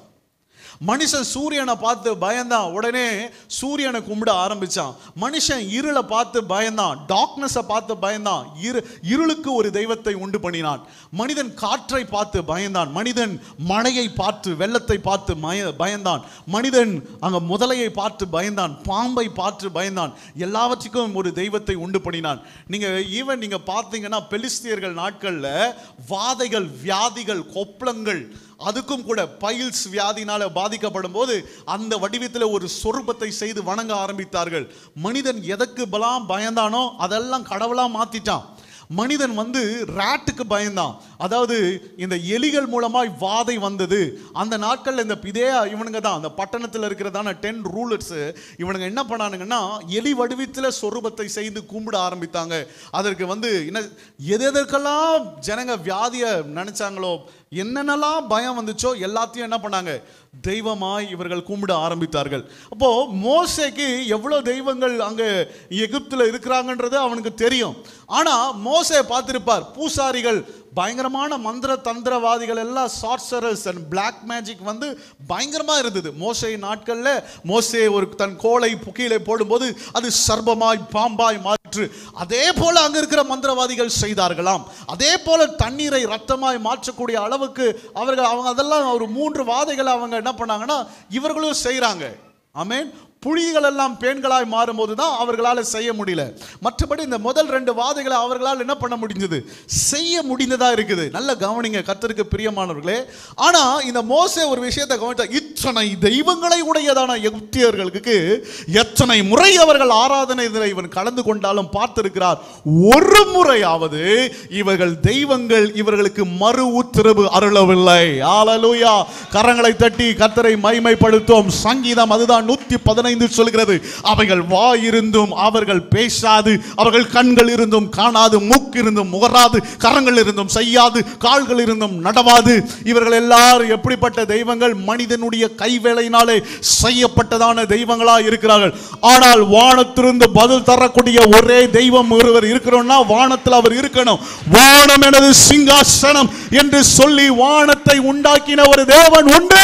மனுஷன் சூரியனை பார்த்து பயந்தான் உடனே சூரியனை கும்பிட ஆரம்பிச்சான் மனுஷன் இருளை பார்த்து பயந்தான் டார்க்னஸை பார்த்து பயந்தான் இரு இருளுக்கு ஒரு தெய்வத்தை உண்டு பண்ணினான் மனிதன் காற்றை பார்த்து பயந்தான் மனிதன் மழையை பார்த்து வெள்ளத்தை பார்த்து மய பயந்தான் மனிதன் அங்க முதலையை பார்த்து பயந்தான் பாம்பை பார்த்து பயந்தான் எல்லாவற்றுக்கும் ஒரு தெய்வத்தை உண்டு பண்ணினான் நீங்க ஈவன் நீங்க பார்த்தீங்கன்னா பெலிஸ்தியர்கள் நாட்கள்ல வாதைகள் வியாதிகள் கொப்பளங்கள் அதுக்கும் கூட பைல்ஸ் வியாதினால பாதிக்கப்படும் போது அந்த வடிவத்தில் ஒரு சொரூபத்தை செய்து வணங்க ஆரம்பித்தார்கள் மனிதன் எதற்கு பலாம் பயந்தானோ அதெல்லாம் கடவுளா மாத்திட்டான் மனிதன் வந்து ராட்டுக்கு பயந்தான் அதாவது இந்த எலிகள் மூலமாய் வாதை வந்தது அந்த நாட்கள்ல இந்த இதே இவனுங்க தான் அந்த பட்டணத்தில் இருக்கிறதான டென் ரூலர்ஸ் இவனுங்க என்ன பண்ணானுங்கன்னா எலி வடிவத்தில் சொரூபத்தை செய்து கும்பிட ஆரம்பித்தாங்க அதற்கு வந்து என்ன எது எதற்கெல்லாம் ஜனங்க வியாதியை நினைச்சாங்களோ என்னென்னலாம் பயம் வந்துச்சோ எல்லாத்தையும் என்ன பண்ணாங்க தெய்வமாய் இவர்கள் கும்பிட ஆரம்பித்தார்கள் அப்போ மோசேக்கு எவ்வளவு தெய்வங்கள் அங்க எகிப்துல இருக்கிறாங்கன்றது அவனுக்கு தெரியும் ஆனா மோசே பார்த்திருப்பார் பூசாரிகள் பயங்கரமான மந்திர தந்திரவாதிகள் எல்லாம் சார்சரஸ் அண்ட் பிளாக் மேஜிக் வந்து பயங்கரமா இருந்தது மோசே நாட்கள்ல மோசே ஒரு தன் கோலை கீழே போடும்போது அது சர்ப்பமாய் பாம்பாய் மாற்று அதே போல அங்க இருக்கிற மந்திரவாதிகள் செய்தார்களாம் அதே போல தண்ணீரை ரத்தமாய் மாற்றக்கூடிய அளவுக்கு அவர்கள் அவங்க அதெல்லாம் ஒரு மூன்று வாதைகளை அவங்க என்ன பண்ணாங்கன்னா இவர்களும் செய்றாங்க ஆமென் புலிகள் எல்லாம் பெண்களாய் மாறும்போது தான் அவர்களால் செய்ய முடியல மற்றபடி இந்த முதல் ரெண்டு வாதைகளை அவர்களால் என்ன பண்ண முடிஞ்சது செய்ய முடிந்ததா இருக்குது நல்ல கவனிங்க கர்த்தருக்கு பிரியமானவர்களே ஆனா இந்த மோசே ஒரு விஷயத்தை கவனித்தா இத்தனை தெய்வங்களை உடையதான எகிப்தியர்களுக்கு எத்தனை முறை அவர்கள் ஆராதனை இதில் இவன் கலந்து கொண்டாலும் பார்த்திருக்கிறார் ஒரு முறையாவது இவர்கள் தெய்வங்கள் இவர்களுக்கு மறு உத்தரவு அருளவில்லை ஆலலூயா கரங்களை தட்டி கர்த்தரை மைமைப்படுத்தும் சங்கீதம் அதுதான் நூத்தி பதினைந்து சொல்கிறது அவைகள் வாயிருந்தும் அவர்கள் பேசாது அவர்கள் கண்கள் இருந்தும் காணாது மூக்கு இருந்தும் முகராது கரங்கள் இருந்தும் செய்யாது கால்கள் இருந்தும் நடவாது இவர்கள் எல்லாரும் எப்படிப்பட்ட தெய்வங்கள் மனிதனுடைய கைவேலையினாலே செய்யப்பட்டதான தெய்வங்களா இருக்கிறார்கள் ஆனால் வானத்திலிருந்து பதில் தரக்கூடிய ஒரே தெய்வம் ஒருவர் இருக்கிறோம்னா வானத்தில் அவர் இருக்கணும் வானம் எனது சிங்காசனம் என்று சொல்லி வானத்தை உண்டாக்கின ஒரு தேவன் உண்டு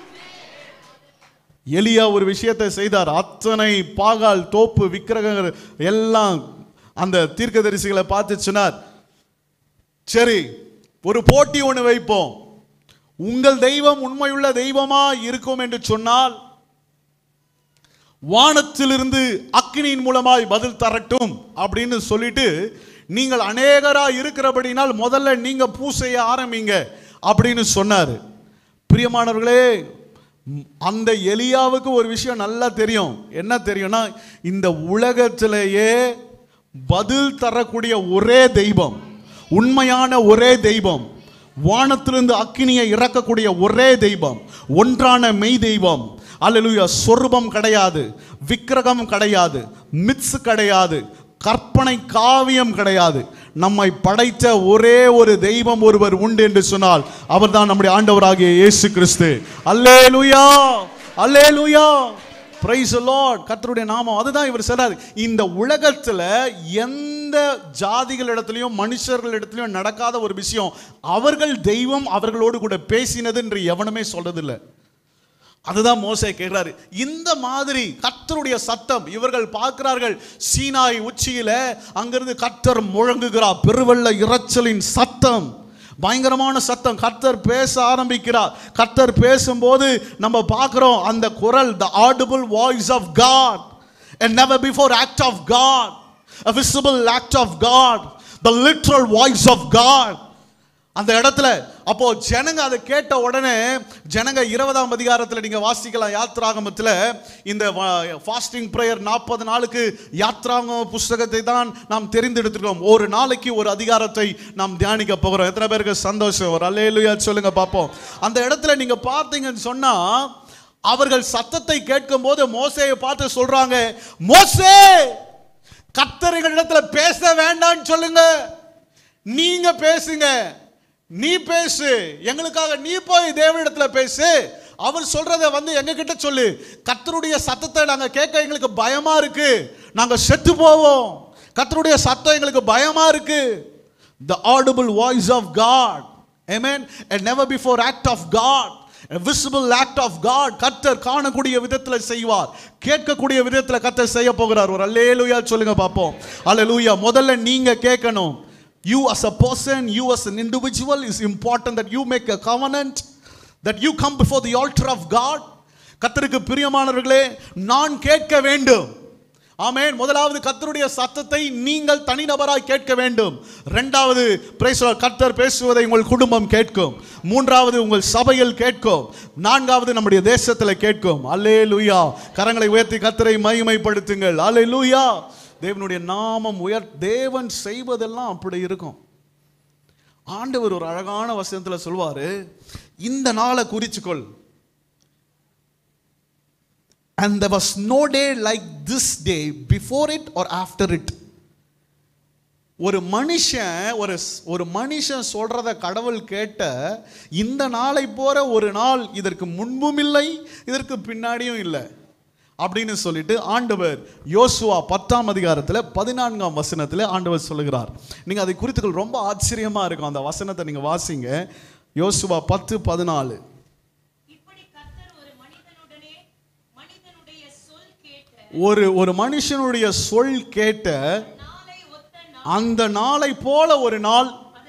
எலியா ஒரு விஷயத்தை செய்தார் அத்தனை பாகால் தோப்பு விக்கிரகங்கள் எல்லாம் அந்த தீர்க்கதரிசிகளை பார்த்து சொன்னார் சரி ஒரு போட்டி ஒன்று வைப்போம் உங்கள் தெய்வம் உண்மையுள்ள தெய்வமா இருக்கும் என்று சொன்னால் வானத்திலிருந்து அக்கினியின் மூலமாய் பதில் தரட்டும் அப்படின்னு சொல்லிட்டு நீங்கள் அநேகரா இருக்கிறபடினால் முதல்ல நீங்க பூசைய ஆரம்பிங்க அப்படின்னு சொன்னாரு பிரியமானவர்களே ம், அந்த எலியாவுக்கு ஒரு விஷயம் நல்லா தெரியும் என்ன தெரியும்னா இந்த உலகத்திலேயே பதில் தரக்கூடிய ஒரே தெய்வம் உண்மையான ஒரே தெய்வம் வானத்திலிருந்து அக்கினியை இறக்கக்கூடிய ஒரே தெய்வம் ஒன்றான மெய் தெய்வம் அல்லேலூயா சொரூபம் கிடையாது விக்கிரகம் கிடையாது மித்ஸ் கிடையாது கற்பனை காவியம் கிடையாது நம்மை படைத்த ஒரே ஒரு தெய்வம் ஒருவர் உண்டு என்று சொன்னால் அவர்தான் நம்முடைய ஆண்டவராகிய இயேசு கிறிஸ்து அல்லேலூயா அல்லேலூயா பிரைஸ் லார்ட் கர்த்தருடைய நாமம் அதுதான் இவர் சொல்றாரு இந்த உலகத்துல எந்த ஜாதிகள் இடத்துலயும் மனுஷர்கள் இடத்துலயும் நடக்காத ஒரு விஷயம் அவர்கள் தெய்வம் அவர்களோடு கூட பேசினது என்று எவனுமே சொல்றதில்லை அதுதான் மோசே கேட்கிறாரு இந்த மாதிரி கர்த்தருடைய சத்தம் இவர்கள் பார்க்கிறார்கள் சீனாய் உச்சியில அங்கிருந்து கர்த்தர் முழங்குகிறார் பெருவெள்ள இரைச்சலின் சத்தம் பயங்கரமான சத்தம் கர்த்தர் பேச ஆரம்பிக்கிறார் கர்த்தர் பேசும்போது நம்ம பார்க்கிறோம் அந்த குரல் the audible voice of God a never before act of God a visible act of God the literal voice of God அந்த இடத்துல அப்போ ஜனங்க அதை கேட்ட உடனே ஜனங்க இருபதாம் அதிகாரத்தில் நீங்க வாசிக்கலாம் யாத்ராகமத்தில் இந்த ஃபாஸ்டிங் ப்ரேயர் நாற்பது நாளுக்கு யாத்ராகம புஸ்தகத்தை தான் நாம் தெரிந்தெடுத்துக்கிறோம் ஒரு நாளைக்கு ஒரு அதிகாரத்தை நாம் தியானிக்க போகிறோம் எத்தனை பேருக்கு சந்தோஷம் ஒரு அல்லேலுயா சொல்லுங்க பார்ப்போம் அந்த இடத்துல நீங்க பார்த்தீங்கன்னு சொன்னா அவர்கள் சத்தத்தை கேட்கும் போது மோசையை பார்த்து சொல்றாங்க மோசே கத்தரிகள் இடத்துல பேச வேண்டாம்னு சொல்லுங்க நீங்க பேசுங்க நீ பேசு எங்களுக்காக நீ போய் தேவனிடத்துல பேசு அவர் சொல்றத வந்து எங்க கிட்ட சொல்லு கத்தருடைய சத்தத்தை நாங்க கேட்க எங்களுக்கு பயமா இருக்கு நாங்க செத்து போவோம் கத்தருடைய சத்தம் எங்களுக்கு பயமா இருக்கு the audible voice of God amen a never before act of God a visible act of God கர்த்தர் காணக்கூடிய விதத்துல செய்வார் கேட்கக்கூடிய விதத்துல கர்த்தர் செய்ய போகிறார் ஒரு அல்லேலூயா சொல்லுங்க பாப்போம் அல்லேலூயா முதல்ல நீங்க கேட்கணும் you as a person you as an individual is important that you make a covenant that you come before the altar of God கர்த்தருக்கு பிரியமானவர்களே நான் கேட்க வேண்டும் ஆமென் முதலாவது கர்த்தருடைய சத்தத்தை நீங்கள் தனிநபராய் கேட்க வேண்டும் இரண்டாவது praise the Lord, கர்த்தர் பேசுவதை உங்கள் குடும்பம் கேட்கும் மூன்றாவது உங்கள் சபையில் கேட்கும் நான்காவது நம்முடைய தேசத்தில் கேட்கும் அல்லே லூயா கரங்களை உயர்த்தி கர்த்தரை மகிமைப்படுத்துங்கள் அல்லே லூயா தேவனுடைய நாமம் உயர் தேவன் செய்வதெல்லாம் அப்படி இருக்கும் ஆண்டவர் ஒரு அழகான வசனத்துல சொல்வாரு இந்த நாளை குறிச்சுக்கொள் and there was no day like this day before it or after it ஒரு மனுஷன் ஒரு ஒரு மனுஷன் சொல்றத கடவுள் கேட்ட இந்த நாளை போற ஒரு நாள் இதற்கு முன்பும் இல்லை இதற்கு பின்னாடியும் இல்லை அப்படின்னு சொல்லிட்டு ஆண்டவர் யோசுவா பத்தாம் அதிகாரத்தில் பதினான்காம் வசனத்தில் ஆண்டவர் சொல்லுகிறார் நீங்க அதை குறித்துக்கள் ரொம்ப ஆச்சரியமா இருக்கும் அந்த வசனத்தை நீங்க வாசிங்க யோசுவா பத்து பதினாலு இப்படி கர்த்தர் ஒரு மனிதனுடனே மனிதனுடைய சொல் கேட்ட ஒரு ஒரு மனுஷனுடைய சொல் கேட்ட நாளை ஒத்த நாள் அந்த நாளை போல ஒரு நாள்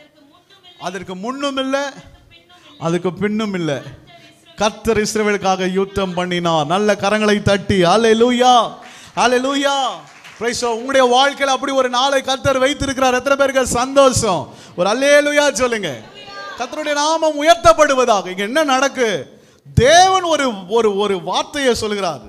அதற்கு முன்னும் அதற்கு முன்னும் இல்லை இல்லை பின்னும் அதுக்கு பின்னும் இல்லை கர்த்தர் இஸ்ரவேலுக்காக யுத்தம் பண்ணினார் நல்ல கரங்களை தட்டி அல்லேலூயா அல்லேலூயா பிரைஸ் உங்களுடைய வாழ்க்கையில் அப்படி ஒரு நாளை கர்த்தர் வைத்திருக்கிறார் எத்தனை பேருக்கு சந்தோஷம் ஒரு அல்லேலூயா சொல்லுங்க கர்த்தருடைய நாமம் உயர்த்தப்படுவதாக இங்க என்ன நடக்கு தேவன் ஒரு ஒரு ஒரு வார்த்தையை சொல்கிறார்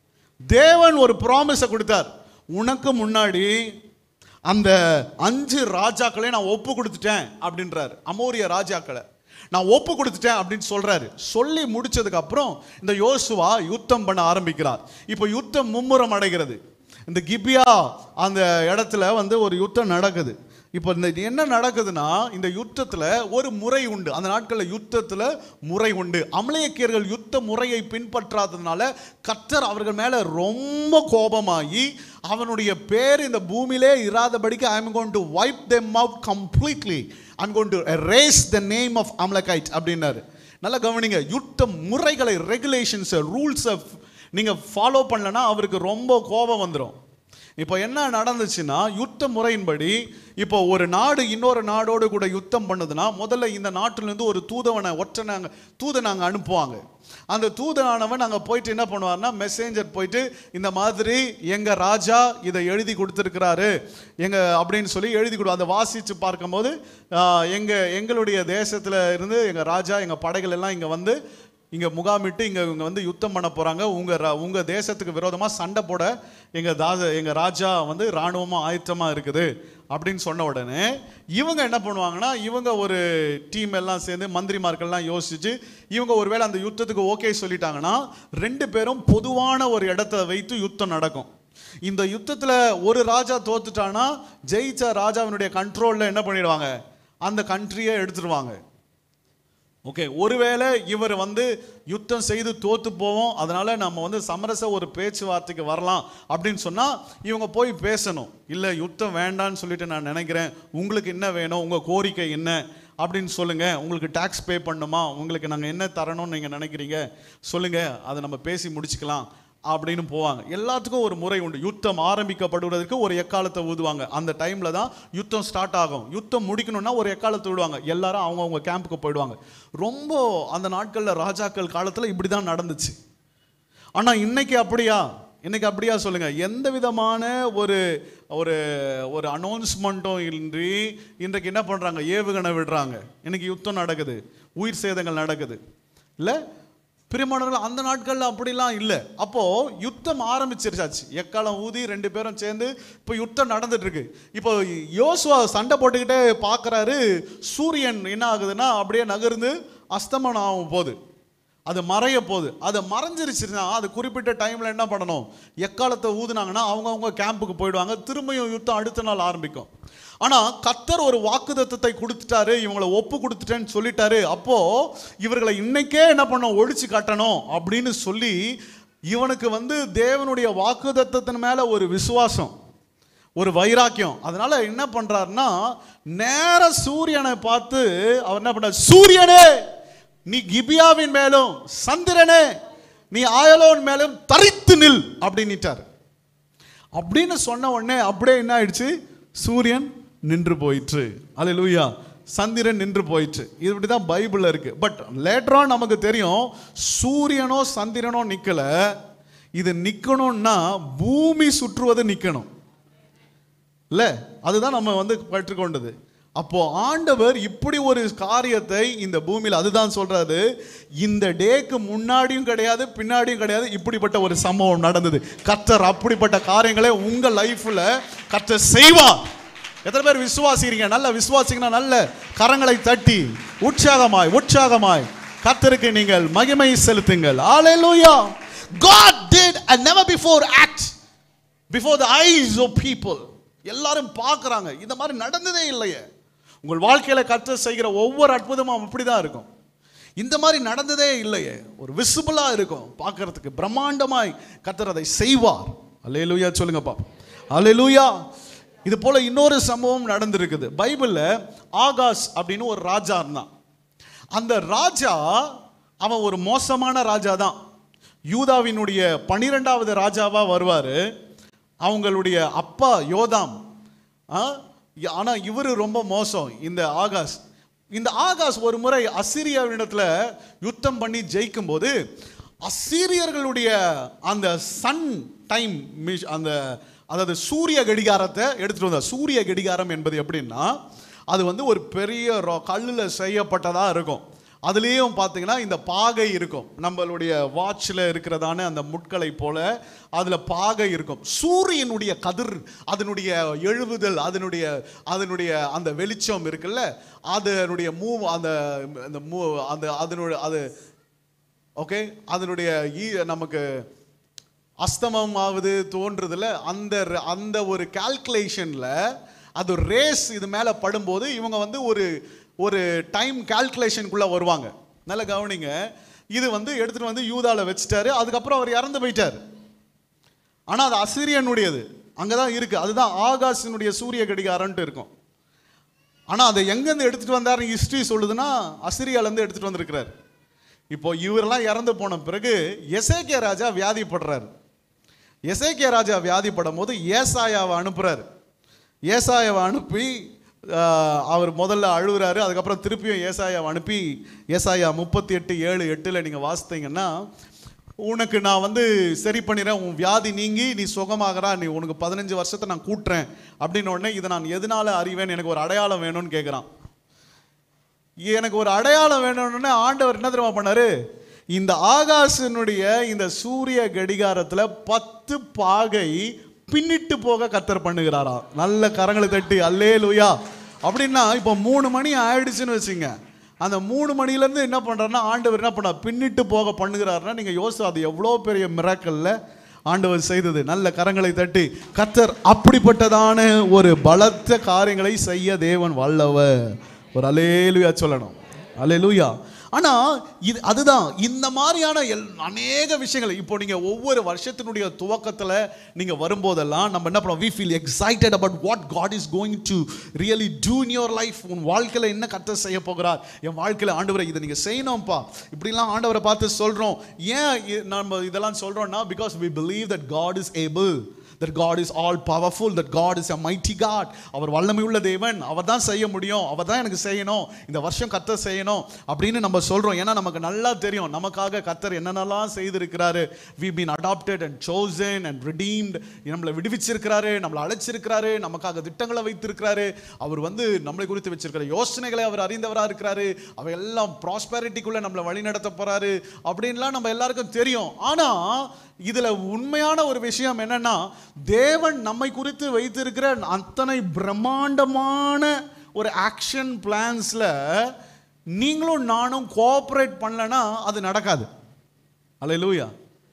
தேவன் ஒரு ப்ராமிஸை கொடுத்தார் உனக்கு முன்னாடி அந்த அஞ்சு ராஜாக்களை நான் ஒப்பு கொடுத்துட்டேன் அப்படின்றாரு அமோரிய ராஜாக்களை நான் ஒப்பு கொடுத்துட்டேன் அப்படின்னு சொல்றாரு சொல்லி முடிச்சதுக்கு அப்புறம் இந்த யோசுவா யுத்தம் பண்ண ஆரம்பிக்கிறார் இப்போ யுத்தம் மும்முரம் அடைகிறது இந்த கிபியா அந்த இடத்துல வந்து ஒரு யுத்தம் நடக்குது இப்போ இந்த இது என்ன நடக்குதுன்னா இந்த யுத்தத்தில் ஒரு முறை உண்டு அந்த நாட்களில் யுத்தத்தில் முறை உண்டு அமலேக்கியர்கள் யுத்த முறையை பின்பற்றாததுனால கர்த்தர் அவர்கள் மேலே ரொம்ப கோபமாகி அவனுடைய பேர் இந்த பூமியிலே இராதபடிக்கு I am gonna wipe them out completely I'm gonna erase the name of Amalekite அப்படின்னாரு நல்லா கவனிங்க யுத்த முறைகளை ரெகுலேஷன்ஸை ரூல்ஸை நீங்கள் ஃபாலோ பண்ணலன்னா அவருக்கு ரொம்ப கோபம் வந்துடும் இப்போ என்ன நடந்துச்சுன்னா யுத்த முறையின்படி இப்போ ஒரு நாடு இன்னொரு நாடோடு கூட யுத்தம் பண்ணுதுன்னா முதல்ல இந்த நாட்டிலேருந்து ஒரு தூதவனை ஒற்றை நாங்கள் தூதனை அங்கே அனுப்புவாங்க அந்த தூதனானவன் அங்கே போயிட்டு என்ன பண்ணுவார்னா மெசேஞ்சர் போயிட்டு இந்த மாதிரி எங்கள் ராஜா இதை எழுதி கொடுத்துருக்கிறாரு எங்க அப்படின்னு சொல்லி எழுதி கொடு அதை வாசித்து பார்க்கும்போது ஆஹ், எங்க எங்களுடைய தேசத்தில் இருந்து எங்கள் ராஜா எங்கள் படைகள் எல்லாம் இங்கே வந்து இங்கே முகாமிட்டு இங்கே இவங்க வந்து யுத்தம் பண்ண போகிறாங்க உங்கள் உங்கள் தேசத்துக்கு விரோதமாக சண்டை போட எங்கள் தாஜ எங்கள் ராஜா வந்து இராணுவமாக ஆயத்தமாக இருக்குது அப்படின்னு சொன்ன உடனே இவங்க என்ன பண்ணுவாங்கன்னா இவங்க ஒரு டீம் எல்லாம் சேர்ந்து மந்திரிமார்கள்லாம் யோசிச்சு இவங்க ஒருவேளை அந்த யுத்தத்துக்கு ஓகே சொல்லிட்டாங்கன்னா ரெண்டு பேரும் பொதுவான ஒரு இடத்த வைத்து யுத்தம் நடக்கும் இந்த யுத்தத்துல ஒரு ராஜா தோத்துட்டானா ஜெயிச்ச ராஜாவினுடைய கண்ட்ரோல்ல என்ன பண்ணிடுவாங்க அந்த கண்ட்ரியை எடுத்துருவாங்க ஓகே ஒருவேளை இவர் வந்து யுத்தம் செய்து தோத்து போவோம் அதனால நம்ம வந்து சமரச ஒரு பேச்சுவார்த்தைக்கு வரலாம் அப்படின்னு சொன்னா இவங்க போய் பேசணும் இல்லை யுத்தம் வேண்டான்னு சொல்லிட்டு நான் நினைக்கிறேன் உங்களுக்கு என்ன வேணும் உங்க கோரிக்கை என்ன அப்படின்னு சொல்லுங்க உங்களுக்கு டாக்ஸ் பே பண்ணுமா உங்களுக்கு நாங்கள் என்ன தரணும்னு நீங்க நினைக்கிறீங்க சொல்லுங்க அதை நம்ம பேசி முடிச்சுக்கலாம் அப்படின்னு போவாங்க எல்லாத்துக்கும் ஒரு முறை உண்டு யுத்தம் ஆரம்பிக்கப்படுவதற்கு ஒரு எக்காலத்தை ஊதுவாங்க அந்த டைம்ல தான் யுத்தம் ஸ்டார்ட் ஆகும் யுத்தம் முடிக்கணும்னா ஒரு எக்காலத்தை விடுவாங்க எல்லாரும் அவங்கவுங்க கேம்புக்கு போயிடுவாங்க ரொம்ப அந்த நாட்கள்ல ராஜாக்கள் காலத்துல இப்படி தான் நடந்துச்சு ஆனா இன்னைக்கு அப்படியா இன்னைக்கு அப்படியா சொல்லுங்க எந்த விதமான ஒரு ஒரு ஒரு அனௌன்ஸ்மெண்ட்டும் இன்றி இன்றைக்கு என்ன பண்றாங்க ஏவுகணை விடுறாங்க இன்னைக்கு யுத்தம் நடக்குது உயிர் சேதங்கள் நடக்குது இல்ல பிரியமானவர்கள் அந்த நாட்கள்ல அப்படிலாம் இல்லை அப்போ யுத்தம் ஆரம்பிச்சிருச்சாச்சு எக்காலம் ஊதி ரெண்டு பேரும் சேர்ந்து இப்போ யுத்தம் நடந்துட்டு இருக்கு இப்போ யோசுவா சண்டை போட்டுக்கிட்டே பார்க்கறாரு சூரியன் என்ன ஆகுதுன்னா அப்படியே நகர்ந்து அஸ்தமனம் ஆகும் போகுது அது மறைய போகுது அது மறைஞ்சிருச்சுன்னா அது குறிப்பிட்ட டைம்ல என்ன பண்ணணும் எக்காலத்தை ஊதுனாங்கன்னா அவங்கவுங்க கேம்புக்கு போயிடுவாங்க திரும்பியும் யுத்தம் அடுத்த நாள் ஆரம்பிக்கும் ஆனா கத்தர் ஒரு வாக்குத்தத்தத்தை கொடுத்துட்டாரு இவங்களை ஒப்பு கொடுத்துட்டேன்னு சொல்லிட்டாரு அப்போ இவர்களை இன்னைக்கே என்ன பண்ணணும் ஒழிச்சு கட்டணும் அப்படின்னு சொல்லி இவனுக்கு வந்து தேவனுடைய வாக்குத்தத்தத்தின் மேல ஒரு விசுவாசம் ஒரு வைராக்கியம் அதனால என்ன பண்றாருன்னா நேர சூரியனை பார்த்து அவர் என்ன பண்றார் சூரியனே நீ கிபியாவின் மேலும் சந்திரனே நீ ஆயலோன் மேலும் தரித்து நில் அப்படின்னுட்டார் அப்படின்னு சொன்ன உடனே அப்படியே என்ன ஆயிடுச்சு சூரியன் நின்று போயிற்று அல்லேலூயா சந்திரன் நின்று போயிற்று இது இப்படி தான் பைபிளில் இருக்கு பட் லேட்டராக நமக்கு தெரியும் சூரியனோ சந்திரனோ நிக்கல இது நிக்கணும்னா பூமி சுற்றுவது நிக்கணும் இல்ல அதுதான் நம்ம வந்து கற்றுக்கொண்டது அப்போ ஆண்டவர் இப்படி ஒரு காரியத்தை இந்த பூமியில் அதுதான் சொல்றாரு இந்த டேக்கு முன்னாடியும் கிடையாது பின்னாடியும் கிடையாது இப்படிப்பட்ட ஒரு சம்பவம் நடந்தது கர்த்தர் அப்படிப்பட்ட காரியங்களை உங்க லைஃப்ல கர்த்தர் செய்வார் எத்தனை பேர் விசுவாசிக்கிறீங்க நல்ல விசுவாசிங்கன்னா நல்ல கரங்களை தட்டி உற்சாகமாய் உற்சாகமாய் கர்த்தருக்கு நீங்கள் மகிமை செலுத்துங்கள் hallelujah God did a never before act before the eyes of people எல்லாரும் பார்க்குறாங்க இந்த மாதிரி நடந்ததே இல்லையே உங்கள் வாழ்க்கையில கர்த்தர் செய்கிற ஒவ்வொரு அற்புதமும் அப்படிதான் இருக்கும் இந்த மாதிரி நடந்ததே இல்லையே ஒரு விசிபிளா இருக்கும் பார்க்கறதுக்கு பிரம்மாண்டமாய் கர்த்தர் அதை செய்வார் அல்லேலூயா சொல்லுங்க பாப்பா அல்லேலூயா இது போல இன்னொரு சம்பவம் நடந்திருக்குது பைபிள்ல ஆகாஸ் அப்படின்னு ஒரு ராஜா இருந்தான் அந்த ராஜா அவன் ஒரு மோசமான ராஜா தான் யூதாவினுடைய பனிரெண்டாவது ராஜாவா வருவாரு அவங்களுடைய அப்பா யோதாம் ஆ, ஆனா இவரு ரொம்ப மோசம் இந்த ஆகாஸ் இந்த ஆகாஸ் ஒரு முறை அசிரியாவிடத்துல யுத்தம் பண்ணி ஜெயிக்கும் போது அசீரியர்களுடைய அந்த சன் டைம் அந்த அதாவது சூரிய கடிகாரத்தை எடுத்துட்டு வந்தார் சூரிய கடிகாரம் என்பது எப்படின்னா அது வந்து ஒரு பெரிய ரா- கல்லுல செய்யப்பட்டதா இருக்கும் அதுலேயும் பார்த்தீங்கன்னா இந்த பாகை இருக்கும் நம்மளுடைய வாட்சில் இருக்கிறதான அந்த முட்களை போல அதில் பாகை இருக்கும் சூரியனுடைய கதிர் அதனுடைய எழுவுதல் அதனுடைய அதனுடைய அந்த வெளிச்சம் இருக்குல்ல அதனுடைய மூவ் அந்த அந்த மூ அந்த அதனுடைய அது ஓகே அதனுடைய ஈ நமக்கு அஸ்தமம் ஆகுது தோன்றதுல அந்த ர- அந்த ஒரு கால்குலேஷன்ல அது ரேஸ் இது மேல படும்போது இவங்க வந்து ஒரு ஒரு டைம் கால்குலேஷனுக்குள்ள வருவாங்க நல்ல கவனிங்க இது வந்து எடுத்துட்டு வந்து யூதால வச்சுட்டாரு அதுக்கப்புறம் அவர் இறந்து போயிட்டார் ஆனா அது அசிரியனுடையது அங்கதான் இருக்கு அதுதான் ஆகாசினுடைய சூரிய கடிகாரன்ட்டு இருக்கும் ஆனா அதை எங்கேருந்து எடுத்துட்டு வந்தாருன்னு ஹிஸ்டரி சொல்லுதுன்னா அசிரியால இருந்து எடுத்துட்டு வந்திருக்கிறார் இப்போ இவரெல்லாம் இறந்து போன பிறகு எசேக்கியா ராஜா வியாதிப்படுறாரு எசேக்கியா ராஜா வியாதிப்படும் போது ஏசாயாவை அனுப்புறாரு ஏசாயாவை அனுப்பி ஆஹ், அவர் முதல்ல அழுகுறாரு அதுக்கப்புறம் திருப்பியும் ஏசாயாவை அனுப்பி ஏசாயா முப்பத்தி எட்டு ஏழு எட்டில் நீங்கள் வாசித்தீங்கன்னா உனக்கு நான் வந்து சரி பண்ணிடுறேன் உன் வியாதி நீங்கி நீ சுகமாகறா நீ உனக்கு பதினஞ்சு வருஷத்தை நான் கூட்டுறேன் அப்படின்னு உடனே இதை நான் எதனால அறிவேன் எனக்கு ஒரு அடையாளம் வேணும்னு கேட்குறான் எனக்கு ஒரு அடையாளம் வேணும்னு ஆண்டவர் என்ன தெரியுமா பண்ணாரு இந்த ஆகாசனுடைய இந்த சூரிய கடிகாரத்துல பத்து பாகை பின்னிட்டு போக கத்தர் பண்ணுகிறாரா நல்ல கரங்களை தட்டி அல்லே லூயா அப்படின்னா இப்போ மூணு மணி ஆயிடுச்சுன்னு வச்சுங்க அந்த மூணு மணிலேருந்து என்ன பண்ணுறாருன்னா ஆண்டவர் என்ன பண்ணார் பின்னிட்டு போக பண்ணுகிறாருன்னா நீங்கள் யோசி அது எவ்வளோ பெரிய மிராக்கல்ல ஆண்டவர் செய்தது நல்ல கரங்களை தட்டி கத்தர் அப்படிப்பட்டதான ஒரு பலத்த காரியங்களை செய்ய தேவன் வல்லவர் ஒரு அலேலுயா சொல்லணும் அலேலுயா ஆனா இது அதுதான் இந்த மாதிரியான எல் அநேக விஷயங்கள் இப்போ நீங்க ஒவ்வொரு வருஷத்தினுடைய துவக்கத்துல நீங்க வரும்போதெல்லாம் நம்ம என்ன பண்ணுவோம் we feel excited about what God is going to really do in your life உன் வாழ்க்கையில என்ன கர்த்தர் செய்ய போகிறார் என் வாழ்க்கையில ஆண்டவரை இதை நீங்க செய்யணும்ப்பா இப்படிலாம் ஆண்டவரை பார்த்து சொல்றோம் ஏன் இ- நம்ம இதெல்லாம் சொல்றோம்னா because we believe that God is able that God is all powerful that God is a mighty God அவர் வல்லமை உள்ள தேவன் அவர் தான் செய்ய முடியும் அவர் தான் எனக்கு செய்யணும் இந்த வருஷம் கர்த்தர் செய்யணும் அப்படின்னு நம்ம சொல்றோம் ஏன்னா நமக்கு நல்லா தெரியும் நமக்காக கர்த்தர் என்னென்னலாம் செய்திருக்கிறாரு we been adopted and chosen and redeemed நம்மளை விடுவிச்சிருக்கிறாரு நம்மளை அழைச்சிருக்கிறாரு நமக்காக திட்டங்களை வைத்திருக்கிறாரு அவர் வந்து நம்மளை குறித்து வச்சிருக்கிற யோசனைகளை அவர் அறிந்தவரா இருக்கிறாரு அவை எல்லாம் ப்ராஸ்பெரிட்டிக்குள்ள நம்மளை வழி நடத்த போறாரு அப்படின்லாம் நம்ம எல்லாருக்கும் தெரியும் ஆனா இதுல உண்மையான ஒரு விஷயம் என்னன்னா தேவன் நம்மை குறித்து வைத்திருக்கிற அத்தனை பிரம்மாண்டமான ஒரு ஆக்ஷன் பிளான்ஸ்ல நீங்களும் நானும் கோஆப்ரேட் பண்ணலனா அது நடக்காது அலையலூயா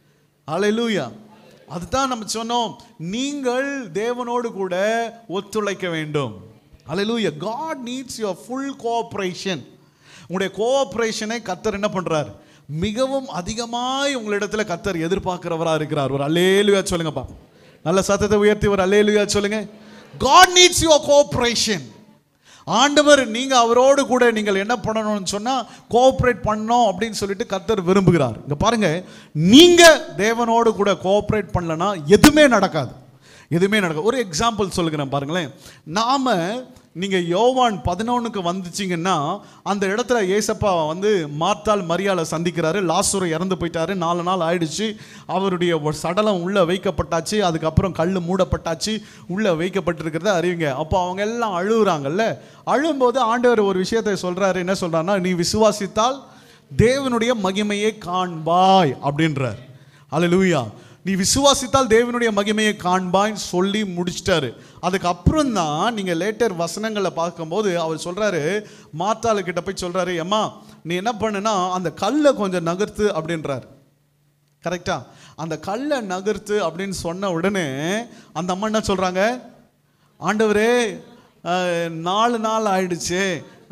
அலையலூயா அதுதான் நம்ம சொன்னோம் நீங்கள் தேவனோடு கூட ஒத்துழைக்க வேண்டும் அலையலூயா God needs your full cooperation உங்களுடைய கோஆப்ரேஷனை கத்தர் என்ன பண்றார் மிகவும் அதிகமாய் உங்களிடத்துல கத்தர் எதிர்பார்க்கிறவரா இருக்கிறார் ஒரு அல்லேலுயா சொல்லுங்கப்பா நல்ல சத்தத்தை உயர்த்தி ஒரு அல்லேலுயா சொல்லுங்க காட் நீட்ஸ் யுவர் கோஆப்ரேஷன் ஆண்டவர் நீங்க அவரோடு கூட நீங்கள் என்ன பண்ணணும்னு சொன்னா கோஆப்ரேட் பண்ணணும் அப்படின்னு சொல்லிட்டு கர்த்தர் விரும்புகிறார் இங்க பாருங்க நீங்க தேவனோடு கூட கோஆப்ரேட் பண்ணலனா எதுவுமே நடக்காது எதுவுமே நடக்காது ஒரு எக்ஸாம்பிள் சொல்லுகிறேன் பாருங்களேன் நாம நீங்க யோவான் பதினொன்னுக்கு வந்துச்சீங்கன்னா அந்த இடத்துல ஏசப்பா வந்து மார்த்தாள் மரியாதை சந்திக்கிறாரு லாசுரை இறந்து போயிட்டாரு நாலு நாள் ஆயிடுச்சு அவருடைய ஒரு சடலம் உள்ள வைக்கப்பட்டாச்சு அதுக்கப்புறம் கல் மூடப்பட்டாச்சு உள்ள வைக்கப்பட்டிருக்கிறத அறிவிங்க அப்போ அவங்க எல்லாம் அழுகுறாங்கல்ல அழும்போது ஆண்டவர் ஒரு விஷயத்தை சொல்றாரு என்ன சொல்றாருன்னா நீ விசுவாசித்தால் தேவனுடைய மகிமையை காண்பாய் அப்படின்றார் அல்லேலூயா நீ விசுவாசித்தால் தேவனுடைய மகிமையை காண்பாய்ன்னு சொல்லி முடிச்சிட்டாரு அதுக்கப்புறம் தான் நீங்கள் லேட்டர் வசனங்களை பார்க்கும்போது அவர் சொல்றாரு மாத்தாளு கிட்ட போய் சொல்றாரு அம்மா நீ என்ன பண்ணுனா அந்த கல்லை கொஞ்சம் நகர்த்து அப்படின்றார் கரெக்டா அந்த கல்லை நகர்த்து அப்படின்னு சொன்ன உடனே அந்த அம்மா என்ன சொல்றாங்க ஆண்டவரே அஹ், நாலு நாள் ஆயிடுச்சு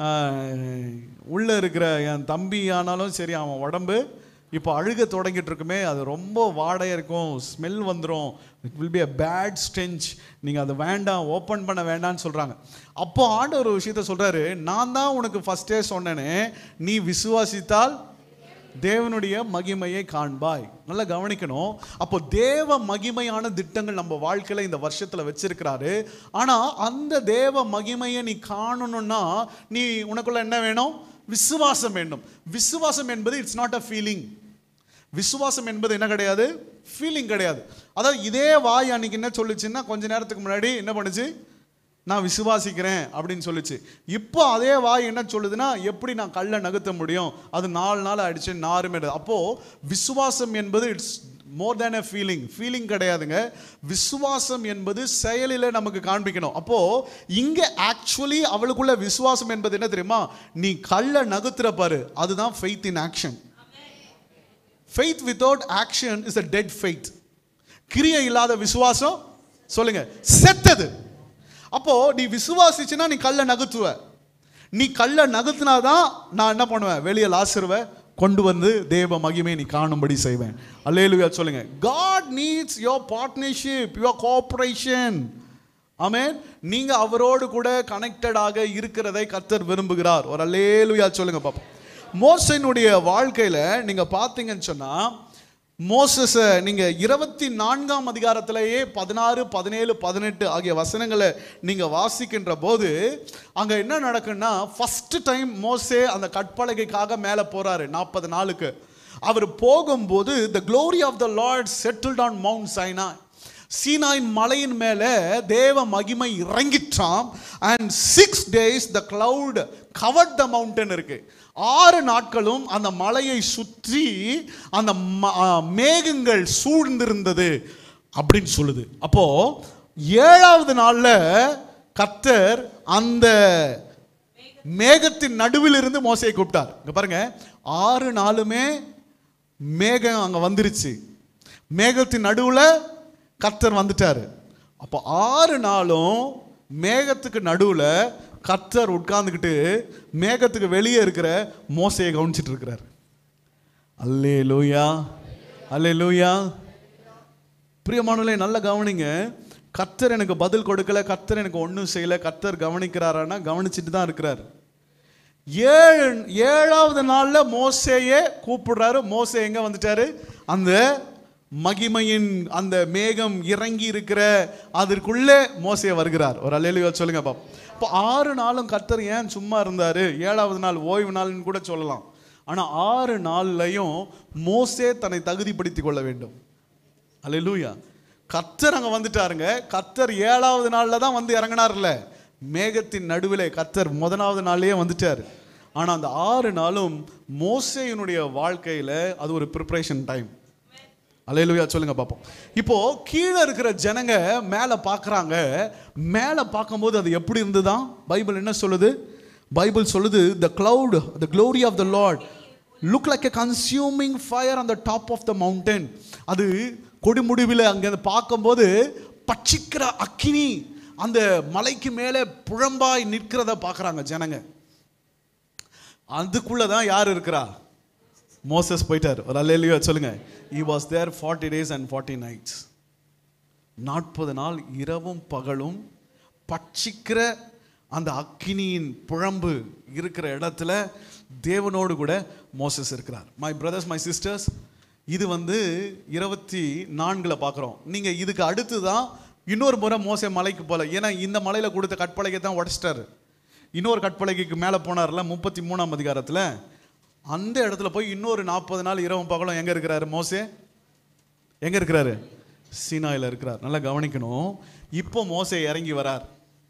அஹ், உள்ள இருக்கிற என் தம்பி ஆனாலும் சரி அவன் உடம்பு இப்போ அழுக தொடங்கிட்டு இருக்குமே அது ரொம்ப வாடையாக இருக்கும் ஸ்மெல் வந்துடும் it will be a bad stench நீங்கள் அதை வேண்டாம் ஓப்பன் பண்ண வேண்டாம்னு சொல்கிறாங்க அப்போ ஆண்டவர் ஒரு விஷயத்த சொல்கிறாரு நான் தான் உனக்கு ஃபஸ்ட்டே சொன்னேனே நீ விசுவாசித்தால் தேவனுடைய மகிமையை காண்பாய் நல்லா கவனிக்கணும் அப்போ தேவ மகிமையான திட்டங்கள் நம்ம வாழ்க்கையில இந்த வருஷத்துல வச்சிருக்கிறாரு ஆனா அந்த தேவ மகிமையை நீ காணணும்னா நீ உனக்குள்ள என்ன வேணும் விசுவாசம் வேண்டும் விசுவாசம் என்பது இட்ஸ் நாட் அ ஃபீலிங் விசுவாசம் என்பது என்ன கிடையாது ஃபீலிங் கிடையாது அதாவது இதே வாய் அன்னைக்கு என்ன சொல்லுச்சுன்னா கொஞ்ச நேரத்துக்கு முன்னாடி என்ன பண்ணுச்சு நான் விசுவாசிக்கிறேன் அப்படின்னு சொல்லுச்சு இப்போ அதே வாய் என்ன சொல்லுதுன்னா எப்படி நான் கல்லை நகர்த்த முடியும் அது நாலு நாள் ஆயிடுச்சு நாருமே அப்போ விசுவாசம் என்பது it's more than a feeling feeling கிடையாதுங்க விசுவாசம் என்பது செயலில் நமக்கு காண்பிக்கணும் அப்போ இங்க ஆக்சுவலி அவளுக்குள்ள விசுவாசம் என்பது என்ன தெரியுமா நீ கல்லை நகர்த்துற பாரு அதுதான் faith in action faith without action is a dead faith கிரியை இல்லாத விசுவாசம் சொல்லுங்க செத்தது அப்போ நீ விசுவாசிச்சுன்னா நீ கல்லை நகர்த்துவ நீ கல்லை நகர்த்தினாதான் நான் என்ன பண்ணுவேன் வெளியே லாசிருவேன் கொண்டு வந்து தேவ மகிமை நீ காணும்படி செய்வேன் அல்லேலுயா சொல்லுங்க God needs your partnership your cooperation amen நீங்க அவரோடு கூட கனெக்டடாக இருக்கிறதை கர்த்தர் விரும்புகிறார் ஒரு அல்லேலுயா சொல்லுங்க பாப்போம் மோசனுடைய வாழ்க்கையில நீங்க பார்த்தீங்கன்னு சொன்னா மோசஸை நீங்க இருபத்தி நான்காம் அதிகாரத்திலேயே பதினாறு பதினேழு பதினெட்டு ஆகிய வசனங்களை நீங்க வாசிக்கின்ற போது அங்க என்ன நடக்குன்னா ஃபர்ஸ்ட் டைம் மோசே அந்த கற்பலகைக்காக மேலே போறாரு நாற்பது நாளுக்கு அவர் போகும்போது the glory of the Lord settled on Mount Sinai சீனாயின் மலையின் மேலே தேவ மகிமை இறங்கிற்றாம் and six days the cloud covered the mountain இருக்கு ஆறு நாட்களும் அந்த மலையை சுற்றி அந்த ம- ஆ, மேகங்கள் சூழ்ந்திருந்தது அப்படின்னு சொல்லுது அப்போ ஏழாவது நாள்ல கர்த்தர் அந்த மேகத்தின் நடுவில் இருந்து மோசையை கூப்பிட்டார் இங்க பாருங்க ஆறு நாளுமே மேகம் அங்க வந்துருச்சு மேகத்தின் நடுவுல கர்த்தர் வந்துட்டாரு அப்போ ஆறு நாளும் மேகத்துக்கு நடுவுல கர்த்தர் உட்கார்ந்துக்கிட்டு மேகத்துக்கு வெளியே இருக்கிற மோசையை கவனிச்சிட்டு இருக்கிறார் அல்லே லூயா அல்லே லூயா பிரியமானவர்களே நல்ல கவனிங்க கர்த்தர் எனக்கு பதில் கொடுக்கல கர்த்தர் எனக்கு ஒன்றும் செய்யல கர்த்தர் கவனிக்கிறாரான்னா கவனிச்சிட்டு தான் இருக்கிறார் ஏழு ஏழாவது நாள்ல மோசேயே கூப்பிடுறாரு மோசே எங்க வந்துட்டாரு அந்த மகிமையின் அந்த மேகம் இறங்கி இருக்கிற அதற்குள்ளே மோசே வருகிறார் ஒரு அல்லையில சொல்லுங்க பாப்போம் இப்போ ஆறு நாளும் கர்த்தர் ஏன் சும்மா இருந்தாரு ஏழாவது நாள் ஓய்வு நாள்னு கூட சொல்லலாம் ஆனா ஆறு நாள்லையும் மோசே தன்னை தகுதிப்படுத்திக் கொள்ள வேண்டும் அல்லேலூயா கர்த்தர் அங்க வந்துட்டாருங்க கர்த்தர் ஏழாவது நாள்ல தான் வந்து இறங்கினார்ல மேகத்தின் நடுவிலே கர்த்தர் முதலாவது நாள்லயே வந்துட்டார் ஆனா அந்த ஆறு நாளும் மோசேயினுடைய வாழ்க்கையில அது ஒரு ப்ரிப்பரேஷன் டைம் அல்லேலூயா சொல்லுங்க பார்ப்போம் இப்போ கீழே இருக்கிற ஜனங்க மேலே பார்க்குறாங்க மேலே பார்க்கும்போது அது எப்படி இருந்துதான் பைபிள் என்ன சொல்லுது பைபிள் சொல்லுது the cloud the glory of the Lord look like a consuming fire on the top of the mountain அது கொடிமுடிவில் அங்கே பார்க்கும்போது பட்சிக்கிற அக்கினி அந்த மலைக்கு மேலே புழம்பாய் நிற்கிறத பார்க்குறாங்க ஜனங்க அதுக்குள்ள தான் யார் இருக்கிறா மோசஸ் போயிட்டார் ஒரு அல்லையிலையோ சொல்லுங்க he was there 40 days and 40 nights நாற்பது நாள் இரவும் பகலும் பட்சிக்கிற அந்த அக்கினியின் புழம்பு இருக்கிற இடத்துல தேவனோடு கூட மோசஸ் இருக்கிறார் மை பிரதர்ஸ் மை சிஸ்டர்ஸ் இது வந்து இருபத்தி நான்கில் பார்க்குறோம் நீங்கள் இதுக்கு அடுத்து தான் இன்னொரு முறை மோசே மலைக்கு போகல ஏன்னா இந்த மலையில் கொடுத்த கற்பலகை தான் உடச்சிட்டாரு இன்னொரு கற்பலகைக்கு மேலே போனார்ல முப்பத்தி மூணாம் அதிகாரத்தில் அந்த இடத்துல போய் இன்னொரு நாற்பது நாள் இரவும் பகலும் எங்கே இருக்கிறாரு மோசே எங்கே இருக்கிறாரு சீனாயில் இருக்கிறார் நல்லா கவனிக்கணும் இப்போ மோசே இறங்கி வரார்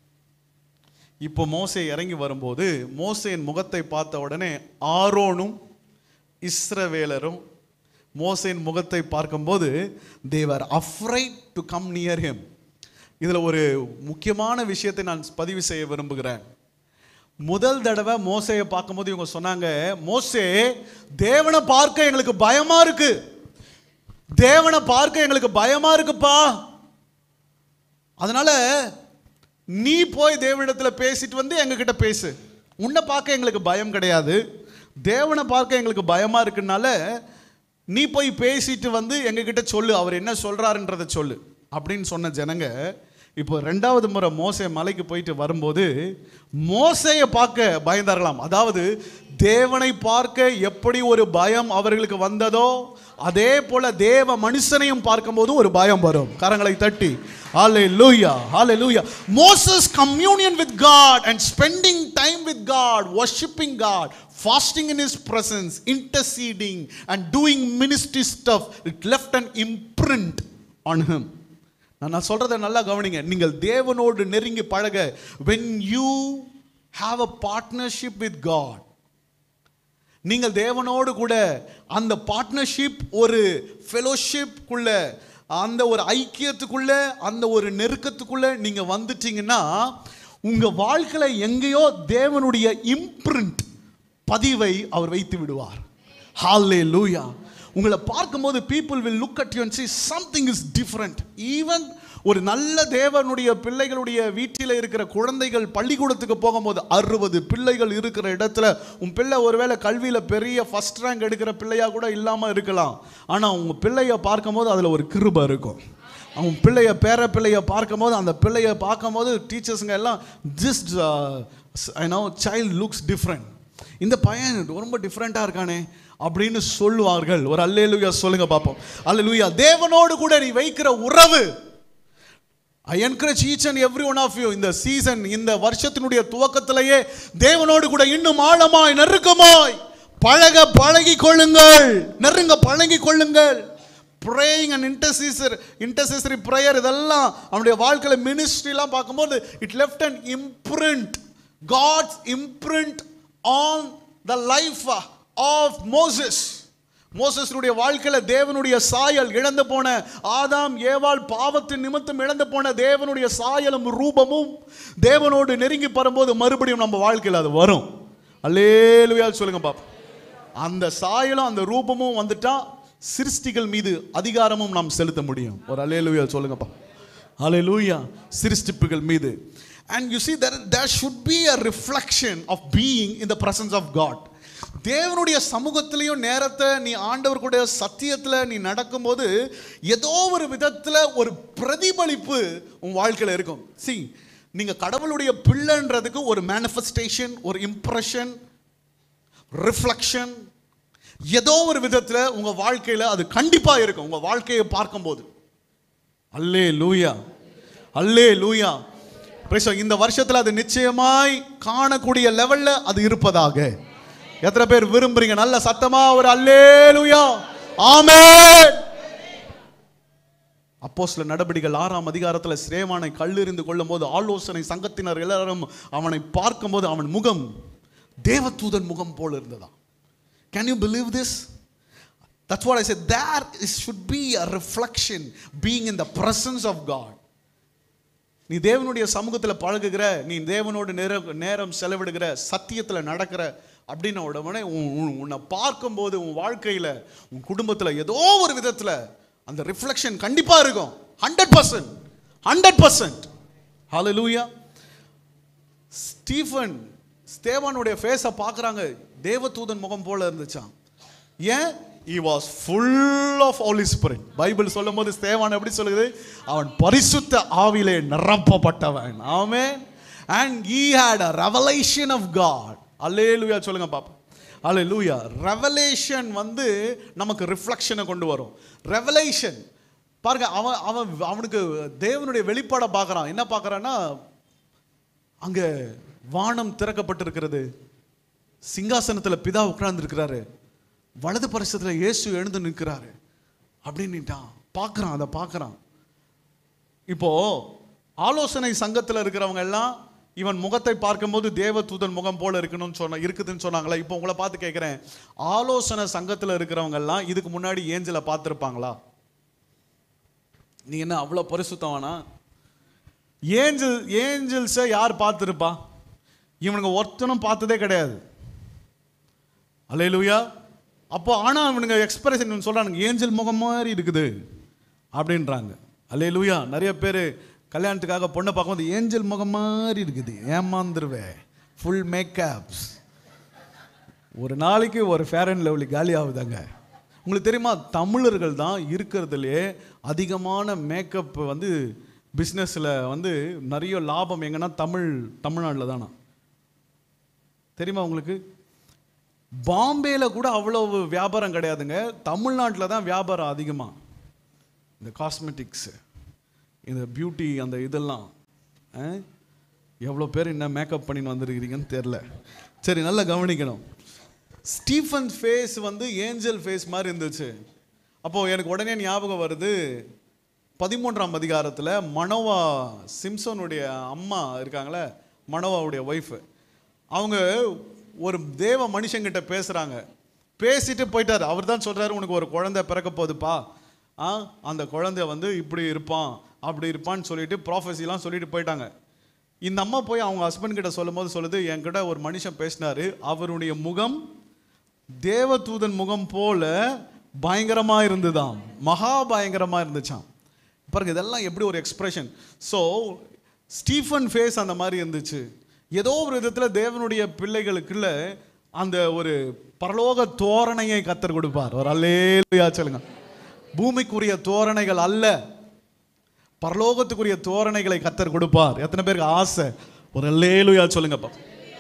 இப்போ மோசே இறங்கி வரும்போது மோசேயின் முகத்தை பார்த்த உடனே ஆரோனும் இஸ்ரவேலரும் மோசேயின் முகத்தை பார்க்கும்போது they were afraid to come near him இதில் ஒரு முக்கியமான விஷயத்தை நான் பதிவு செய்ய விரும்புகிறேன் முதல் தடவை மோசையை பார்க்கும்போது இவங்க சொன்னாங்க மோசே தேவனை பார்க்க எங்களுக்கு பயமா இருக்கு தேவனை பார்க்க எங்களுக்கு பயமா இருக்குப்பா அதனால நீ போய் தேவனிடத்துல பேசிட்டு வந்து எங்ககிட்ட பேசு உன்னை பார்க்க எங்களுக்கு பயம் கிடையாது தேவனை பார்க்க எங்களுக்கு பயமா இருக்குனால நீ போய் பேசிட்டு வந்து எங்ககிட்ட சொல்லு அவர் என்ன சொல்றாருன்றதை சொல்லு அப்படின்னு சொன்ன ஜனங்க இப்போ ரெண்டாவது முறை மோசே மலைக்கு போயிட்டு வரும்போது மோசையை பார்க்க பயந்தார்களாம் அதாவது தேவனை பார்க்க எப்படி ஒரு பயம் அவர்களுக்கு வந்ததோ அதே போல தேவ மனுஷனையும் பார்க்கும்போது ஒரு பயம் வரும் கரங்களை தட்டி ஹalleluya hallelujah moses communion with god and spending time with god worshiping god fasting in his presence interceding and doing ministry stuff it left an imprint on him நான் நான் சொல்றதை நல்லா கவனிங்க நீங்கள் தேவனோடு நெருங்கி பழக when you have a partnership with god நீங்கள் தேவனோடு கூட அந்த பார்ட்னர்ஷிப் ஒரு ஃபெலோஷிப்குள்ள அந்த ஒரு ஐக்கியத்துக்குள்ள அந்த ஒரு நெருக்கத்துக்குள்ள நீங்க வந்துட்டீங்கன்னா உங்க வாழ்க்கையில எங்கேயோ தேவனுடைய இம்ப்ரிண்ட் பதிவை அவர் வைத்து விடுவார் ஹாலே லூயா உங்களை பார்க்கும்போது people will look at you and see something is different even ஒரு நல்ல தேவனுடைய பிள்ளைகளுடைய வீட்டில் இருக்கிற குழந்தைகள் பள்ளிக்கூடத்துக்கு போகும்போது அறுபது பிள்ளைகள் இருக்கிற இடத்துல உன் பிள்ளை ஒருவேளை கல்வியில் பெரிய ஃபர்ஸ்ட் ரேங்க் எடுக்கிற பிள்ளையா கூட இல்லாமல் இருக்கலாம் ஆனால் உங்கள் பிள்ளைய பார்க்கும்போது அதில் ஒரு கிருபை இருக்கும் அவன் பிள்ளைய பேர பிள்ளைய பார்க்கும்போது அந்த பிள்ளைய பார்க்கும்போது டீச்சர்ஸுங்க எல்லாம் just I know child looks different இந்த பையன் ரொம்ப டிஃப்ரெண்ட்டாக இருக்கானே அப்படின்னு சொல்லுவார்கள் ஒரு அல்லேலூயா சொல்லுங்க பார்ப்போம் அல்லேலூயா தேவனோடு கூட நீ வைக்கிற உறவு I encourage each and every one of you இந்த சீசன் இந்த வருஷத்தினுடைய துவக்கத்திலேயே தேவனோடு கூட இன்னும் ஆழமாய் நெருக்கமாய் பழக பழகி கொள்ளுங்கள் நெருங்க பழகி கொள்ளுங்கள் praying and intercessor intercessory prayer இதெல்லாம் அவனுடைய வாழ்க்கையில் மினிஸ்ட்ரிலாம் பார்க்கும்போது it left and imprint God's imprint on the life of Moses மோசஸனுடைய வாழ்க்கையில தேவனுடைய சாயல் இழந்து போன ஆதாம் ஏவாள் பாவத்தின் நிமித்தம் இழந்து போன தேவனுடைய சாயலும் ரூபமும் தேவனோடு நெருங்கி வரும்போது மறுபடியும் நம்ம வாழ்க்கையில் அது வரும் அல்லேலுயா சொல்லுங்க பாப்பா அந்த சாயலும் அந்த ரூபமும் வந்துட்டா சிருஷ்டிகள் மீது அதிகாரமும் நாம் செலுத்த முடியும் ஒரு அலேலுயா சொல்லுங்கப்பா அலேலூயா சிருஷ்டிப்புகள் மீது and you see there there should be a reflection of being in the presence of God தேவனுடைய சமூகத்திலையும் நேரத்தை நீ ஆண்டவர் கூட சத்தியத்தில் நீ நடக்கும்போது ஏதோ ஒரு விதத்தில் ஒரு பிரதிபலிப்பு உன் வாழ்க்கையில் இருக்கும் see நீங்க கடவுளுடைய பிள்ளைன்றதுக்கு ஒரு மேனிஃபெஸ்டேஷன் ஒரு இம்ப்ரெஷன் ரிஃப்ளெக்ஷன் ஏதோ ஒரு விதத்தில் உங்க வாழ்க்கையில அது கண்டிப்பா இருக்கும் உங்க வாழ்க்கையை பார்க்கும்போது அல்லே லூயா அல்லே லூயா Praise God. இந்த வருஷத்துல அது நிச்சயமாய் காணக்கூடிய லெவல்ல அது இருப்பதாக எத்தனை பேர் விரும்புறீங்க நல்ல சத்தமா ஒரு அல்லே லூயா ஆமென் அப்போஸ்ல நடபடிகள் ஆறாம் அதிகாரத்துல சிரேவானை கல்லெறிந்து கொள்ளும் போது ஆலோசனை சங்கத்தினர் எல்லாரும் அவனை பார்க்கும்போது அவன் முகம் தேவதூதன் முகம் போல இருந்ததா can you believe this that's what I said there is should be a reflection being in the presence of God நீ தேவனுடைய சமூகத்தில் பழகுகிற நீ தேவனோடு நேரம் நேரம் செலவிடுகிற சத்தியத்தில் நடக்கிற அப்படின்ன உடனே உன்- உன்- உன்னை பார்க்கும்போது உன் வாழ்க்கையில் உன் குடும்பத்தில் ஏதோ ஒரு விதத்தில் அந்த ரிஃப்ளெக்ஷன் கண்டிப்பாக இருக்கும் hundred percent hundred percent hallelujah Stephen ஸ்தேவானுடைய ஃபேஸை பார்க்குறாங்க தேவதூதன் முகம் போல இருந்துச்சாம் ஏன் he was full of holy spirit Bible சொல்லும் போது ஸ்தேவான் எப்படி சொல்லுது அவன் பரிசுத்த ஆவியிலே நிரப்பப்பட்டவன் ஆமென் and he had a revelation of god அல்லேலூயா சொல்லுங்க பாப்பா அல்லேலூயா ரெவலேஷன் வந்து நமக்கு ரிஃப்ளெக்ஷனை கொண்டு வரும் ரெவலேஷன் பாருங்க அவன் அவன் அவனுக்கு தேவனுடைய வெளிப்பாடை பார்க்கறான் என்ன பார்க்கறான்னா அங்க வானம் திறக்கப்பட்டிருக்கிறது சிங்காசனத்துல பிதா உட்கார்ந்து இருக்கிறாரு வலது பரிசத்துல இயேசு எழுந்து நிற்கிறாரு அப்படின்னுட்டான் பார்க்கறான் அதை பார்க்கறான் இப்போ ஆலோசனை சங்கத்துல இருக்கிறவங்க எல்லாம் இவன் முகத்தை பார்க்கும்போது தேவதூதன் முகம் போல இருக்கணும்னு சொன்ன இருக்குதுன்னு சொன்னாங்களா இப்போ உங்களை பார்த்து கேட்குறேன் ஆலோசனை சங்கத்துல இருக்கிறவங்க எல்லாம் இதுக்கு முன்னாடி ஏஞ்சலை பார்த்துருப்பாங்களா நீ என்ன அவ்வளோ பரிசுத்தவானா ஏஞ்சல் ஏஞ்சல்ஸை யார் பார்த்துருப்பா இவனுங்க ஒருத்தனும் பார்த்ததே கிடையாது அல்லேலூயா அப்போ ஆனால் இவனுங்க எக்ஸ்பிரஷன் சொல்கிறானுங்க ஏஞ்சல் முகம் மாதிரி இருக்குது அப்படின்றாங்க அல்லேலூயா நிறைய பேர் கல்யாணத்துக்காக பொண்ணை பார்க்கும்போது ஏஞ்சல் முகம் மாதிரி இருக்குது ஏமாந்துருவேன் ஃபுல் மேக்கப்ஸ் ஒரு நாளைக்கு ஒரு ஃபேர் அண்ட் லவ்லி காலி ஆகுதாங்க உங்களுக்கு தெரியுமா தமிழர்கள் தான் இருக்கிறதுலே அதிகமான மேக்கப் வந்து பிஸ்னஸில் வந்து நிறைய லாபம் எங்கன்னா தமிழ் தமிழ்நாட்டில் தானா தெரியுமா உங்களுக்கு பாம்பேல கூட அவ்வளவு வியாபாரம் கிடையாதுங்க தமிழ்நாட்டில் தான் வியாபாரம் அதிகமாக இந்த காஸ்மெட்டிக்ஸு இந்த பியூட்டி அந்த இதெல்லாம் ஆ? எவ்வளோ பேர் என்ன மேக்கப் பண்ணின்னு வந்திருக்கிறீங்கன்னு தெரில சரி நல்லா கவனிக்கணும் ஸ்டீஃபன் ஃபேஸ் வந்து ஏஞ்சல் ஃபேஸ் மாதிரி இருந்துச்சு அப்போது எனக்கு உடனே ஞாபகம் வருது பதிமூன்றாம் அதிகாரத்தில் மனோவா சிம்சனுடைய அம்மா இருக்காங்களே மனோவாவுடைய ஒய்ஃபு அவங்க ஒரு தேவ மனுஷங்கிட்ட பேசுகிறாங்க பேசிட்டு போயிட்டார் அவர் தான் சொல்கிறாரு உனக்கு ஒரு குழந்தை பிறக்க போகுதுப்பா ஆ அந்த குழந்தை வந்து இப்படி இருப்பான் அப்படி இருப்பான்னு சொல்லிட்டு ப்ராஃபஸிலாம் சொல்லிட்டு போயிட்டாங்க இந்த அம்மா போய் அவங்க ஹஸ்பண்ட் கிட்ட சொல்லும் போது சொல்லுது என்கிட்ட ஒரு மனுஷன் பேசினாரு அவருடைய முகம் தேவதூதன் முகம் போல பயங்கரமா இருந்துதாம் மகா பயங்கரமா இருந்துச்சாம் பாருங்க இதெல்லாம் எப்படி ஒரு எக்ஸ்பிரஷன் ஸோ ஸ்டீஃபன் ஃபேஸ் அந்த மாதிரி இருந்துச்சு ஏதோ ஒரு விதத்தில் தேவனுடைய பிள்ளைகளுக்குள்ள அந்த ஒரு பரலோக தோரணையை கத்தர் கொடுப்பார் ஒரு அல்லேலுயா சொல்லுங்க பூமிக்குரிய தோரணைகள் அல்ல பரலோகத்துக்குரிய தோரணைகளை கத்தர் கொடுப்பார் எத்தனை பேருக்கு ஆசை ஒரு அல்லேலுயா சொல்லுங்கப்பா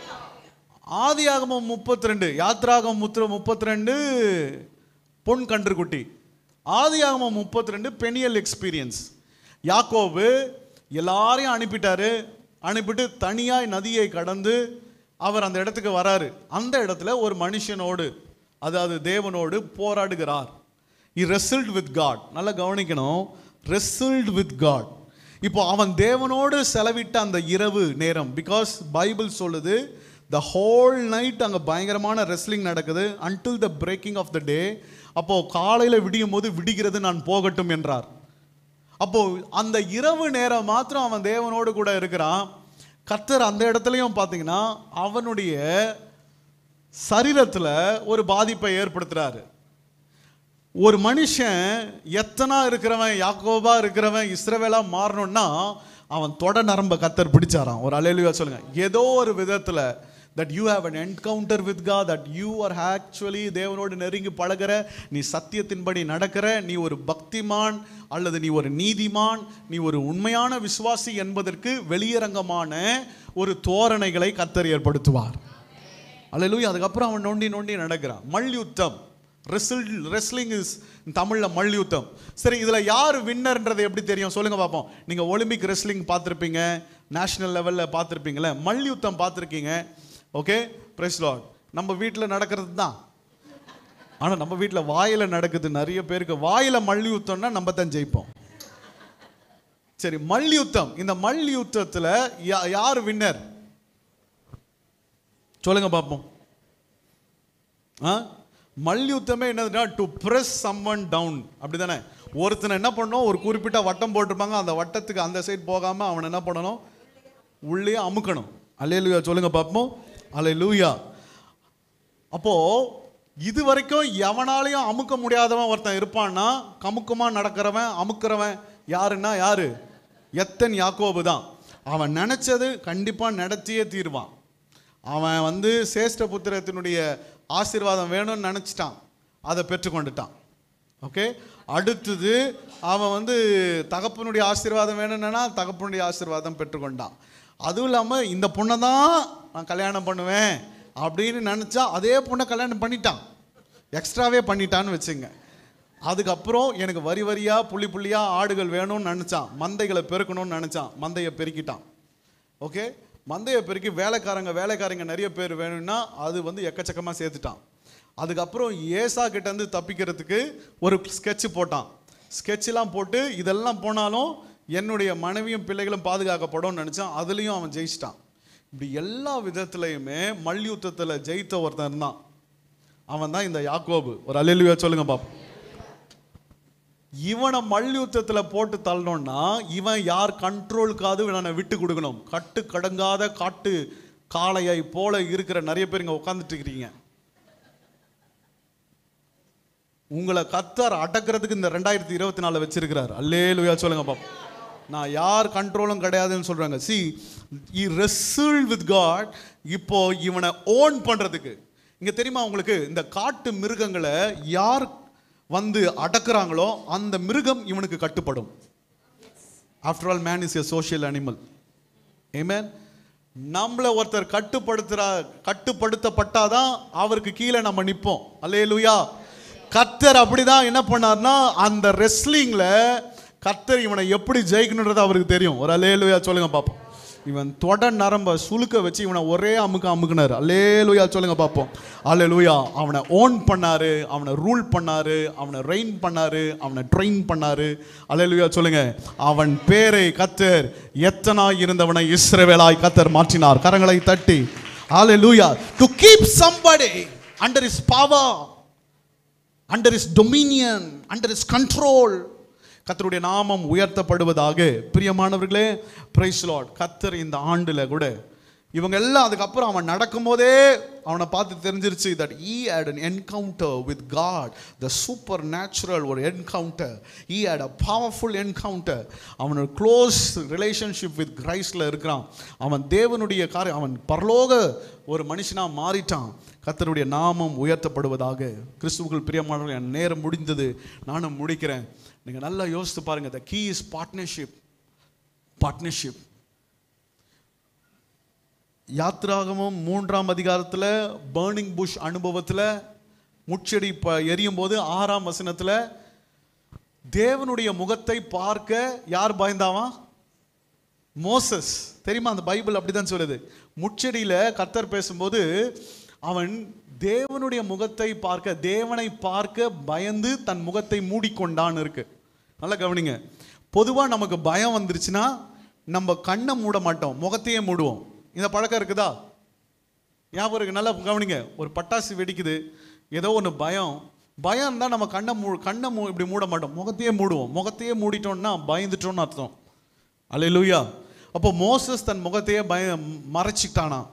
ஆதியாகமம் முப்பத்தி ரெண்டு யாத்ராகம் முத்திர முப்பத்தி ரெண்டு பொன் கன்றுக்குட்டி ஆதியாகமம் முப்பத்தி ரெண்டு பெனியல் எக்ஸ்பீரியன்ஸ் யாக்கோபு எல்லாரையும் அனுப்பிட்டாரு அனுப்பிட்டு தனியாய் நதியை கடந்து அவர் அந்த இடத்துக்கு வராரு அந்த இடத்துல ஒரு மனுஷனோடு அதாவது தேவனோடு போராடுகிறார் இ ரெசல்ட் வித் காட் நல்லா கவனிக்கணும் ரெசல்ட் வித் காட் இப்போ அவன் தேவனோடு செலவிட்ட அந்த இரவு நேரம் பிகாஸ் பைபிள் சொல்லுது த ஹோல் நைட் அங்கே பயங்கரமான ரெஸ்லிங் நடக்குது until the breaking of the day அப்போ காலையில் விடியும் போது விடிகிறது நான் போகட்டும் என்றார் அப்போ அந்த இரவு நேரம் மாத்திரம் அவன் தேவனோடு கூட இருக்கிறான் கத்தர் அந்த இடத்துலையும் பார்த்தீங்கன்னா அவனுடைய சரீரத்தில் ஒரு பாதிப்பை ஏற்படுத்துறாரு ஒரு மனுஷன் எத்தனா இருக்கிறவன் யாக்கோபா இருக்கிறவன் இஸ்ரவேலா மாறணும்னா அவன் தொட நரம்ப கத்தர் பிடிச்சாராம் ஒரு அலையிலுவா சொல்லுங்க ஏதோ ஒரு விதத்துல that you have an encounter with God that you are actually தேவனோடு நெருங்கி பழகுற நீ சத்தியத்தின்படி நடக்கிற நீ ஒரு பக்திமான் அல்லது நீ ஒரு நீதிமான் நீ ஒரு உண்மையான விசுவாசி என்பதற்கு வெளியரங்கமான ஒரு தோரணைகளை கத்தர் ஏற்படுத்துவார் அல்லேலூயா அதுக்கப்புறம் அவன் நோண்டி நோண்டி நடக்கிறான் மல்யுத்தம் ரெஸ்ல் ரெஸ்லிங் இஸ் தமிழில் மல்யுத்தம் சரி இதில் யார் வின்னர்ன்றது எப்படி தெரியும் சொல்லுங்க பார்ப்போம் நீங்கள் ஒலிம்பிக் ரெஸ்லிங் பார்த்துருப்பீங்க நேஷனல் லெவலில் பார்த்துருப்பீங்களே மல்யுத்தம் பார்த்துருக்கீங்க ஓகே பிரைஸ் லார்ட் நம்ம வீட்டில் நடக்கிறது தான் ஆனால் நம்ம வீட்டில் வாயில் நடக்குது நிறைய பேருக்கு வாயில் மல்யுத்தம்னா நம்ம தான் ஜெயிப்போம் சரி மல்யுத்தம் இந்த மல்யுத்தத்தில் யா- யார் வின்னர் சொல்லுங்க பார்ப்போம் ஆ மல்யுத்தமே என்னதுன்னா டு பிரஸ் சம்மன் டவுன் அப்படிதானே ஒருத்தனை என்ன பண்ணணும் ஒரு குறிப்பிட்ட வட்டம் போட்டிருப்பாங்க அந்த வட்டத்துக்கு அந்த சைடு போகாம அவனை என்ன பண்ணணும் உள்ளே அமுக்கணும் அல்லேலூயா சொல்லுங்க பார்ப்போம் அல்லேலூயா அப்போ இது வரைக்கும் எவனாலையும் அமுக்க முடியாதவன் ஒருத்தன் இருப்பான்னா கமுக்கமா நடக்கிறவன் அமுக்கிறவன் யாருன்னா யாரு எத்தன் யாக்கோபு தான் அவன் நினைச்சது கண்டிப்பா நடத்தியே தீர்வான் அவன் வந்து சேஷ்ட புத்திரத்தினுடைய ஆசீர்வாதம் வேணும்னு நினச்சிட்டான் அதை பெற்றுக்கொண்டுட்டான் ஓகே அடுத்தது அவன் வந்து தகப்பனுடைய ஆசீர்வாதம் வேணும்னா தகப்பனுடைய ஆசீர்வாதம் பெற்றுக்கொண்டான் அதுவும் இல்லாமல் இந்த பொண்ணை தான் நான் கல்யாணம் பண்ணுவேன் அப்படின்னு நினச்சா அதே பொண்ணை கல்யாணம் பண்ணிட்டான் எக்ஸ்ட்ராவே பண்ணிட்டான்னு வச்சுங்க அதுக்கப்புறம் எனக்கு வரி வரியாக புள்ளி புள்ளியாக ஆடுகள் வேணும்னு நினச்சான் மந்தைகளை பெருக்கணும்னு நினச்சான் மந்தையை பெருக்கிட்டான் ஓகே மந்தையை பெருக்கி வேலைக்காரங்க வேலைக்காரங்க நிறைய பேர் வேணும்னா அது வந்து எக்கச்சக்கமாக சேர்த்துட்டான் அதுக்கப்புறம் ஏசா கிட்ட இருந்து தப்பிக்கிறதுக்கு ஒரு ஸ்கெட்ச் போட்டான் ஸ்கெட்செலாம் போட்டு இதெல்லாம் போனாலும் என்னுடைய மனைவியும் பிள்ளைகளும் பாதுகாக்கப்படும்னு நினச்சான் அதுலேயும் அவன் ஜெயிச்சிட்டான் இப்படி எல்லா விதத்துலையுமே மல்யுத்தத்தில் ஜெயித்த ஒருத்தன் இருந்தான் அவன் தான் இந்த யாக்கோபு ஒரு அல்லேலூயா சொல்லுங்க பாப்போம் இவனை மல்யுத்தத்தில் போட்டு தள்ளணும்னா இவன் யார் கண்ட்ரோலுக்காவது இவனை விட்டு கொடுக்கணும் கட்டு கடங்காத காட்டு காளையை போல இருக்கிற நிறைய பேர் இங்க உட்காந்துட்டு இருக்கிறீங்க உங்களை கத்தர் அடக்கிறதுக்கு இந்த ரெண்டாயிரத்தி இருபத்தி நாலு வச்சிருக்கிறார் அல்லேலுயா சொல்லுங்க பாப்போம் நான் யார் கண்ட்ரோலும் கிடையாதுன்னு சொல்றாங்க see he wrestle with God இப்போ இவனை ஓன் பண்றதுக்கு இங்க தெரியுமா உங்களுக்கு இந்த காட்டு மிருகங்களை யார் வந்து அடக்குறாங்களோ அந்த மிருகம் இவனுக்கு கட்டுப்படும் after all man is a social animal ஏமேன் நம்மளை ஒருத்தர் கட்டுப்படுத்துறா கட்டுப்படுத்தப்பட்டாதான் அவருக்கு கீழே நம்ம நிற்போம் அல்லேலூயா கர்த்தர் அப்படிதான் என்ன பண்ணார்னா அந்த ரெஸ்லிங்ல கர்த்தர் இவனை எப்படி ஜெயிக்கணுன்றது அவருக்கு தெரியும் ஒரு அல்லேலூயா சொல்லுங்க பாப்போம் இவன் தொட நரம்ப சுளுக்க வச்சு இவனை ஒரே அமுக்க அமுக்குனாரு அல்லேலூயா சொல்லுங்க பார்ப்போம் அல்லேலூயா அவனை ஓன் பண்ணாரு அவனை ரூல் பண்ணாரு அவனை ரெயின் பண்ணாரு அவனை ட்ரெயின் பண்ணாரு அல்லேலூயா சொல்லுங்க அவன் பேரை கத்தர் எத்தனாய் இருந்தவனை இஸ்ரவேலாய் கத்தர் மாற்றினார் கரங்களை தட்டி அல்லேலூயா to keep somebody under his power under his dominion under his control கத்தருடைய நாமம் உயர்த்தப்படுவதாக பிரியமானவர்களே பிரைஸ் லார்ட் கத்தர் இந்த ஆண்டுல கூட இவங்க எல்லாம் அதுக்கப்புறம் அவன் நடக்கும்போதே அவனை பார்த்து தெரிஞ்சிருச்சு that he had an encounter with God the supernatural ஒரு encounter he had a powerful encounter அவனோட க்ளோஸ் ரிலேஷன்ஷிப் வித் கிரைஸ்டில் இருக்கிறான் அவன் தேவனுடைய காரியம் அவன் பரலோக ஒரு மனுஷனா மாறிட்டான் கர்த்தருடைய நாமம் உயர்த்தப்படுவதாக கிறிஸ்துவுக்குள் பிரியமானவர்கள் என் நேரம் முடிந்தது நானும் முடிக்கிறேன் நீங்கள் நல்லா யோசித்து பாருங்க the key is partnership partnership யாத்ராகமும் மூன்றாம் அதிகாரத்தில் பேர்னிங் புஷ் அனுபவத்தில் முச்செடி ப எரியும் போது ஆறாம் வசனத்தில் தேவனுடைய முகத்தை பார்க்க யார் பயந்தாவான் மோசஸ் தெரியுமா அந்த பைபிள் அப்படிதான் சொல்லுது முச்செடியில கர்த்தர் பேசும்போது அவன் தேவனுடைய முகத்தை பார்க்க தேவனை பார்க்க பயந்து தன் முகத்தை மூடிக்கொண்டான் இருக்கு நல்லா கவனிங்க பொதுவா நமக்கு பயம் வந்துருச்சுன்னா நம்ம கண்ணை மூட மாட்டோம் முகத்தையே மூடுவோம் இந்த பழக்கம் இருக்குதா ஞாபகம் இருக்கு நல்லா கவனிங்க ஒரு பட்டாசு வெடிக்குது ஏதோ ஒன்று பயம் பயம் தான் நம்ம கண்ணை மூ கண்ணை மூ இப்படி மூட மாட்டோம் முகத்தையே மூடுவோம் முகத்தையே மூடிட்டோம்னா பயந்துட்டோம்னு அர்த்தம் அல்லேலூயா அப்போ மோசஸ் தன் முகத்தையே பய மறைச்சிட்டானா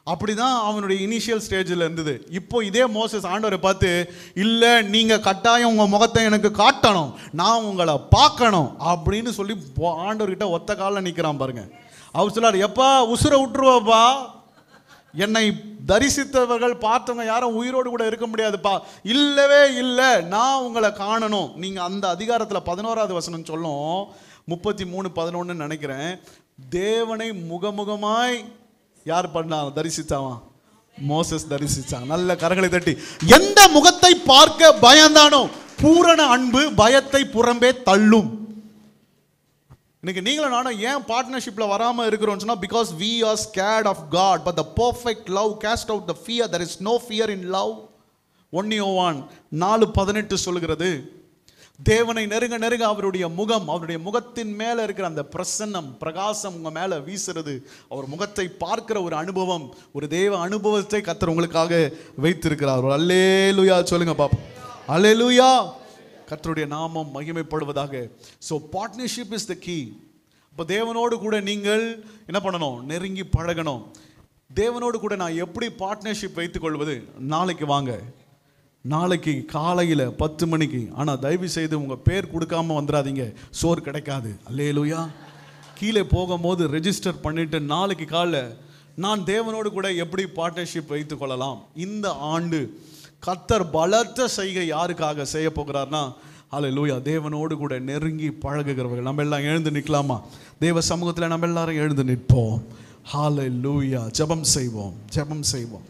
அப்படிதான் அவனுடைய இனிஷியல் ஸ்டேஜில் இருந்தது இப்போ இதே மோசஸ் ஆண்டவரை பார்த்து இல்லை நீங்கள் கட்டாயம் உங்கள் முகத்தை எனக்கு காட்டணும் நான் உங்களை பார்க்கணும் அப்படின்னு சொல்லி போ- ஆண்டவர்கிட்ட ஒத்த காலில் நிற்கிறான் பாருங்க அவர் சொல்லார் எப்பா உசுரை விட்டுருவாப்பா என்னை தரிசித்தவர்கள் பார்த்தவங்க யாரும் உயிரோடு கூட இருக்க முடியாதுப்பா இல்லவே இல்லை நான் உங்களை காணணும் நீங்கள் அந்த அதிகாரத்தில் பதினோராவது வசனம் சொல்லும் முப்பத்தி மூணு பதினொன்று நினைக்கிறேன் தேவனை முகமுகமாய் யார் பண்ணான் தரிசித்தாவான் மோசஸ் தரிசிச்சான் நல்ல கரங்களை தட்டி எந்த முகத்தை பார்க்க பயந்தானோ பூரண அன்பு பயத்தை புறம்பே தள்ளும் இன்னைக்கு நீங்களும் நானும் ஏன் பார்ட்னர்ஷிப்ல வராம இருக்கிறோம்னு சொன்னா because we are scared of God but the perfect love cast out the fear there is no fear in love ஒன்னி ஓவான் நாலு பதினெட்டு சொல்லுகிறது தேவனை நெருங்க நெருங்க அவருடைய முகம் அவருடைய முகத்தின் மேல இருக்கிற அந்த பிரசன்னம் பிரகாசம் உங்க மேல வீசுறது அவர் முகத்தை பார்க்கிற ஒரு அனுபவம் ஒரு தேவ அனுபவத்தை கத்தர் உங்களுக்காக வைத்திருக்கிறார் ஒரு அல்லேலுயா சொல்லுங்க பாப்போம் அல்லேலுயா கர்த்தருடைய நாமம் மகிமைப்படுவதாக so partnership is the key இப்போ தேவனோடு கூட நீங்கள் என்ன பண்ணணும் நெருங்கி பழகணும் தேவனோடு கூட நான் எப்படி பார்ட்னர்ஷிப் வைத்துக்கொள்வது நாளைக்கு வாங்க நாளைக்கு காலையில் பத்து மணிக்கு ஆனால் தயவு செய்து உங்கள் பேர் கொடுக்காம வந்துடாதீங்க சோறு கிடைக்காது அல்லேலூயா கீழே போகும்போது ரெஜிஸ்டர் பண்ணிட்டு நாளைக்கு காலைல நான் தேவனோடு கூட எப்படி பார்ட்னர்ஷிப் வைத்துக் கொள்ளலாம் இந்த ஆண்டு கத்தர் பலத்த செய்கை யாருக்காக செய்ய போகிறார்னா அல்லேலூயா தேவனோடு கூட நெருங்கி பழகுகிறவர்கள் நம்ம எல்லாம் எழுந்து நிற்கலாமா தேவ சமூகத்தில் நம்ம எல்லாரும் எழுந்து நிற்போம் ஹalleluya ஜெபம் செய்வோம் ஜெபம் செய்வோம்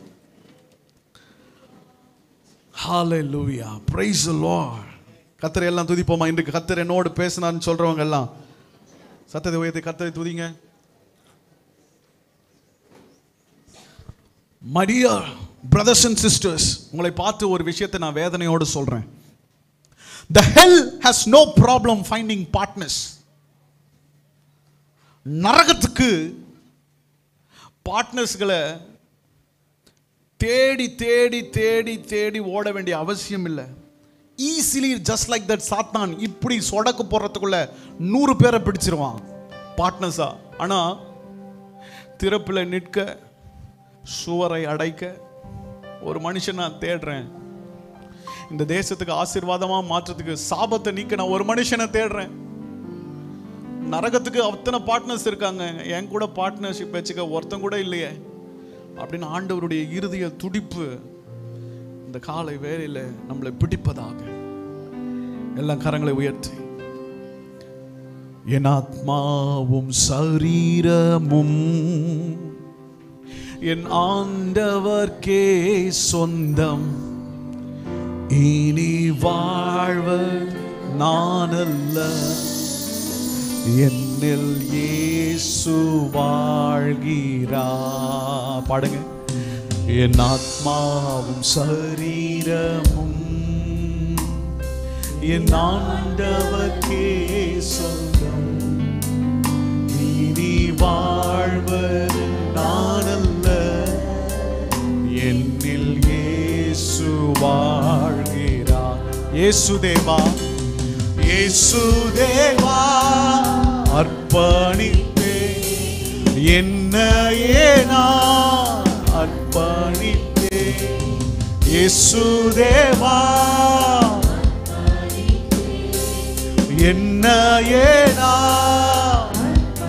ஹalleluya praise the lord கத்தரை எல்லாம் துதிப்போமா இன்றைக்கு கத்தர் என்னோடு பேசினார்னு சொல்றவங்க எல்லாம் சத்தத்தை உயர்த்தி கத்தரை துதிங்க மடியா பிரதர்ஸ் அண்ட் சிஸ்டர்ஸ் உங்களை பார்த்து ஒரு விஷயத்தை நான் வேதனையோடு சொல்றேன் the hell has no problem finding partners நரகத்துக்கு பார்ட்னர்ஸ்களை தேடி தேடி தேடி தேடி ஓட வேண்டிய அவசியம் இல்லை ஈஸிலி ஜஸ்ட் லைக் தட் சாத்தான் இப்படி சொடக்கு போடுறதுக்குள்ள நூறு பேரை பிடிச்சிருவான் பார்ட்னர்ஸா ஆனால் திறப்பில் நிற்க சுவரை அடைக்க ஒரு மனுஷன் நான் தேடுறேன் இந்த தேசத்துக்கு ஆசீர்வாதமா மாற்றத்துக்கு சாபத்தை நீக்க நான் ஒரு மனுஷனை தேடுறேன் நரகத்துக்கு அத்தனை பார்ட்னர்ஸ் இருக்காங்க என் கூட பார்ட்னர்ஷிப் வச்சுக்க ஒருத்தன் கூட இல்லையே அப்படின்னு ஆண்டவருடைய இறுதிய துடிப்பு இந்த காலை வேலையில நம்மளை பிடிப்பதாக எல்லாம் கரங்களை உயர்த்தி என் ஆத்மாவும் சரீரமும் என் ஆண்டவர்க்கே சொந்தம் இனி வாழ்வு நான் அல்ல என்னில் இயேசு வாழ்கிறா பாடுங்க என் ஆத்மாவும் சரீரமும் என் ஆண்டவர்க்கே சொந்தம் இனி வாழ்வது நான் அல்ல என்னில் இயேசு வாழ்கிறார் இயேசு தேவா இயேசு தேவா அர்ப்பணித்தே என்னையே நான் அர்ப்பணித்தே இயேசு தேவா என்னையே நான்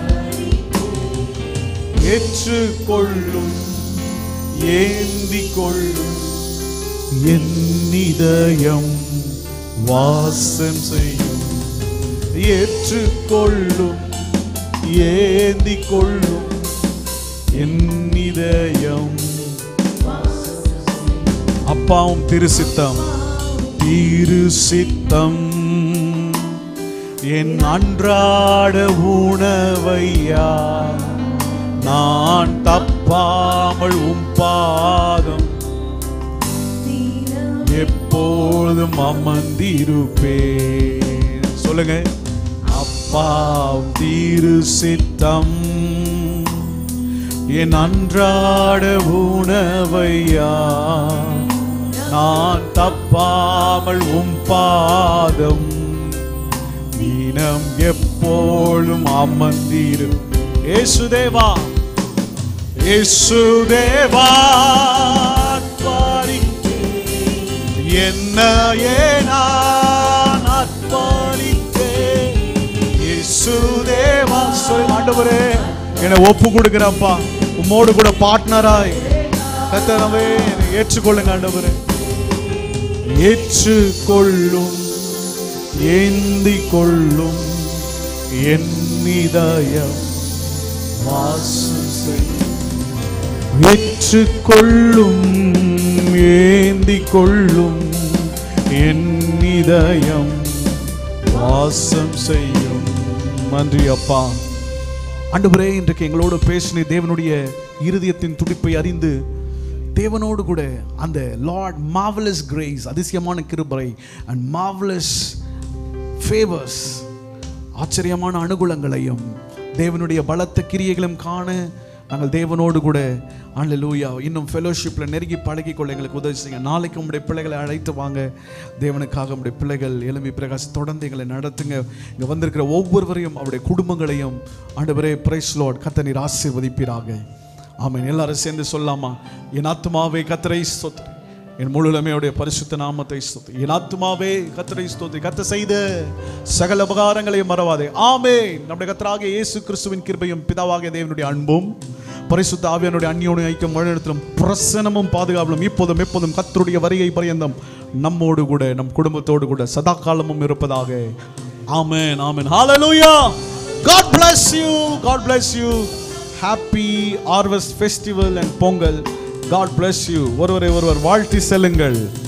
ஏற்றுக்கொள்ளும் ஏந்தி கொள்ளும் என் இதயம் வாசம் செய்யும் ஏற்றுக்கொள்ளும் ஏந்தி கொள்ளும் என் இதயம் அப்பாவும் திருசித்தம் திருசித்தம் என் அன்றாட உணவையா நான் தப்பாமல் உம் பாதம் எப்போதும் அமர்ந்திருப்பேன் சொல்லுங்க அப்பா தீரு சித்தம் என் அன்றாட உணவையா நான் தப்பாமல் உம் பாதம் தினம் எப்போதும் அமர்ந்திரு ஏசுதேவா இயேசு தேவா என்னையே நான் அர்ப்பணித்தேன் இயேசு தேவா சொல்லு ஆண்டவரே என்னை ஒப்பு கொடுக்கிறப்பா உம்மோடு கூட பார்ட்னராய் கத்தனவே என்னை ஏற்றுக்கொள்ளுங்க ஆண்டவரே ஏற்றுக்கொள்ளும் ஏந்தி கொள்ளும் என் இதயம் வாசம் செய்யும் ஏற்றுக்கொள்ளும் ஏந்தி கொள்ளும் என் இதயம் வாசம் செய்யும் நன்றி அப்பா ஆண்டவரே இன்றைக்கு எங்களோடு பேசின தேவனுடைய இருதயத்தின் துடிப்பை அறிந்து தேவனோடு கூட அந்த லார்ட் மார்வலஸ் கிரேஸ் அதிசயமான கிருபை அண்ட் மார்வலஸ் ஃபேவர்ஸ் ஆச்சரியமான அனுகூலங்களையும் தேவனுடைய பலத்த கிரியைகளும் காண நாங்கள் தேவனோடு கூட ஆண்டலூயா இன்னும் ஃபெலோஷிப்பில் நெருங்கி பழகி கொள்ள எங்களுக்கு உதவி செய்யுங்க நாளைக்கு உங்களுடைய பிள்ளைகளை அழைத்து வாங்க தேவனுக்காக உங்களுடைய பிள்ளைகள் எலும்பி பிரகாஷ் தொடர்ந்து எங்களை நடத்துங்க இங்கே வந்திருக்கிற ஒவ்வொருவரையும் அவருடைய குடும்பங்களையும் ஆண்டவரே பிரைஸ் லார்ட் கத்தனீர் ஆசீர்வதிப்பீராக ஆமென் எல்லாரும் சேர்ந்து சொல்லாமா என் ஆத்துமாவே கத்தரை சொத்து என் முழுமையுடைய பரிசுத்த நாமத்தை ஸ்தோத்திரி என் ஆத்துமாவே கத்தரை ஸ்தோத்திரி கத்த செய்த சகல உபகாரங்களையும் மறவாதே ஆமே நம்முடைய கத்தராகிய இயேசு கிறிஸ்துவின் கிருபையும் பிதாவாகிய தேவனுடைய அன்பும் பரிசுத்த ஆவியனுடைய அந்நியோடு ஐக்கியம் வழிநடத்தலும் பிரசனமும் பாதுகாவலும் இப்போதும் எப்போதும் கத்தருடைய வருகை பரியந்தம் நம்மோடு கூட நம் குடும்பத்தோடு கூட சதா காலமும் இருப்பதாக ஆமென் ஆமென் ஹalleluya God bless you God bless you happy harvest festival and Pongal God bless you ஒருவரை ஒருவர் வாழ்த்தி செல்லுங்கள்